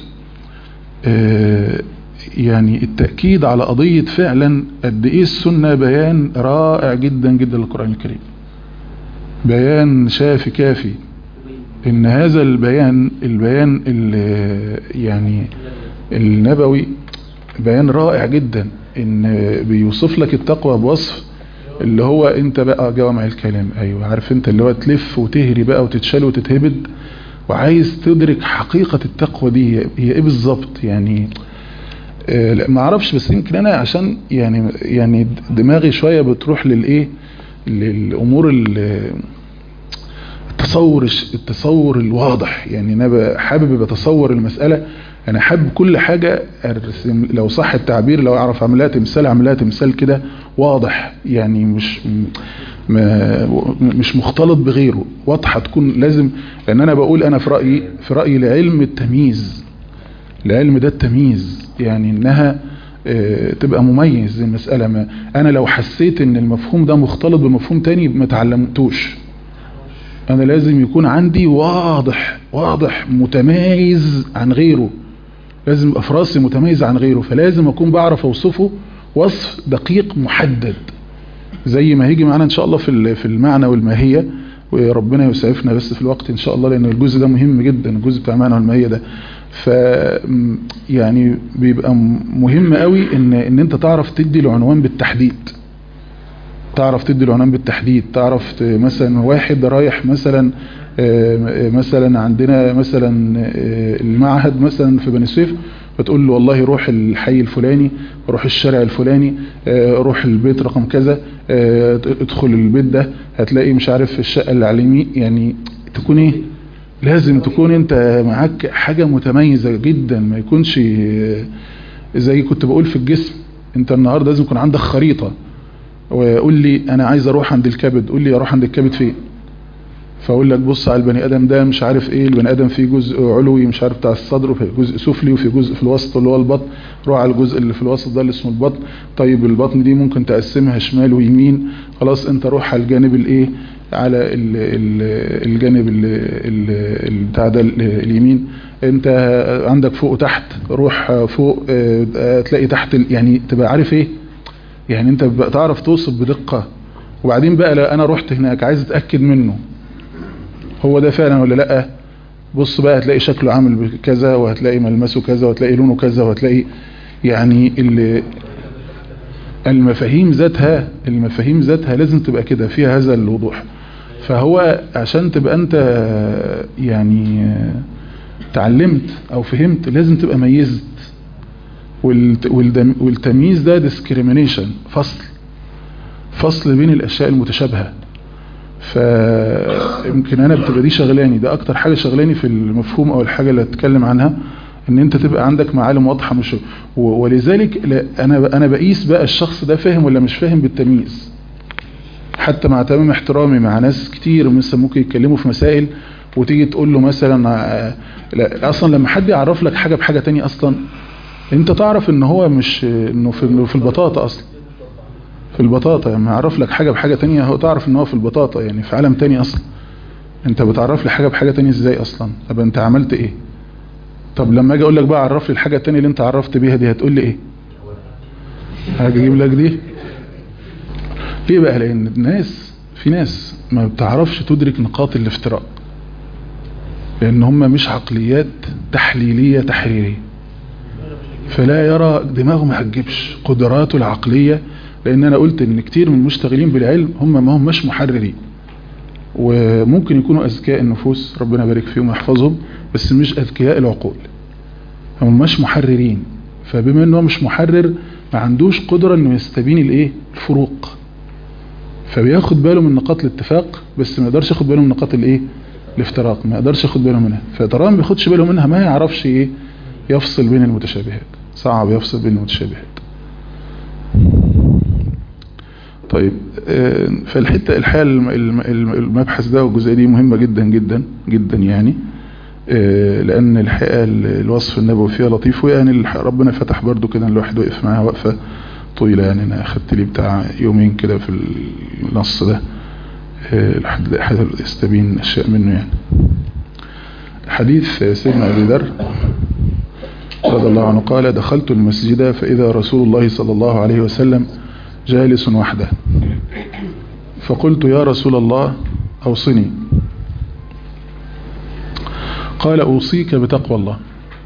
يعني التأكيد على قضية فعلا قد ايه السنة بيان رائع جدا جدا للقرآن الكريم بيان شافي كافي ان هذا البيان البيان يعني النبوي بيان رائع جدا ان بيوصف لك التقوى بوصف اللي هو انت بقى جوامع الكلام ايوه عارف انت اللي هو تلف وتهري بقى وتتشال وتتهبد وعايز تدرك حقيقة التقوى دي هي ايه بالظبط يعني آه ما اعرفش بس يمكن انا عشان يعني يعني دماغي شوية بتروح للايه للامور التصور التصور الواضح يعني انا حابب بتصور المسألة انا حابب كل حاجة ارسم لو صح التعبير لو اعرف اعملها تمثال اعملها تمثال كده واضح يعني مش مش مختلط بغيره واضحة تكون لازم لان انا بقول انا في رأيي في رأيي لعلم التمييز العلم ده التمييز يعني انها تبقى مميز المسألة ما انا لو حسيت ان المفهوم ده مختلط بمفهوم تاني ما تعلمتوش انا لازم يكون عندي واضح واضح متميز عن غيره لازم يبقى في راسي متميز عن غيره فلازم اكون بعرف اوصفه وصف دقيق محدد زي ما هيجي معانا ان شاء الله في في المعنى والماهيه وربنا يسعفنا بس في الوقت ان شاء الله لان الجزء ده مهم جدا الجزء بتاع المعنى والماهيه ده ف يعني بيبقى مهم قوي ان ان انت تعرف تدي العنوان بالتحديد تعرف تدي العنوان بالتحديد تعرف مثلا واحد رايح مثلا مثلا عندنا مثلا المعهد مثلا في بني سويف بتقول له والله روح الحي الفلاني روح الشارع الفلاني روح البيت رقم كذا ادخل البيت ده هتلاقي مش عارف الشقة اللي على اليمين يعني تكون ايه لازم تكون انت معاك حاجة متميزة جدا ما يكونش زي كنت بقول في الجسم انت النهاردة لازم يكون عندك خريطة وقول لي انا عايز اروح عند الكبد قول لي اروح عند الكبد فين فاقول لك بص على البني ادم ده مش عارف ايه البني ادم فيه جزء علوي مش عارف بتاع الصدر وفي جزء سفلي وفي جزء في الوسط اللي هو البطن روح على الجزء اللي في الوسط ده اللي اسمه البطن طيب البطن دي ممكن تقسمها شمال ويمين خلاص انت روح على الجانب الايه على ال ال الجانب ال ال بتاع ده اليمين انت عندك فوق وتحت روح فوق اه تلاقي تحت يعني تبقى عارف ايه يعني انت بقى تعرف توصف بدقة وبعدين بقى لا انا رحت هناك عايز اتأكد منه هو ده فعلا ولا لا بص بقى هتلاقي شكله عامل كذا وهتلاقي ملمسه كذا وهتلاقي لونه كذا وهتلاقي يعني المفاهيم ذاتها المفاهيم ذاتها لازم تبقى كده فيها هذا الوضوح فهو عشان تبقى انت يعني تعلمت او فهمت لازم تبقى ميزت والتمييز ده ديسكريمينيشن فصل فصل بين الاشياء المتشابهه فيمكن انا بتبقى دي شغلاني ده اكتر حاجه شغلاني في المفهوم او الحاجه اللي اتكلم عنها ان انت تبقى عندك معالم واضحه مش ولذلك انا انا بقيس بقى الشخص ده فاهم ولا مش فاهم بالتمييز حتى مع تمام احترامي مع ناس كتير مثلا ممكن يتكلموا في مسائل وتيجي تقول له مثلا لا اصلا لما حد يعرف لك حاجه بحاجه تانية اصلا انت تعرف ان هو مش انه في, في البطاطا اصلا في البطاطا لما يعني يعرف لك حاجه بحاجه تانية هو تعرف ان هو في البطاطا يعني في عالم تاني اصلا انت بتعرف لي حاجه بحاجه تانية ازاي اصلا طب انت عملت ايه طب لما اجي اقول لك بقى عرف لي الحاجه التانية اللي انت عرفت بيها دي هتقول لي ايه هاجي اجيب لك دي ليه بقى لان الناس في ناس ما بتعرفش تدرك نقاط الافتراء لان هم مش عقليات تحليلية تحريرية فلا يرى دماغه ما هتجيبش قدراته العقلية لان انا قلت ان كتير من المشتغلين بالعلم هم ما هم مش محررين وممكن يكونوا اذكياء النفوس ربنا يبارك فيهم ويحفظهم بس مش اذكياء العقول هم مش محررين فبما انه مش محرر ما عندوش قدرة انه يستبين الايه الفروق فبياخد باله من نقاط الاتفاق بس ما يقدرش ياخد باله من نقاط الايه الافتراق ما يقدرش ياخد باله منها فطالما ما بياخدش باله منها ما يعرفش ايه يفصل بين المتشابهات صعب يفصل بين المتشابهات طيب فالحته الحقيقه المبحث ده والجزئيه دي مهمه جدا جدا جدا يعني لان الحقيقه الوصف النبوي فيها لطيف ويعني ربنا فتح برضو كده الواحد وقف معاها وقفه طويله يعني انا اخدت لي بتاع يومين كده في النص ده لحد حد يستبين اشياء منه يعني حديث سيدنا ابي ذر رضي الله عنه قال دخلت المسجد فاذا رسول الله صلى الله عليه وسلم جالس وحده فقلت يا رسول الله اوصني قال اوصيك بتقوى الله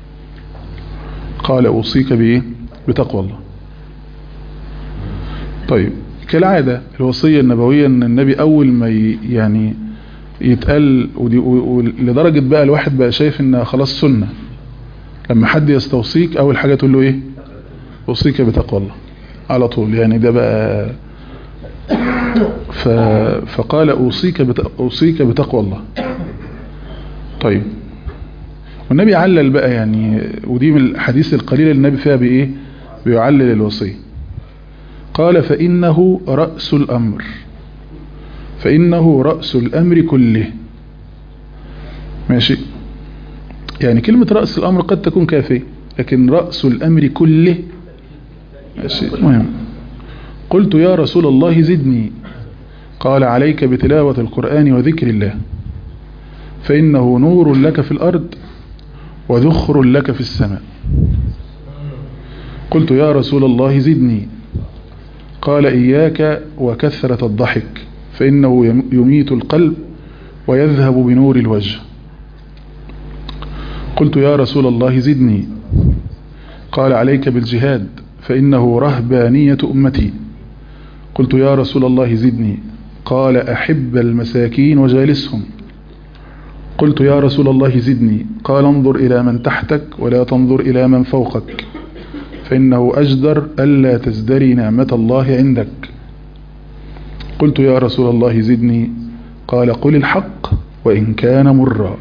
قال اوصيك بايه بتقوى الله طيب كالعادة الوصية النبوية ان النبي اول ما يعني يتقال ولدرجة بقى الواحد بقى شايف انها خلاص سنة لما حد يستوصيك اول حاجة تقول له ايه اوصيك بتقوى الله على طول يعني ده بقى ف... فقال اوصيك بت... اوصيك بتقوى الله طيب والنبي علل بقى يعني ودي من الحديث القليل اللي النبي فيها بايه بيعلل الوصيه قال فإنه رأس الأمر فإنه رأس الأمر كله ماشي يعني كلمة رأس الأمر قد تكون كافية لكن رأس الأمر كله ماشي مهم قلت يا رسول الله زدني قال عليك بتلاوة القرآن وذكر الله فإنه نور لك في الأرض وذخر لك في السماء قلت يا رسول الله زدني قال إياك وكثرة الضحك فإنه يميت القلب ويذهب بنور الوجه قلت يا رسول الله زدني قال عليك بالجهاد فإنه رهبانية أمتي قلت يا رسول الله زدني قال أحب المساكين وجالسهم قلت يا رسول الله زدني قال انظر إلى من تحتك ولا تنظر إلى من فوقك فإنه أجدر ألا تزدري نعمة الله عندك قلت يا رسول الله زدني قال قل الحق وإن كان مرا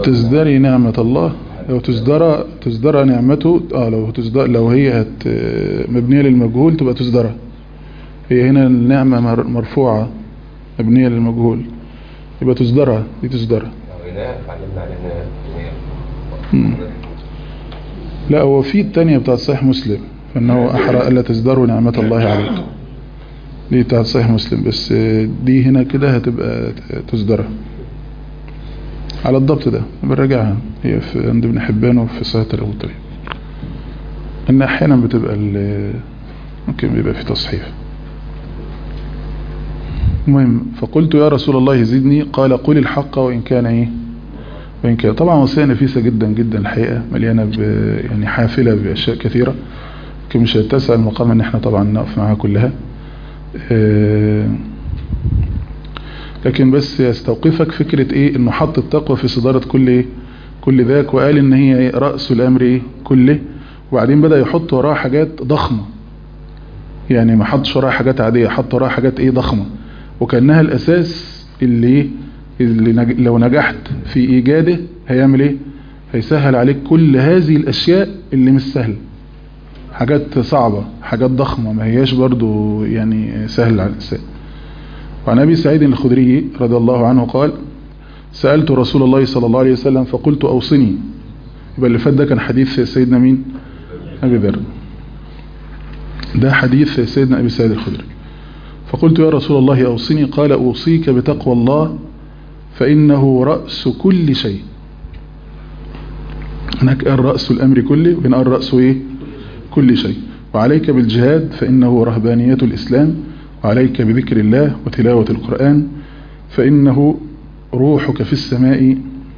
تزدري نعمة الله لو تزدرى تزدرى نعمته اه لو تزدرى لو هي هت مبنية للمجهول تبقى تزدرى هي هنا النعمة مر- مرفوعة مبنية للمجهول يبقى تزدرى دي تزدرى لو إله فعلمنا علينا مم. لا هو في التانية بتاعت صحيح مسلم فانه احرى الا تزدروا نعمة الله عليكم دي بتاعت صحيح مسلم بس دي هنا كده هتبقى تزدرى على الضبط ده بنراجعها هي في عند ابن حبان وفي صحيح ابو طيب ان احيانا بتبقى ال- ممكن بيبقى في تصحيح المهم فقلت يا رسول الله زدني قال قل الحق وإن كان إيه وإن كان طبعا وصية نفيسة جدا جدا الحقيقة مليانة ب يعني حافلة بأشياء كثيرة لكن مش هيتسع المقام ان احنا طبعا نقف معاها كلها آه، لكن بس يستوقفك فكرة ايه انه حط التقوى في صدارة كل ايه كل ذاك وقال ان هي إيه؟ رأس الامر ايه كله وبعدين بدأ يحط وراها حاجات ضخمة يعني ما حطش وراها حاجات عادية حط وراها حاجات ايه ضخمة وكأنها الاساس اللي ايه اللي نج... لو نجحت في ايجاده هيعمل ايه هيسهل عليك كل هذه الاشياء اللي مش سهله حاجات صعبة حاجات ضخمة ما هياش برضو يعني سهل على الإنسان وعن أبي سعيد الخدري رضي الله عنه قال سألت رسول الله صلى الله عليه وسلم فقلت أوصني يبقى اللي فات ده كان حديث سيدنا مين أبي ذر ده حديث سيدنا أبي سعيد الخدري فقلت يا رسول الله أوصني قال أوصيك بتقوى الله فإنه رأس كل شيء هناك قال رأس الأمر كله وهنا قال رأس إيه كل شيء وعليك بالجهاد فإنه رهبانية الإسلام وعليك بذكر الله وتلاوة القرآن فإنه روحك في السماء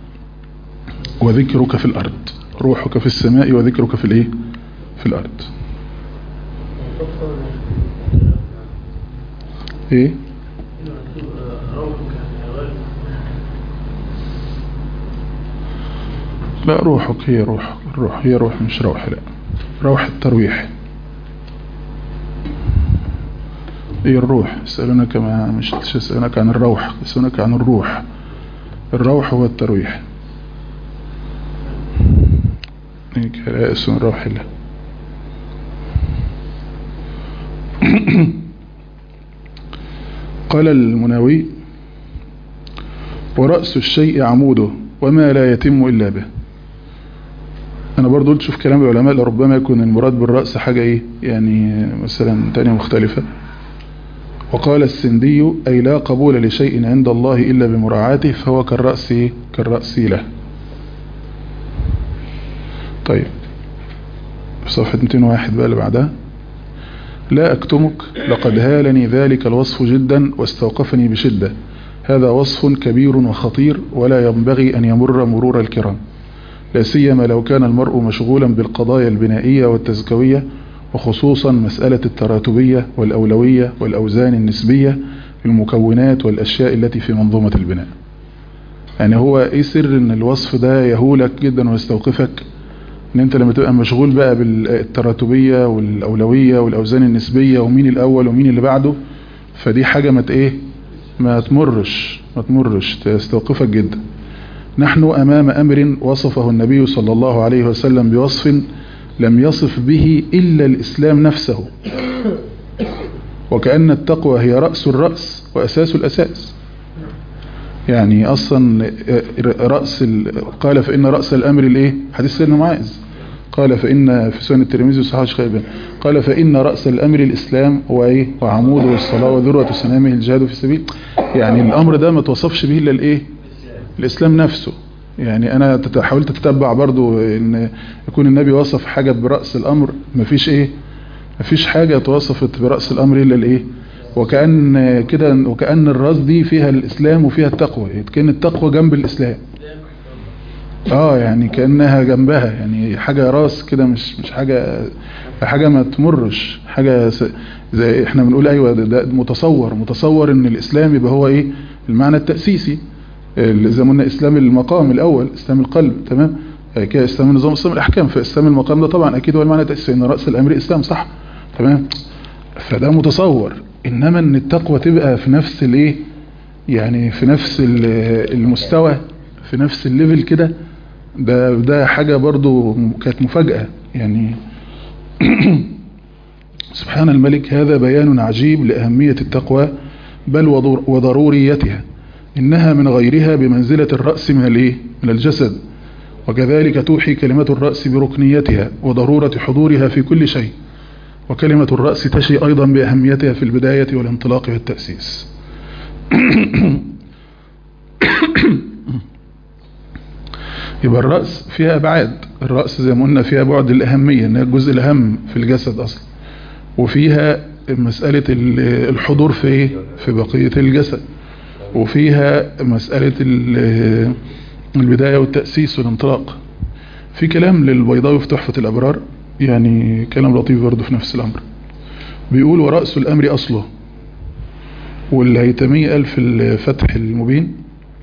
وذكرك في الأرض روحك في السماء وذكرك في الإيه في الأرض إيه لا روحك هي روح الروح هي روح مش روح لا روح الترويح هي الروح يسألونك ما مش مش يسألونك عن الروح يسألونك عن الروح الروح هو الترويح هيك لا اسم الروح الله قال المناوي ورأس الشيء عموده وما لا يتم إلا به أنا برضو قلت شوف كلام العلماء لربما يكون المراد بالرأس حاجة إيه يعني مثلا تانية مختلفة وقال السندي أي لا قبول لشيء عند الله إلا بمراعاته فهو كالرأس كالرأس له طيب في صفحة 201 بقى اللي بعدها لا أكتمك لقد هالني ذلك الوصف جدا واستوقفني بشدة هذا وصف كبير وخطير ولا ينبغي أن يمر مرور الكرام لا سيما لو كان المرء مشغولا بالقضايا البنائية والتزكوية وخصوصا مسألة التراتبية والأولوية والأوزان النسبية في المكونات والأشياء التي في منظومة البناء يعني هو ايه سر ان الوصف ده يهولك جدا ويستوقفك ان انت لما تبقى مشغول بقى بالتراتبية والأولوية والأوزان النسبية ومين الأول ومين اللي بعده فدي حاجة ما ايه ما تمرش ما تمرش تستوقفك جدا نحن أمام أمر وصفه النبي صلى الله عليه وسلم بوصف لم يصف به إلا الإسلام نفسه وكأن التقوى هي رأس الرأس وأساس الأساس يعني أصلا رأس قال فإن رأس الأمر الإيه حديث سيدنا معاذ قال فإن في سنة الترمذي وصحاح شيبان قال فإن رأس الأمر الإسلام وإيه وعموده الصلاة وذروة سنامه الجهاد في سبيل يعني الأمر ده ما توصفش به إلا الإيه الإسلام نفسه يعني أنا حاولت أتتبع برضو إن يكون النبي وصف حاجة برأس الأمر مفيش إيه مفيش حاجة توصفت برأس الأمر إلا الإيه وكأن كده وكأن الراس دي فيها الإسلام وفيها التقوى كأن التقوى جنب الإسلام اه يعني كأنها جنبها يعني حاجة راس كده مش مش حاجة حاجة ما تمرش حاجة زي احنا بنقول ايوه ده, ده متصور متصور ان الاسلام يبقى هو ايه المعنى التأسيسي زي ما قلنا اسلام المقام الاول اسلام القلب تمام كده اسلام النظام اسلام الاحكام فاسلام المقام ده طبعا اكيد هو المعنى التأسيسي ان رأس الامر اسلام صح تمام فده متصور انما ان التقوى تبقى في نفس الايه يعني في نفس المستوى في نفس الليفل كده ده ده حاجة برضو كانت مفاجأة يعني سبحان الملك هذا بيان عجيب لأهمية التقوى بل وضر- وضروريتها إنها من غيرها بمنزلة الرأس من الإيه؟ من الجسد وكذلك توحي كلمة الرأس بركنيتها وضرورة حضورها في كل شيء وكلمة الرأس تشي أيضا بأهميتها في البداية والانطلاق والتأسيس يبقى الرأس فيها أبعاد الرأس زي ما قلنا فيها بعد الأهمية إنها الجزء الأهم في الجسد أصلا وفيها مسألة ال- الحضور في إيه؟ في بقية الجسد وفيها مسألة ال- البداية والتأسيس والانطلاق في كلام للبيضاوي في تحفة الأبرار يعني كلام لطيف برضه في نفس الأمر بيقول ورأس الأمر أصله والهيتمي قال في الفتح المبين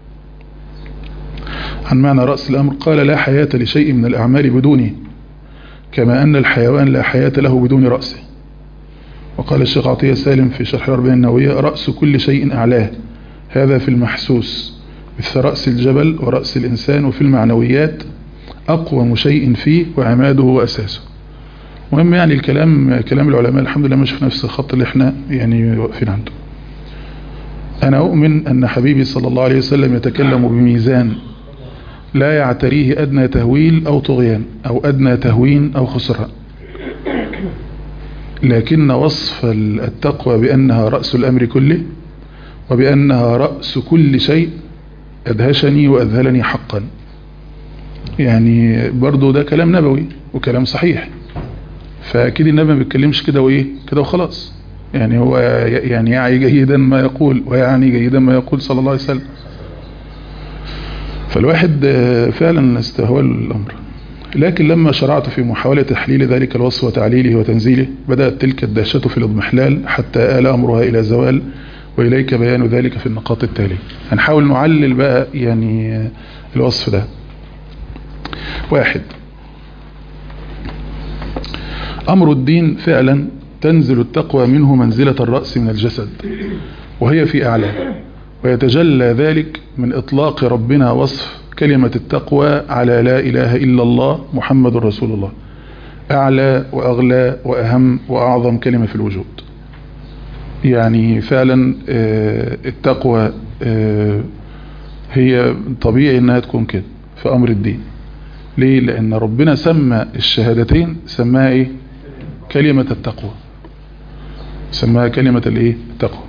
عن معنى رأس الأمر قال لا حياة لشيء من الأعمال بدونه كما أن الحيوان لا حياة له بدون رأسه وقال الشيخ عطية سالم في شرح الأربعين النووية رأس كل شيء أعلاه هذا في المحسوس مثل رأس الجبل ورأس الإنسان وفي المعنويات أقوم شيء فيه وعماده وأساسه مهم يعني الكلام كلام العلماء الحمد لله مش في نفس الخط اللي احنا يعني واقفين عنده أنا أؤمن أن حبيبي صلى الله عليه وسلم يتكلم بميزان لا يعتريه أدنى تهويل أو طغيان أو أدنى تهوين أو خسران لكن وصف التقوى بأنها رأس الأمر كله وبأنها رأس كل شيء أدهشني وأذهلني حقا يعني برضو ده كلام نبوي وكلام صحيح فأكيد النبي ما بيتكلمش كده وإيه كده وخلاص يعني هو يعني يعي جيدا ما يقول ويعني جيدا ما يقول صلى الله عليه وسلم فالواحد فعلا استهوى الأمر لكن لما شرعت في محاولة تحليل ذلك الوصف وتعليله وتنزيله بدأت تلك الدهشة في الاضمحلال حتى آل أمرها إلى زوال وإليك بيان ذلك في النقاط التالية هنحاول نعلل بقى يعني الوصف ده واحد أمر الدين فعلا تنزل التقوى منه منزلة الرأس من الجسد وهي في أعلى ويتجلى ذلك من إطلاق ربنا وصف كلمة التقوى على لا إله إلا الله محمد رسول الله أعلى وأغلى وأهم وأعظم كلمة في الوجود يعني فعلا التقوى هي طبيعي انها تكون كده في امر الدين ليه لان ربنا سمى الشهادتين سماها ايه كلمة التقوى سماها كلمة الايه التقوى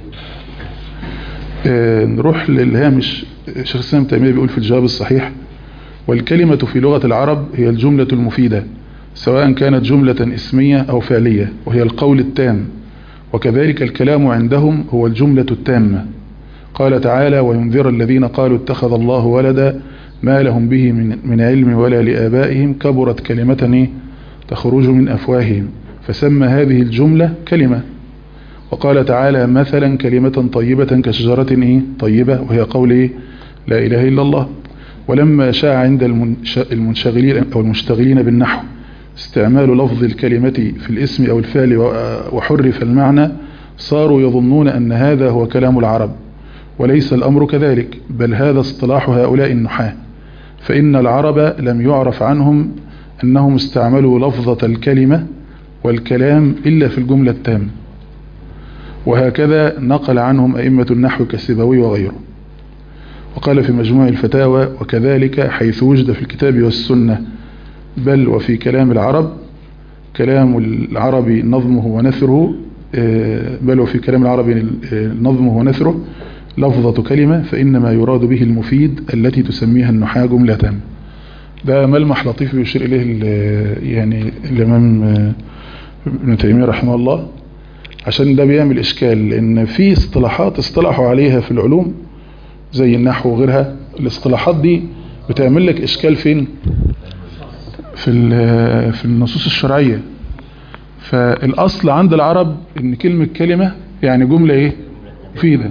اه نروح للهامش شيخ الاسلام تيميه بيقول في الجواب الصحيح والكلمة في لغة العرب هي الجملة المفيدة سواء كانت جملة اسمية او فعلية وهي القول التام وكذلك الكلام عندهم هو الجملة التامة قال تعالى وينذر الذين قالوا اتخذ الله ولدا ما لهم به من, من علم ولا لآبائهم كبرت كلمة تخرج من أفواههم فسمى هذه الجملة كلمة وقال تعالى مثلا كلمة طيبة كشجرة إيه طيبة وهي قول إيه لا إله إلا الله ولما شاع عند المنشغلين أو المشتغلين بالنحو استعمال لفظ الكلمة في الاسم أو الفعل وحرف المعنى صاروا يظنون أن هذا هو كلام العرب وليس الأمر كذلك بل هذا اصطلاح هؤلاء النحاة فإن العرب لم يعرف عنهم أنهم استعملوا لفظة الكلمة والكلام إلا في الجملة التامة وهكذا نقل عنهم أئمة النحو كالسبوي وغيره وقال في مجموع الفتاوى وكذلك حيث وجد في الكتاب والسنة بل وفي كلام العرب كلام العرب نظمه ونثره بل وفي كلام العرب نظمه ونثره لفظة كلمة فإنما يراد به المفيد التي تسميها النحاة جملة ده ملمح لطيف يشير إليه يعني الإمام ابن تيمية رحمه الله عشان ده بيعمل إشكال لأن في اصطلاحات اصطلحوا عليها في العلوم زي النحو وغيرها الاصطلاحات دي بتعمل لك إشكال فين في في النصوص الشرعية فالأصل عند العرب إن كلمة كلمة يعني جملة إيه مفيدة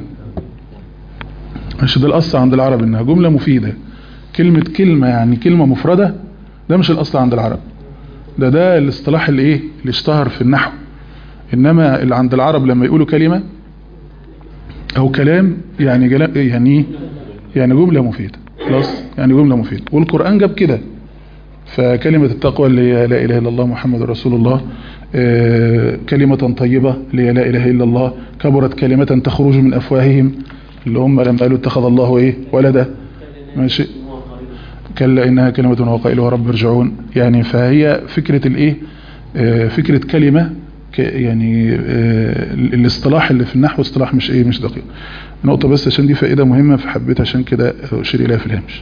مش ده الأصل عند العرب إنها جملة مفيدة كلمة كلمة يعني كلمة مفردة ده مش الأصل عند العرب ده ده الاصطلاح اللي إيه اللي اشتهر في النحو إنما اللي عند العرب لما يقولوا كلمة أو كلام يعني يعني يعني جملة مفيدة خلاص يعني جملة مفيدة والقرآن جاب كده فكلمة التقوى اللي هي لا إله إلا الله محمد رسول الله آه، كلمة طيبة اللي هي لا إله إلا الله كبرت كلمة تخرج من أفواههم اللي هم لما قالوا اتخذ الله إيه ولدا ماشي كلا إنها كلمة وقائلها رب ارجعون يعني فهي فكرة الإيه آه، فكرة كلمة ك- يعني آه، الاصطلاح اللي في النحو اصطلاح مش إيه مش دقيق نقطة بس عشان دي فائدة مهمة فحبيت عشان كده أشير إليها في الهامش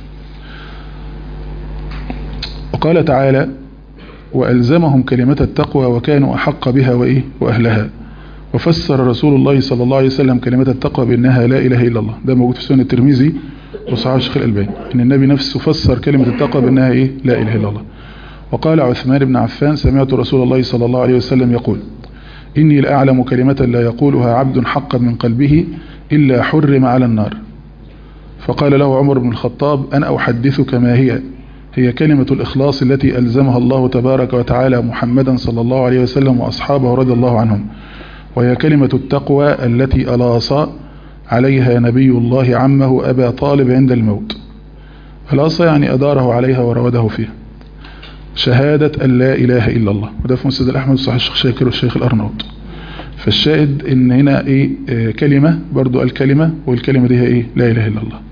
وقال تعالى وألزمهم كلمة التقوى وكانوا أحق بها وإيه وأهلها وفسر رسول الله صلى الله عليه وسلم كلمة التقوى بأنها لا إله إلا الله ده موجود في سنة الترمذي وصحابه الشيخ الألباني إن النبي نفسه فسر كلمة التقوى بأنها إيه لا إله إلا الله وقال عثمان بن عفان سمعت رسول الله صلى الله عليه وسلم يقول إني لأعلم كلمة لا يقولها عبد حقا من قلبه إلا حرم على النار فقال له عمر بن الخطاب أنا أحدثك ما هي هي كلمة الإخلاص التي ألزمها الله تبارك وتعالى محمدا صلى الله عليه وسلم وأصحابه رضي الله عنهم وهي كلمة التقوى التي ألاص عليها نبي الله عمه أبا طالب عند الموت ألاص يعني أداره عليها وروده فيها شهادة أن لا إله إلا الله وده في مسجد الأحمد صحيح الشيخ شاكر والشيخ الأرناوط فالشاهد إن هنا إيه آه، كلمة برضو الكلمة والكلمة دي هي إيه لا إله إلا الله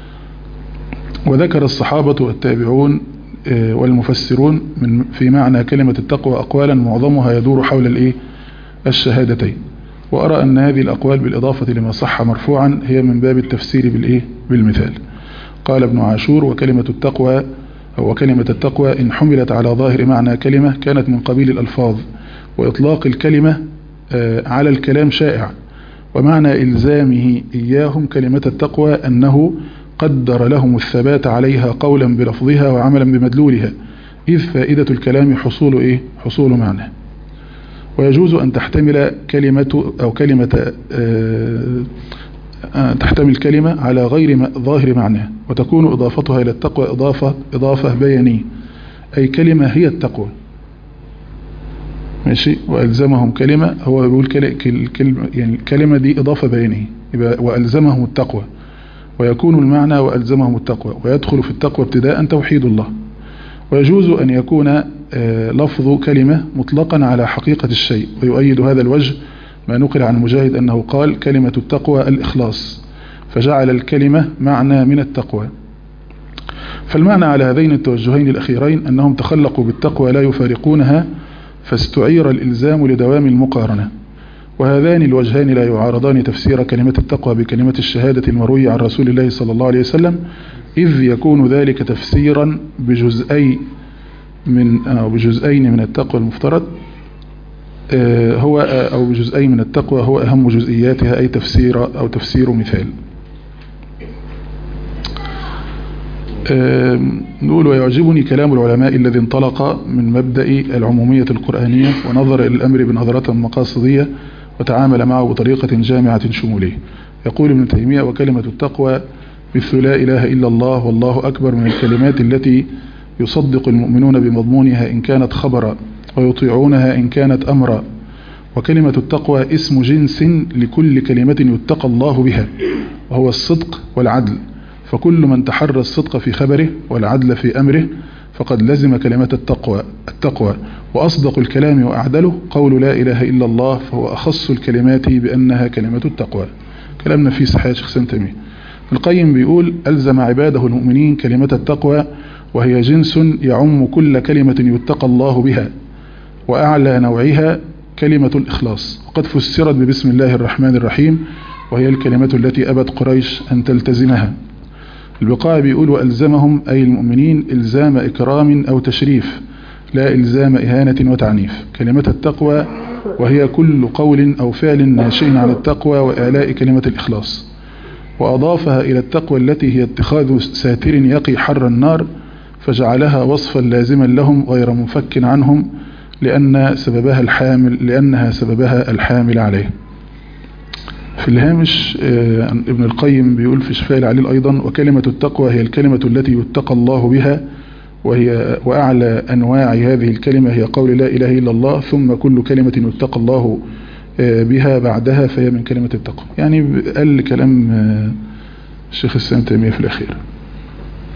وذكر الصحابة والتابعون آه، والمفسرون من في معنى كلمة التقوى أقوالا معظمها يدور حول الإيه الشهادتين وأرى أن هذه الأقوال بالإضافة لما صح مرفوعا هي من باب التفسير بالإيه بالمثال قال ابن عاشور وكلمة التقوى أو كلمة التقوى إن حملت على ظاهر معنى كلمة كانت من قبيل الألفاظ وإطلاق الكلمة آه، على الكلام شائع ومعنى إلزامه إياهم كلمة التقوى أنه قدر لهم الثبات عليها قولا بلفظها وعملا بمدلولها إذ فائدة الكلام حصول إيه؟ حصول معنى ويجوز أن تحتمل كلمة أو كلمة آه، آه، تحتمل كلمة على غير م- ظاهر معناه وتكون إضافتها إلى التقوى إضافة, إضافة بيانية أي كلمة هي التقوى ماشي وألزمهم كلمة هو بيقول كل- كل- كلمة يعني الكلمة دي إضافة بيانية يبقى وألزمهم التقوى ويكون المعنى وألزمهم التقوى ويدخل في التقوى ابتداء توحيد الله ويجوز أن يكون آه، لفظ كلمة مطلقا على حقيقة الشيء ويؤيد هذا الوجه ما نقل عن مجاهد أنه قال كلمة التقوى الإخلاص فجعل الكلمة معنى من التقوى فالمعنى على هذين التوجهين الأخيرين أنهم تخلقوا بالتقوى لا يفارقونها فاستعير الإلزام لدوام المقارنة وهذان الوجهان لا يعارضان تفسير كلمة التقوى بكلمة الشهادة المروية عن رسول الله صلى الله عليه وسلم إذ يكون ذلك تفسيرا بجزئي من أو بجزئين من التقوى المفترض آه، هو آه، أو بجزئين من التقوى هو أهم جزئياتها أي تفسير أو تفسير مثال آم، نقول ويعجبني كلام العلماء الذي انطلق من مبدأ العمومية القرآنية ونظر إلى الأمر بنظرة مقاصدية وتعامل معه بطريقة جامعة شمولية يقول ابن تيمية وكلمة التقوى مثل لا إله إلا الله والله أكبر من الكلمات التي يصدق المؤمنون بمضمونها إن كانت خبرا ويطيعونها إن كانت أمرا وكلمة التقوى اسم جنس لكل كلمة يتقى الله بها وهو الصدق والعدل فكل من تحرى الصدق في خبره والعدل في أمره فقد لزم كلمة التقوى التقوى وأصدق الكلام وأعدله قول لا إله إلا الله فهو أخص الكلمات بأنها كلمة التقوى كلامنا في صحيح شيخ سنتمي القيم بيقول ألزم عباده المؤمنين كلمة التقوى وهي جنس يعم كل كلمة يتقى الله بها وأعلى نوعها كلمة الإخلاص وقد فسرت ببسم الله الرحمن الرحيم وهي الكلمة التي أبت قريش أن تلتزمها البقاع بيقول وألزمهم أي المؤمنين إلزام إكرام أو تشريف لا إلزام إهانة وتعنيف كلمة التقوى وهي كل قول أو فعل ناشئ عن التقوى وإعلاء كلمة الإخلاص وأضافها إلى التقوى التي هي اتخاذ ساتر يقي حر النار فجعلها وصفا لازما لهم غير منفك عنهم لأن سببها الحامل لأنها سببها الحامل عليه في الهامش آه، ابن القيم بيقول في شفاء العليل أيضا وكلمة التقوى هي الكلمة التي يتقى الله بها وهي وأعلى أنواع هذه الكلمة هي قول لا إله إلا الله ثم كل كلمة يتقى الله آه، بها بعدها فهي من كلمة التقوى يعني قال كلام آه، الشيخ السلام تيمية في الأخير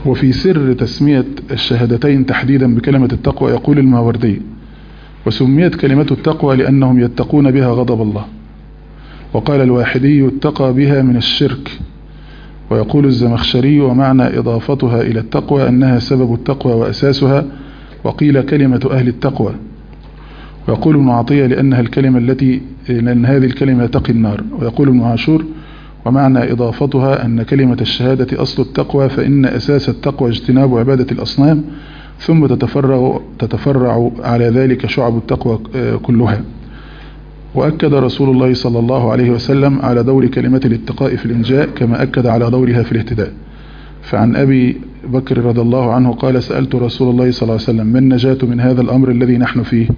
وفي سر تسمية الشهادتين تحديدا بكلمة التقوى يقول الماوردي وسميت كلمة التقوى لأنهم يتقون بها غضب الله وقال الواحدي اتقى بها من الشرك ويقول الزمخشري ومعنى إضافتها إلى التقوى أنها سبب التقوى وأساسها وقيل كلمة أهل التقوى ويقول ابن عطية لأنها الكلمة التي لأن هذه الكلمة تقي النار ويقول ابن عاشور ومعنى إضافتها أن كلمة الشهادة أصل التقوى فإن أساس التقوى اجتناب عبادة الأصنام ثم تتفرع, تتفرع على ذلك شعب التقوى كلها وأكد رسول الله صلى الله عليه وسلم على دور كلمة الاتقاء في الإنجاء كما أكد على دورها في الاهتداء فعن أبي بكر رضي الله عنه قال سألت رسول الله صلى الله عليه وسلم ما النجاة من هذا الأمر الذي نحن فيه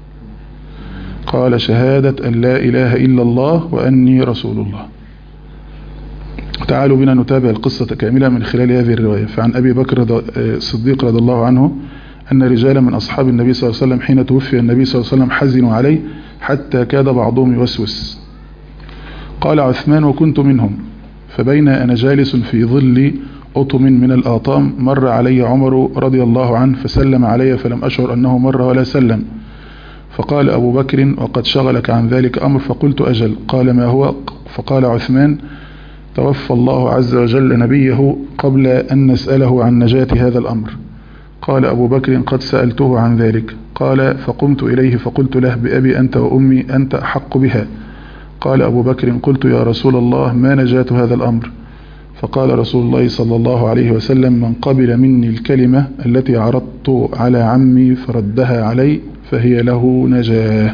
قال شهادة أن لا إله إلا الله وأني رسول الله تعالوا بنا نتابع القصة كاملة من خلال هذه الرواية فعن أبي بكر الصديق رضي الله عنه أن رجالا من أصحاب النبي صلى الله عليه وسلم حين توفي النبي صلى الله عليه وسلم حزنوا عليه حتى كاد بعضهم يوسوس قال عثمان وكنت منهم فبين أنا جالس في ظل أطم من الآطام مر علي عمر رضي الله عنه فسلم علي فلم أشعر أنه مر ولا سلم فقال أبو بكر وقد شغلك عن ذلك أمر فقلت أجل قال ما هو فقال عثمان توفى الله عز وجل نبيه قبل أن نسأله عن نجاة هذا الأمر قال أبو بكر قد سألته عن ذلك قال فقمت إليه فقلت له بأبي أنت وأمي أنت أحق بها قال أبو بكر قلت يا رسول الله ما نجاة هذا الأمر فقال رسول الله صلى الله عليه وسلم من قبل مني الكلمة التي عرضت على عمي فردها علي فهي له نجاه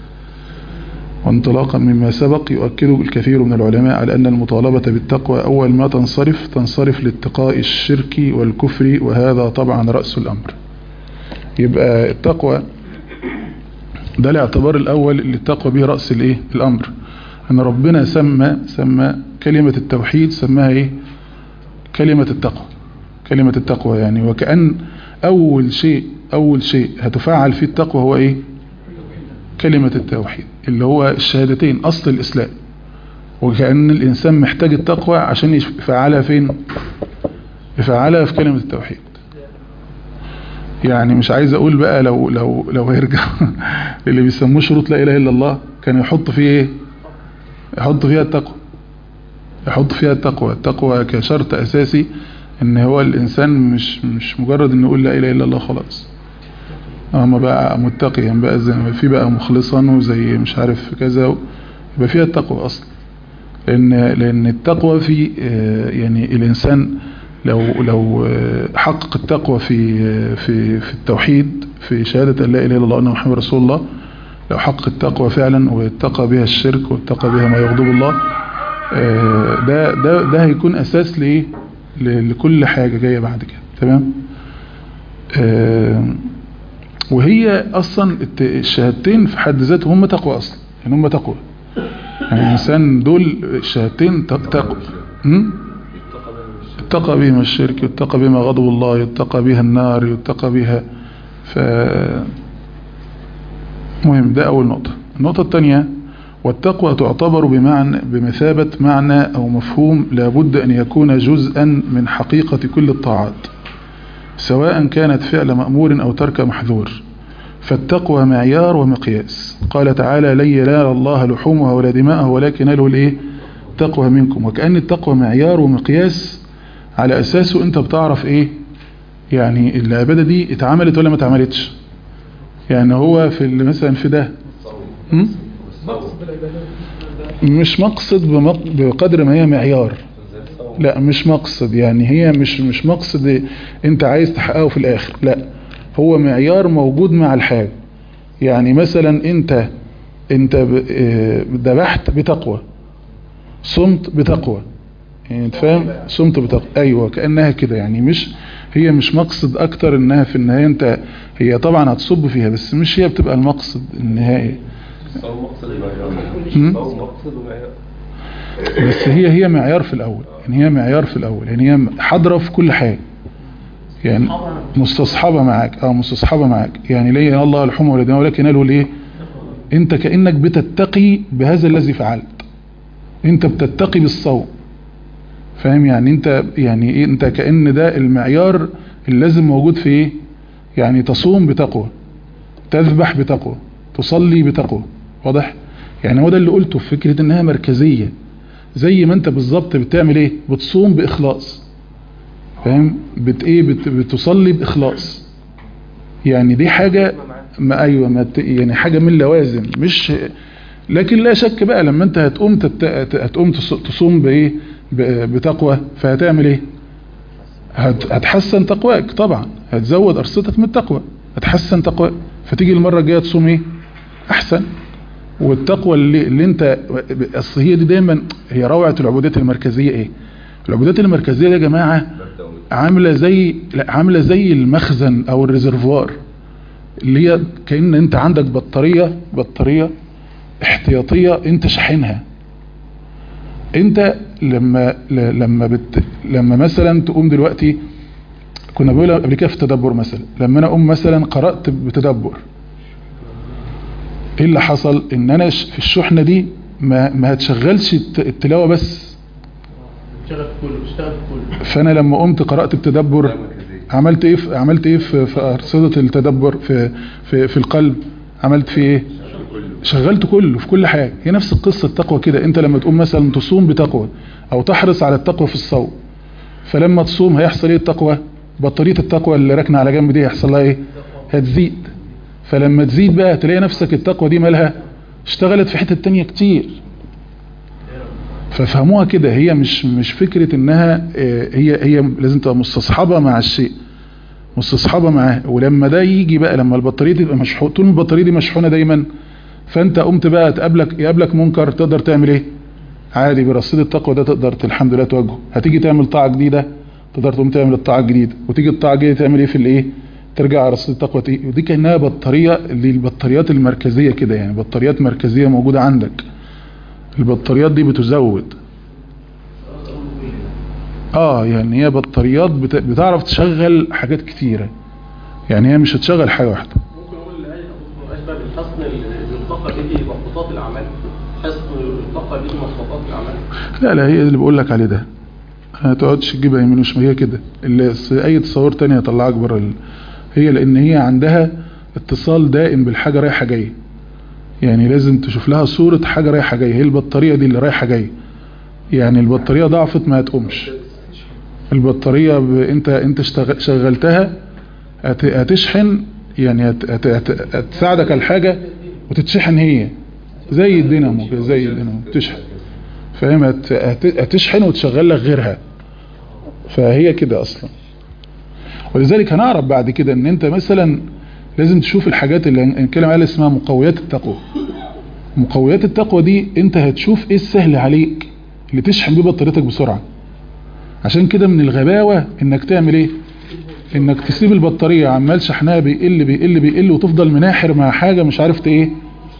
وانطلاقا مما سبق يؤكد الكثير من العلماء على أن المطالبة بالتقوى أول ما تنصرف تنصرف لاتقاء الشرك والكفر وهذا طبعا رأس الأمر يبقى التقوى ده الاعتبار الأول اللي التقوى به رأس الايه الأمر أن ربنا سمى سمى كلمة التوحيد سماها إيه كلمة التقوى كلمة التقوى يعني وكأن أول شيء أول شيء هتفعل فيه التقوى هو إيه كلمة التوحيد اللي هو الشهادتين أصل الإسلام وكأن الإنسان محتاج التقوى عشان يفعلها فين يفعلها في كلمة التوحيد يعني مش عايز أقول بقى لو لو لو هيرجع اللي بيسموه شروط لا إله إلا الله كان يحط فيه إيه يحط فيها التقوى يحط فيها التقوى التقوى كشرط أساسي ان هو الإنسان مش مش مجرد انه يقول لا إله إلا الله خلاص اما بقى متقيا بقى زي ما في بقى مخلصا وزي مش عارف كذا يبقى فيها التقوى اصلا لان لان التقوى في يعني الانسان لو لو حقق التقوى في في في التوحيد في شهاده ان لا اله الا الله وان محمد رسول الله لو حقق التقوى فعلا واتقى بها الشرك واتقى بها ما يغضب الله ده ده ده هيكون اساس لايه لكل حاجه جايه بعد كده تمام وهي اصلا الشهادتين في حد ذاتهم هم تقوى اصلا يعني هم تقوى يعني الانسان دول الشهادتين تقوى اتقى بهما الشرك يتقى بهما غضب الله يتقى بها النار يتقى بها ف مهم ده اول نقطة النقطة الثانية والتقوى تعتبر بمعنى بمثابة معنى او مفهوم لابد ان يكون جزءا من حقيقة كل الطاعات سواء كانت فعل مأمور أو ترك محذور فالتقوى معيار ومقياس قال تعالى لن ينال الله لحومها ولا دماءها ولكن له الايه تقوى منكم وكأن التقوى معيار ومقياس على أساسه أنت بتعرف إيه يعني العبادة دي اتعملت ولا ما اتعملتش يعني هو في مثلا في ده مش مقصد بقدر ما هي معيار لا مش مقصد يعني هي مش مش مقصد انت عايز تحققه في الاخر لا هو معيار موجود مع الحاجة يعني مثلا انت انت ذبحت بتقوى صمت بتقوى يعني انت فاهم صمت بتقوى ايوه كأنها كده يعني مش هي مش مقصد اكتر انها في النهاية انت هي طبعا هتصب فيها بس مش هي بتبقى المقصد النهائي أو مقصد معيار أو مقصد معيار بس هي هي معيار في الاول يعني هي معيار في الاول يعني هي حاضره في كل حاجه يعني مستصحبه معاك اه مستصحبه معاك يعني ليه الله الحمى ولا دماء ولكن قالوا ليه انت كانك بتتقي بهذا الذي فعلت انت بتتقي بالصوم فاهم يعني انت يعني ايه انت كأن ده المعيار اللي لازم موجود في ايه يعني تصوم بتقوى تذبح بتقوى تصلي بتقوى واضح يعني هو ده اللي قلته في فكرة انها مركزية زي ما انت بالظبط بتعمل ايه بتصوم باخلاص فاهم بت ايه بت بتصلي باخلاص يعني دي حاجة ما ايوه ما ت- يعني حاجة من اللوازم مش لكن لا شك بقى لما انت هتقوم تت... هتقوم تص- تصوم بايه ب- بتقوى فهتعمل ايه هت... هتحسن تقواك طبعا هتزود ارصدتك من التقوى هتحسن تقواك فتيجي المرة الجاية تصوم ايه احسن والتقوى اللي, اللي انت اصل هي دي دايما هي روعة العبودات المركزية ايه العبودات المركزية دي يا جماعة عاملة زي لا عاملة زي المخزن او الريزرفوار اللي هي كأن انت عندك بطارية بطارية احتياطية انت شاحنها انت لما ل- لما بت لما مثلا تقوم دلوقتي كنا بقول قبل كده في التدبر مثلا لما انا اقوم مثلا قرأت بتدبر ايه اللي حصل ان انا ش- في الشحنة دي ما ما هتشغلش الت- التلاوة بس بتشتغل في كله بتشتغل في كله فانا لما قمت قرأت بتدبر عملت ايه في عملت ايه في, في ارصدة التدبر في في في القلب عملت فيه ايه شغلت كله في كل حاجة هي نفس القصة التقوى كده انت لما تقوم مثلا تصوم بتقوى او تحرص على التقوى في الصوم فلما تصوم هيحصل ايه التقوى بطارية التقوى اللي راكنه على جنب دي هيحصل لها ايه هتزيد فلما تزيد بقى تلاقي نفسك التقوى دي مالها اشتغلت في حتة تانية كتير ففهموها كده هي مش مش فكرة انها آه، هي هي لازم تبقى مستصحبة مع الشيء مستصحبة معاه ولما ده يجي بقى لما البطارية تبقى مشحونة طول ما البطارية دي مشحونة دايما فانت قمت بقى تقابلك يقابلك منكر تقدر تعمل ايه عادي برصيد التقوى ده تقدر الحمد لله تواجهه هتيجي تعمل طاعة جديدة تقدر تقوم تعمل الطاعة الجديدة وتيجي الطاعة الجديدة تعمل ايه في الايه ترجع على رصيد التقوى تيجي ودي كأنها بطارية اللي البطاريات المركزية كده يعني بطاريات مركزية موجودة عندك البطاريات دي بتزود اه يعني هي بطاريات بت... بتعرف تشغل حاجات كتيرة يعني هي مش هتشغل حاجة واحدة ممكن اقول الآية اشبه بالحصن اللي يطلق به مخطوطات الاعمال حصن يطلق به مخطوطات الاعمال لا لا هي اللي بقول لك عليه ده ما تقعدش تجيبها يمين وشمال هي كده اللي اي تصور تاني هيطلعك بره ال... هي لان هي عندها اتصال دائم بالحاجة رايحة جاية يعني لازم تشوف لها صورة حاجة رايحة جاية هي البطارية دي اللي رايحة جاية يعني البطارية ضعفت ما هتقومش البطارية ب... انت انت اشتغل... شغلتها هت... هتشحن يعني هت... هت... هت... هتساعدك على الحاجة وتتشحن هي زي الدينامو كده زي الدينامو تشحن فاهم هت... هت... هتشحن وتشغل لك غيرها فهي كده اصلا ولذلك هنعرف بعد كده ان انت مثلا لازم تشوف الحاجات اللي هنتكلم عليها اسمها مقويات التقوى مقويات التقوى دي انت هتشوف ايه السهل عليك اللي تشحن بيه بطاريتك بسرعة عشان كده من الغباوة انك تعمل ايه انك تسيب البطارية عمال شحنها بيقل بيقل بيقل وتفضل مناحر مع حاجة مش عارف ايه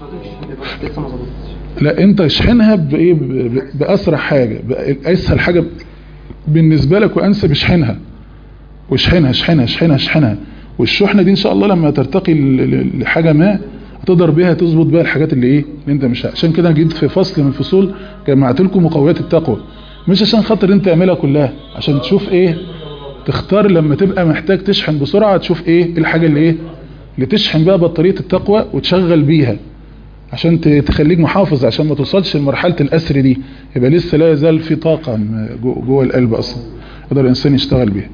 لا انت اشحنها بايه ب- ب- باسرع حاجة اسهل حاجة بالنسبة لك وانسب اشحنها واشحنها اشحنها اشحنها اشحنها والشحنة دي ان شاء الله لما ترتقي ل- ل- لحاجة ما تقدر بيها تظبط بيها الحاجات اللي ايه اللي انت مش عشان كده أنا جيت في فصل من الفصول جمعت لكم مقويات التقوى مش عشان خاطر انت تعملها كلها عشان تشوف ايه تختار لما تبقى محتاج تشحن بسرعة تشوف ايه الحاجة اللي ايه اللي تشحن بقى بطارية التقوى وتشغل بيها عشان ت- تخليك محافظ عشان ما توصلش لمرحلة الأسر دي يبقى لسه لا يزال في طاقة م- جو- جوه القلب أصلا يقدر الإنسان يشتغل بيها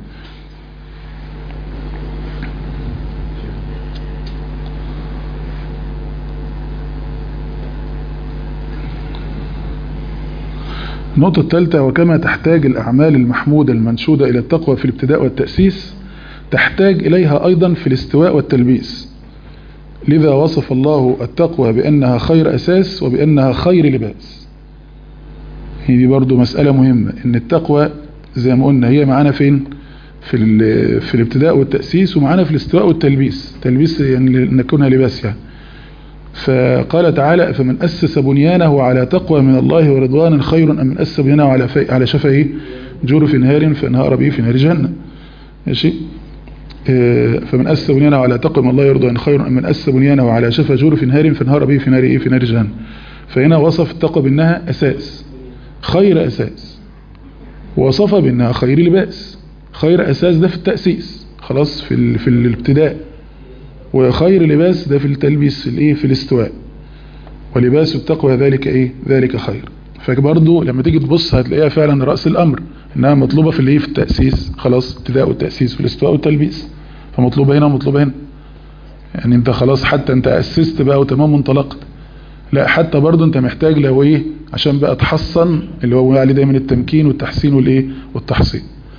النقطة الثالثة وكما تحتاج الأعمال المحمودة المنشودة إلى التقوى في الابتداء والتأسيس تحتاج إليها أيضا في الاستواء والتلبيس لذا وصف الله التقوى بأنها خير أساس وبأنها خير لباس هي دي برضو مسألة مهمة إن التقوى زي ما قلنا هي معانا فين في, ال- في الابتداء والتأسيس ومعانا في الاستواء والتلبيس تلبيس يعني نكونها لباس يعني فقال تعالى فمن أسس بنيانه على تقوى من الله ورضوان خير أم من أسس بنيانه على في على شفا إيه جور في نهار فانهار به في نار جهنم ماشي آه، فمن أسس بنيانه على تقوى من الله ورضوان خير أم من أسس بنيانه على شفا جور في نهار فانهار به في نار إيه في نار جهنم فهنا وصف التقوى بأنها أساس خير أساس وصفها بأنها خير لباس خير أساس ده في التأسيس خلاص في, ال... في الابتداء وخير لباس ده في التلبيس في الايه في الاستواء ولباس التقوى ذلك ايه ذلك خير فبرضه لما تيجي تبص هتلاقيها فعلا رأس الأمر انها مطلوبة في الايه في التأسيس خلاص ابتداء والتأسيس والاستواء والتلبيس فمطلوبة هنا ومطلوبة هنا يعني انت خلاص حتى انت أسست بقى وتمام انطلقت لا حتى برضه انت محتاج لو ايه عشان بقى تحصن اللي هو عليه دايما التمكين والتحسين والايه والتحصين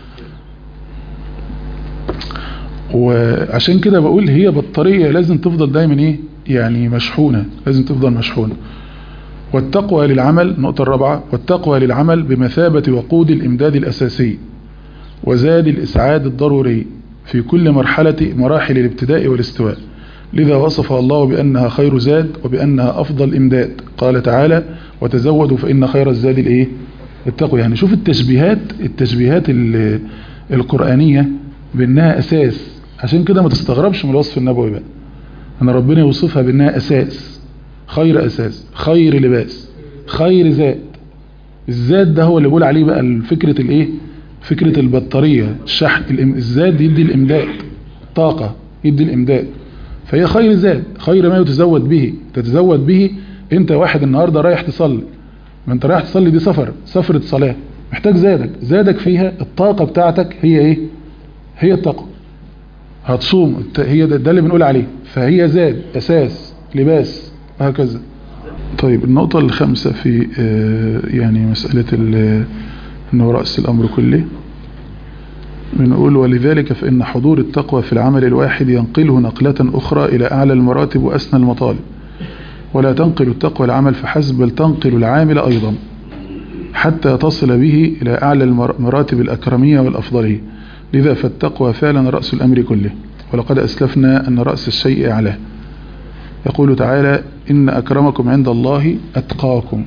وعشان كده بقول هي بطارية لازم تفضل دايما ايه يعني مشحونة لازم تفضل مشحونة والتقوى للعمل النقطة الرابعة والتقوى للعمل بمثابة وقود الإمداد الأساسي وزاد الإسعاد الضروري في كل مرحلة مراحل الابتداء والاستواء لذا وصف الله بأنها خير زاد وبأنها أفضل إمداد قال تعالى وتزودوا فإن خير الزاد الإيه التقوى يعني شوف التشبيهات التشبيهات القرآنية بأنها أساس عشان كده ما تستغربش من الوصف النبوي بقى أن ربنا يوصفها بأنها أساس خير أساس خير لباس خير زاد الزاد ده هو اللي بقول عليه بقى فكرة الايه فكرة البطارية الشحن الزاد يدي الامداد طاقة يدي الامداد فهي خير زاد خير ما يتزود به تتزود به انت واحد النهاردة رايح تصلي ما انت رايح تصلي دي سفر سفرة صلاة محتاج زادك زادك فيها الطاقة بتاعتك هي ايه هي التقوى هتصوم هي ده, ده اللي بنقول عليه فهي زاد اساس لباس وهكذا طيب النقطة الخامسة في يعني مسألة أنه رأس الأمر كله بنقول ولذلك فإن حضور التقوى في العمل الواحد ينقله نقلة أخرى إلى أعلى المراتب وأسنى المطالب ولا تنقل التقوى العمل فحسب بل تنقل العامل أيضا حتى تصل به إلى أعلى المراتب الأكرمية والأفضلية لذا فالتقوى فعلا رأس الأمر كله ولقد أسلفنا أن رأس الشيء أعلاه يقول تعالى إن أكرمكم عند الله أتقاكم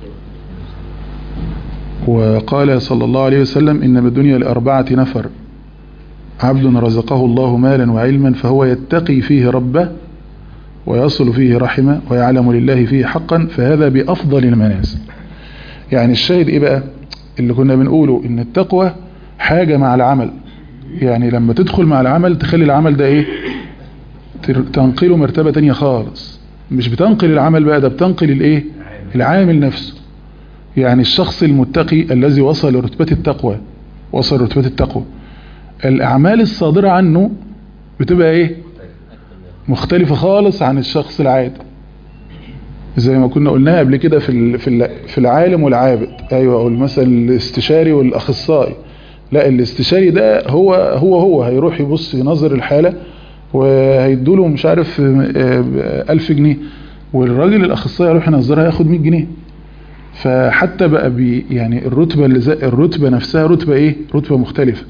وقال صلى الله عليه وسلم إنما الدنيا لأربعة نفر عبد رزقه الله مالا وعلما فهو يتقي فيه ربه ويصل فيه رحمه ويعلم لله فيه حقا فهذا بأفضل المنازل يعني الشاهد إيه بقى اللي كنا بنقوله إن التقوى حاجة مع العمل يعني لما تدخل مع العمل تخلي العمل ده إيه تنقله مرتبة تانية خالص مش بتنقل العمل بقى ده بتنقل الايه العامل نفسه يعني الشخص المتقي الذي وصل لرتبة التقوى وصل لرتبة التقوى الأعمال الصادرة عنه بتبقى ايه مختلفة خالص عن الشخص العادي زي ما كنا قلناها قبل كده في في العالم والعابد ايوه او مثلا الاستشاري والاخصائي لا الاستشاري ده هو هو هو هيروح يبص ينظر الحاله وهيدوله مش عارف ألف جنيه والراجل الأخصائي يروح ينظرها ياخد 100 جنيه فحتى بقى بي يعني الرتبة اللي زي الرتبة نفسها رتبة ايه رتبة مختلفة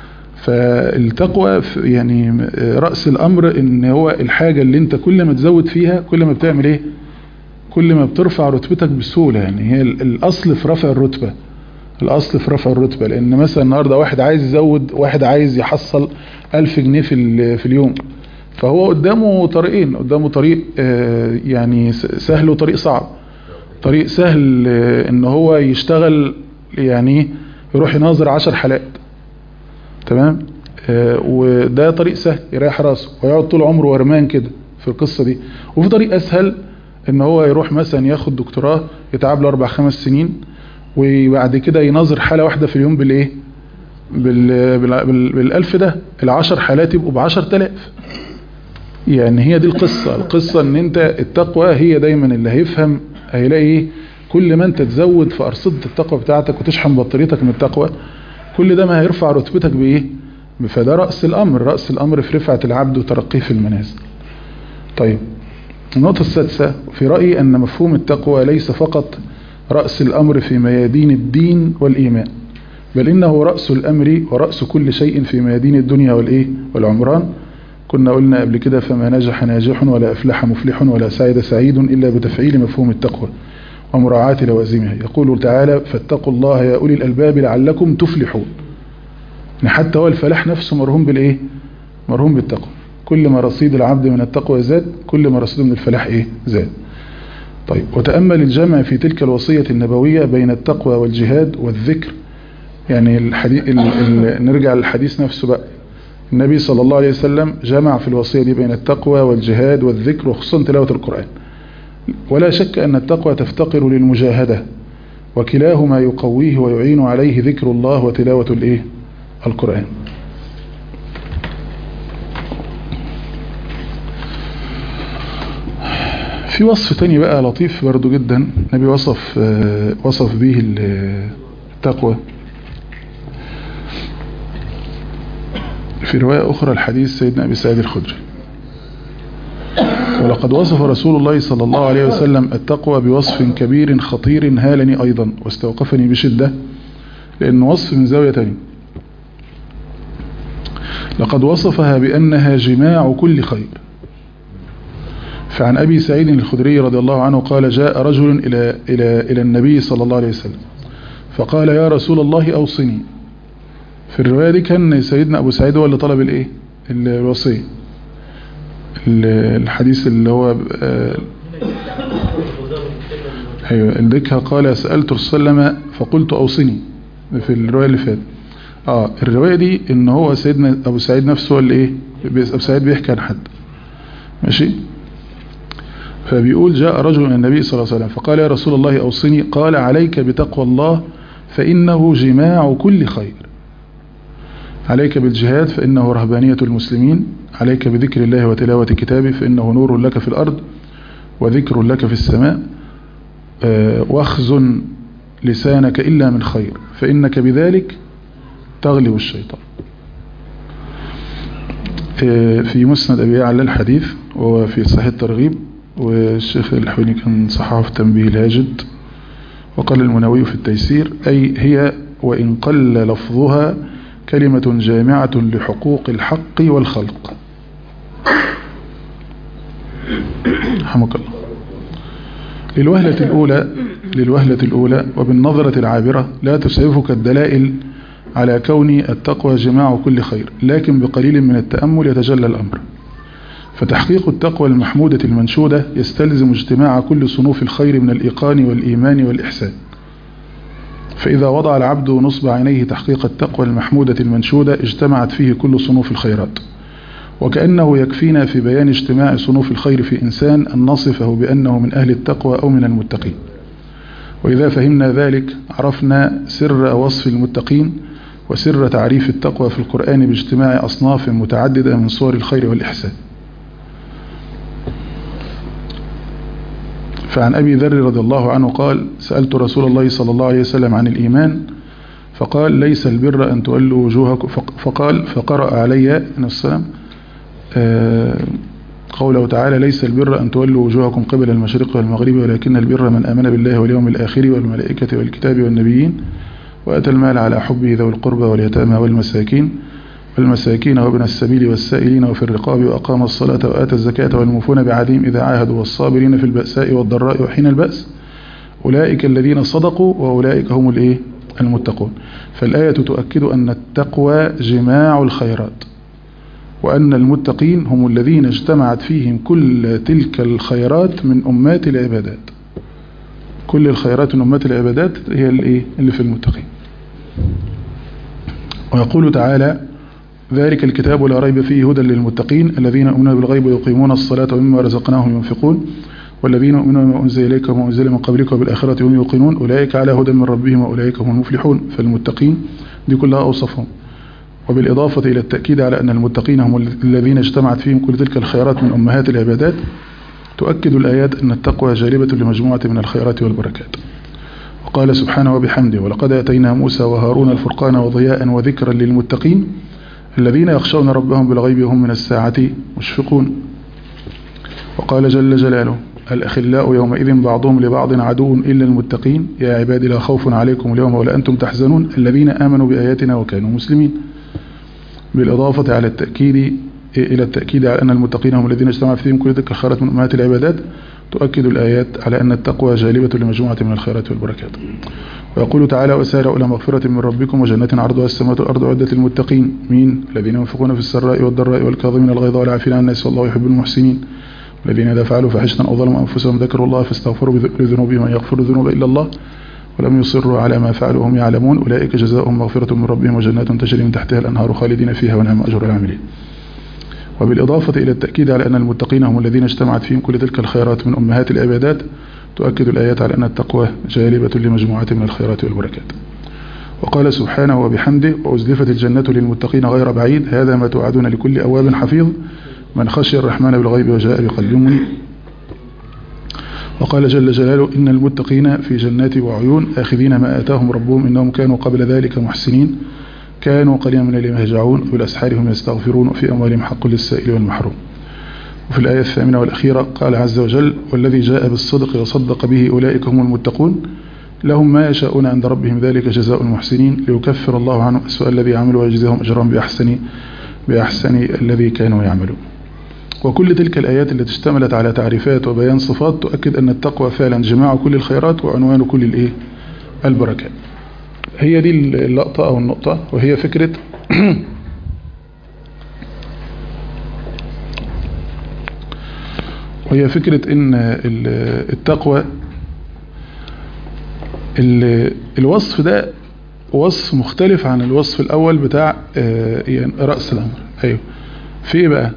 فالتقوى يعني رأس الأمر ان هو الحاجة اللي انت كل ما تزود فيها كل ما بتعمل ايه كل ما بترفع رتبتك بسهولة يعني هي الأصل في رفع الرتبة الأصل في رفع الرتبة لأن مثلا النهاردة واحد عايز يزود واحد عايز يحصل ألف جنيه في, في اليوم فهو قدامه طريقين قدامه طريق يعني سهل وطريق صعب طريق سهل ان هو يشتغل يعني يروح يناظر عشر حلقات تمام وده طريق سهل يريح راسه ويقعد طول عمره ورمان كده في القصة دي وفي طريق اسهل ان هو يروح مثلا ياخد دكتوراه يتعب له اربع خمس سنين وبعد كده يناظر حالة واحدة في اليوم بالايه بال... بال... بالالف ده العشر حالات يبقوا بعشر تلاف يعني هي دي القصة القصة ان انت التقوى هي دايما اللي هيفهم هيلاقي ايه كل ما انت تزود في ارصدة التقوى بتاعتك وتشحن بطاريتك من التقوى كل ده ما هيرفع رتبتك بايه فده رأس الامر رأس الامر في رفعة العبد وترقيه في المنازل طيب النقطة السادسة في رأيي ان مفهوم التقوى ليس فقط رأس الامر في ميادين الدين والايمان بل انه رأس الامر ورأس كل شيء في ميادين الدنيا والايه والعمران كنا قلنا قبل كده فما نجح ناجح ولا أفلح مفلح ولا سعيد سعيد إلا بتفعيل مفهوم التقوى ومراعاة لوازمها يقول تعالى فاتقوا الله يا أولي الألباب لعلكم تفلحون حتى هو الفلاح نفسه مرهوم بالإيه مرهوم بالتقوى كل ما رصيد العبد من التقوى زاد كل ما رصيده من الفلاح إيه زاد طيب وتأمل الجمع في تلك الوصية النبوية بين التقوى والجهاد والذكر يعني الحديث ال... ال... نرجع للحديث نفسه بقى النبي صلى الله عليه وسلم جمع في الوصية دي بين التقوى والجهاد والذكر وخصوصا تلاوة القرآن ولا شك أن التقوى تفتقر للمجاهدة وكلاهما يقويه ويعين عليه ذكر الله وتلاوة الايه القرآن في وصف تاني بقى لطيف برضو جدا النبي وصف آه، وصف به ال- التقوى في رواية أخرى الحديث سيدنا أبي سعيد الخدري ولقد وصف رسول الله صلى الله عليه وسلم التقوى بوصف كبير خطير هالني أيضا واستوقفني بشدة لأنه وصف من زاوية تانية لقد وصفها بأنها جماع كل خير فعن أبي سعيد الخدري رضي الله عنه قال جاء رجل إلى, إلى, إلى النبي صلى الله عليه وسلم فقال يا رسول الله أوصني في الرواية دي كان سيدنا أبو سعيد هو اللي طلب الإيه الوصية ال- الحديث اللي هو آه، ايوه الذكر قال سألت رسول الله صلى الله عليه وسلم فقلت أوصني في الرواية اللي فاتت اه الرواية دي ان هو سيدنا ابو سعيد نفسه هو اللي ايه بي- ابو سعيد بيحكي عن حد ماشي فبيقول جاء رجل الى النبي صلى الله عليه وسلم فقال يا رسول الله أوصني قال عليك بتقوى الله فإنه جماع كل خير عليك بالجهاد فإنه رهبانية المسلمين عليك بذكر الله وتلاوة كتابه فإنه نور لك في الأرض وذكر لك في السماء آه، واخزن لسانك إلا من خير فإنك بذلك تغلب الشيطان آه، في مسند أبي يعلى الحديث وهو في صحيح الترغيب والشيخ الحويني كان صححه في تنبيه الهاجد وقال المنوي في التيسير أي هي وإن قل لفظها كلمة جامعة لحقوق الحق والخلق رحمك الله للوهلة الأولى للوهلة الأولى وبالنظرة العابرة لا تسعفك الدلائل على كون التقوى جماع كل خير لكن بقليل من التأمل يتجلى الأمر فتحقيق التقوى المحمودة المنشودة يستلزم اجتماع كل صنوف الخير من الإيقان والإيمان والإحسان فإذا وضع العبد نصب عينيه تحقيق التقوى المحمودة المنشودة اجتمعت فيه كل صنوف الخيرات وكأنه يكفينا في بيان اجتماع صنوف الخير في إنسان أن نصفه بأنه من أهل التقوى أو من المتقين وإذا فهمنا ذلك عرفنا سر وصف المتقين وسر تعريف التقوى في القرآن باجتماع أصناف متعددة من صور الخير والإحسان فعن أبي ذر رضي الله عنه قال سألت رسول الله صلى الله عليه وسلم عن الإيمان فقال ليس البر أن تولوا وجوهكم فقال فقرأ علي السلام قوله تعالى ليس البر أن تولوا وجوهكم قبل المشرق والمغرب ولكن البر من آمن بالله واليوم الآخر والملائكة والكتاب والنبيين وأتى المال على حبه ذوي القربى واليتامى والمساكين والمساكين وابن السبيل والسائلين وفي الرقاب وأقام الصلاة وآتى الزكاة والموفون بعهدهم إذا عاهدوا والصابرين في البأساء والضراء وحين البأس أولئك الذين صدقوا وأولئك هم الإيه المتقون فالآية تؤكد أن التقوى جماع الخيرات وأن المتقين هم الذين اجتمعت فيهم كل تلك الخيرات من أمات العبادات كل الخيرات من أمات العبادات هي الإيه اللي في المتقين ويقول تعالى ذلك الكتاب لا ريب فيه هدى للمتقين الذين يؤمنون بالغيب ويقيمون الصلاة ومما رزقناهم ينفقون والذين يؤمنون بما أنزل إليك وما أنزل من قبلك وبالآخرة هم يوقنون أولئك على هدى من ربهم وأولئك هم المفلحون فالمتقين دي كلها أوصفهم وبالإضافة إلى التأكيد على أن المتقين هم الذين اجتمعت فيهم كل تلك الخيرات من أمهات العبادات تؤكد الآيات أن التقوى جالبة لمجموعة من الخيرات والبركات وقال سبحانه وبحمده ولقد أتينا موسى وهارون الفرقان وضياء وذكرا للمتقين الذين يخشون ربهم بالغيب وهم من الساعة مشفقون وقال جل جلاله الأخلاء يومئذ بعضهم لبعض عدو إلا المتقين يا عبادي لا خوف عليكم اليوم ولا أنتم تحزنون الذين آمنوا بآياتنا وكانوا مسلمين بالإضافة على التأكيد إلى التأكيد على أن المتقين هم الذين اجتمع فيهم كل تلك الخيرات من أمهات العبادات تؤكد الآيات على أن التقوى جالبة لمجموعة من الخيرات والبركات ويقول تعالى وسارعوا إلى مغفرة من ربكم وجنة عرضها السماوات والأرض عدة للمتقين مين الذين ينفقون في السراء والضراء والكاظمين الغيظ والعافين عن الناس والله يحب المحسنين الذين إذا فعلوا فحشة أو ظلموا أنفسهم ذكروا الله فاستغفروا لذنوبهم من يغفر الذنوب إلا الله ولم يصروا على ما فعلوا وهم يعلمون أولئك جزاؤهم مغفرة من ربهم وجنات تجري من تحتها الأنهار خالدين فيها ونعم أجر العاملين وبالإضافة إلى التأكيد على أن المتقين هم الذين اجتمعت فيهم كل تلك الخيرات من أمهات العبادات تؤكد الآيات على أن التقوى جالبة لمجموعة من الخيرات والبركات وقال سبحانه وبحمده وأزلفت الجنة للمتقين غير بعيد هذا ما توعدون لكل أواب حفيظ من خشي الرحمن بالغيب وجاء بقلب منيب وقال جل جلاله إن المتقين في جنات وعيون آخذين ما آتاهم ربهم إنهم كانوا قبل ذلك محسنين كانوا قليلا من الليل يهجعون وبالأسحار هم يستغفرون وفي أموالهم حق للسائل والمحروم وفي الآية الثامنة والأخيرة قال عز وجل والذي جاء بالصدق وصدق به أولئك هم المتقون لهم ما يشاءون عند ربهم ذلك جزاء المحسنين ليكفر الله عنهم أسوأ الذي عملوا ويجزيهم أجرا بأحسن بأحسن الذي كانوا يعملون وكل تلك الآيات التي اشتملت على تعريفات وبيان صفات تؤكد أن التقوى فعلا جماع كل الخيرات وعنوان كل الإيه البركات هي دي اللقطة أو النقطة وهي فكرة وهي فكرة ان التقوى الوصف ده وصف مختلف عن الوصف الاول بتاع يعني رأس الامر ايوه في ايه بقى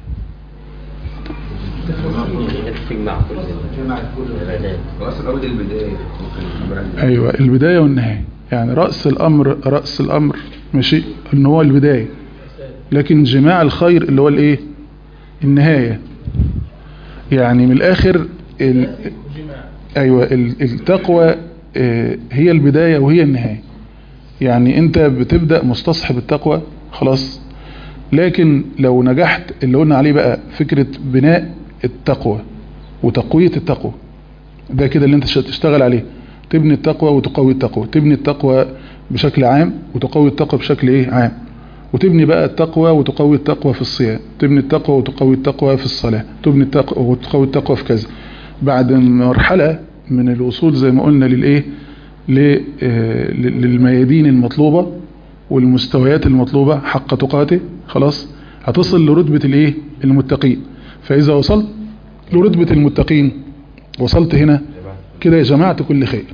تجمع كل العبادات رأس الأرض البداية ايوه البداية والنهاية يعني رأس الامر رأس الامر ماشي ان هو البداية لكن جماع الخير اللي هو الايه النهاية يعني من الاخر ال... ايوه ال- التقوى آه، هي البداية وهي النهاية يعني انت بتبدأ مستصحب التقوى خلاص لكن لو نجحت اللي قلنا عليه بقى فكرة بناء التقوى وتقوية التقوى ده كده اللي انت ش- تشتغل عليه تبني التقوى وتقوي التقوى تبني التقوى بشكل عام وتقوي التقوى بشكل ايه عام وتبني بقى التقوى وتقوي التقوى في الصيام تبني التقوى وتقوي التقوى في الصلاة تبني التقوى وتقوي التقوى في كذا بعد مرحلة من الوصول زي ما قلنا للايه ل- آه، للميادين المطلوبة والمستويات المطلوبة حق تقاته خلاص هتصل لرتبة الايه المتقين فاذا وصلت لرتبة المتقين وصلت هنا كده جمعت كل خير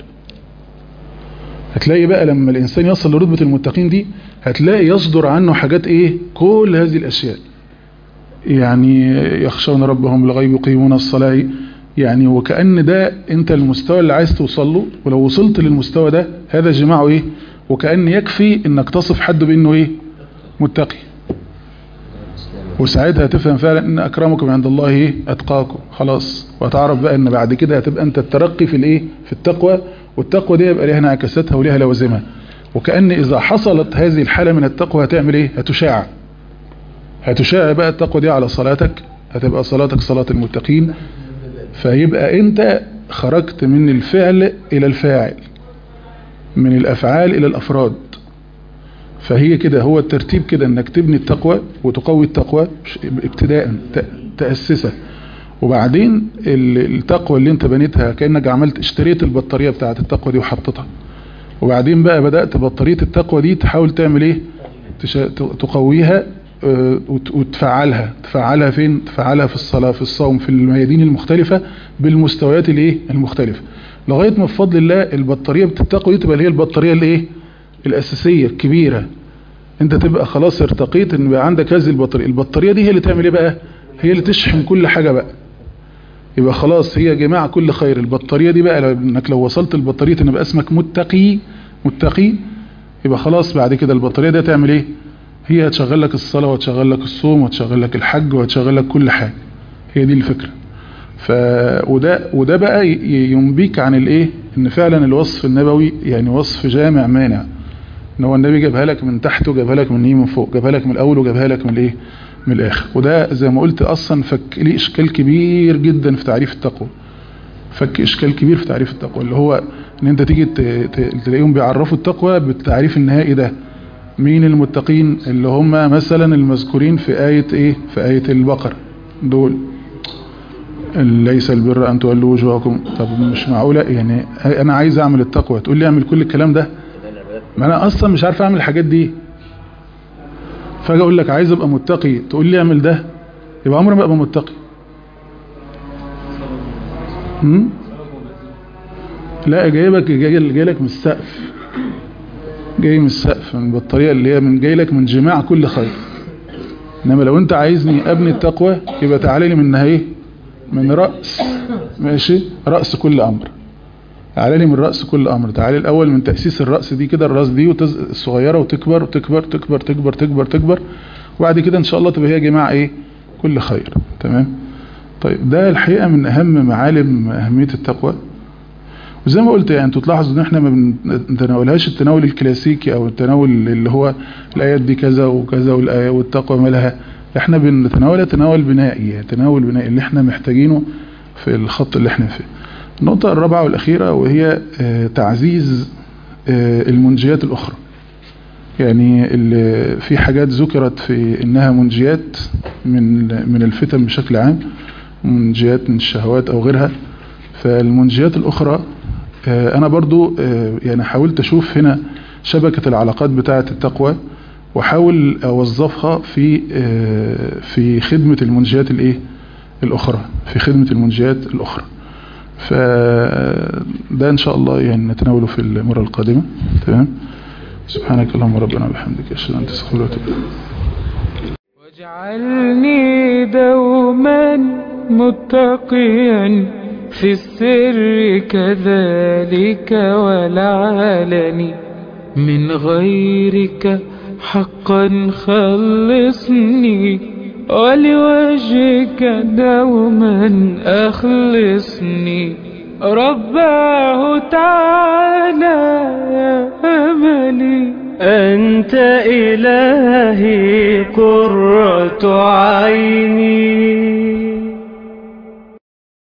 هتلاقي بقى لما الإنسان يصل لرتبة المتقين دي هتلاقي يصدر عنه حاجات إيه كل هذه الأشياء يعني يخشون ربهم بالغيب يقيمون الصلاة يعني وكأن ده أنت المستوى اللي عايز توصل له ولو وصلت للمستوى ده هذا جماعه إيه وكأن يكفي إنك تصف حد بإنه إيه متقي وساعتها تفهم فعلا ان اكرمكم عند الله ايه اتقاكم خلاص وهتعرف بقى ان بعد كده هتبقى انت الترقي في الايه في التقوى والتقوى دي يبقى ليها انعكاساتها وليها لوازمها وكأن اذا حصلت هذه الحالة من التقوى هتعمل ايه هتشاع هتشاع بقى التقوى دي على صلاتك هتبقى صلاتك صلاة المتقين فيبقى انت خرجت من الفعل الى الفاعل من الافعال الى الافراد فهي كده هو الترتيب كده انك تبني التقوى وتقوي التقوى ابتداء ت- تأسسها وبعدين ال- التقوى اللي انت بنيتها كأنك عملت اشتريت البطارية بتاعت التقوى دي وحطتها وبعدين بقى بدأت بطارية التقوى دي تحاول تعمل ايه تش- ت- تقويها آه، وت- وتفعلها تفعلها فين تفعلها في الصلاة في الصوم في الميادين المختلفة بالمستويات الايه المختلفة لغاية ما بفضل الله البطارية بتتقوى دي تبقى هي البطارية الايه الأساسية الكبيرة انت تبقى خلاص ارتقيت ان بقى عندك هذه البطارية البطارية دي هي اللي تعمل ايه بقى هي اللي تشحن كل حاجة بقى يبقى خلاص هي جماعة كل خير البطارية دي بقى لو- انك لو وصلت البطارية ان بقى اسمك متقي متقي يبقى خلاص بعد كده البطارية دي تعمل ايه هي هتشغل لك الصلاة وتشغل لك الصوم وتشغل لك الحج وتشغل لك كل حاجة هي دي الفكرة ف وده وده بقى ي- ينبيك عن الايه ان فعلا الوصف النبوي يعني وصف جامع مانع ان هو النبي جابها لك من تحت وجابها لك من ايه من فوق جابها لك من الاول وجابها لك من الايه من الاخر وده زي ما قلت اصلا فك ليه اشكال كبير جدا في تعريف التقوى فك اشكال كبير في تعريف التقوى اللي هو ان انت تيجي ت- ت- تلاقيهم بيعرفوا التقوى بالتعريف النهائي ده مين المتقين اللي هم مثلا المذكورين في آية ايه في آية البقرة دول ليس البر ان تولوا وجوهكم طب مش معقولة يعني انا عايز اعمل التقوى تقول لي اعمل كل الكلام ده ما انا اصلا مش عارف اعمل الحاجات دي فاجي اقول لك عايز ابقى متقي تقول لي اعمل ده يبقى عمري ما ابقى متقي هم؟ لا جايبك جاي, جاي لك من السقف جاي من السقف من بالطريقة اللي هي من جاي لك من جماع كل خير انما لو انت عايزني ابني التقوى يبقى تعالى لي منها ايه من رأس ماشي رأس كل امر تعالى لي من رأس كل امر تعالى الاول من تأسيس الرأس دي كده الرأس دي وتز... الصغيرة وتكبر وتكبر تكبر تكبر تكبر تكبر وبعد كده ان شاء الله تبقى هي جماعة ايه كل خير تمام طيب ده الحقيقة من اهم معالم اهمية التقوى وزي ما قلت يعني انتوا تلاحظوا ان احنا ما بنتناولهاش التناول الكلاسيكي او التناول اللي هو الايات دي كذا وكذا والايه والتقوى مالها احنا بنتناولها تناول بنائي تناول بنائي اللي احنا محتاجينه في الخط اللي احنا فيه النقطة الرابعة والأخيرة وهي اه تعزيز اه المنجيات الأخرى يعني في حاجات ذكرت في إنها منجيات من من الفتن بشكل عام منجيات من الشهوات أو غيرها فالمنجيات الأخرى انا برضو يعني حاولت اشوف هنا شبكة العلاقات بتاعة التقوى واحاول اوظفها في في خدمة المنجيات الايه الاخرى في خدمة المنجيات الاخرى فده ان شاء الله يعني نتناوله في المرة القادمة تمام سبحانك اللهم ربنا وبحمدك اشهد ان لا اله الا انت واجعلني دوما متقيا في السر كذلك والعلن من غيرك حقا خلصني ولوجهك دوما أخلصني رباه تعالى يا أملي أنت إلهي قرة عيني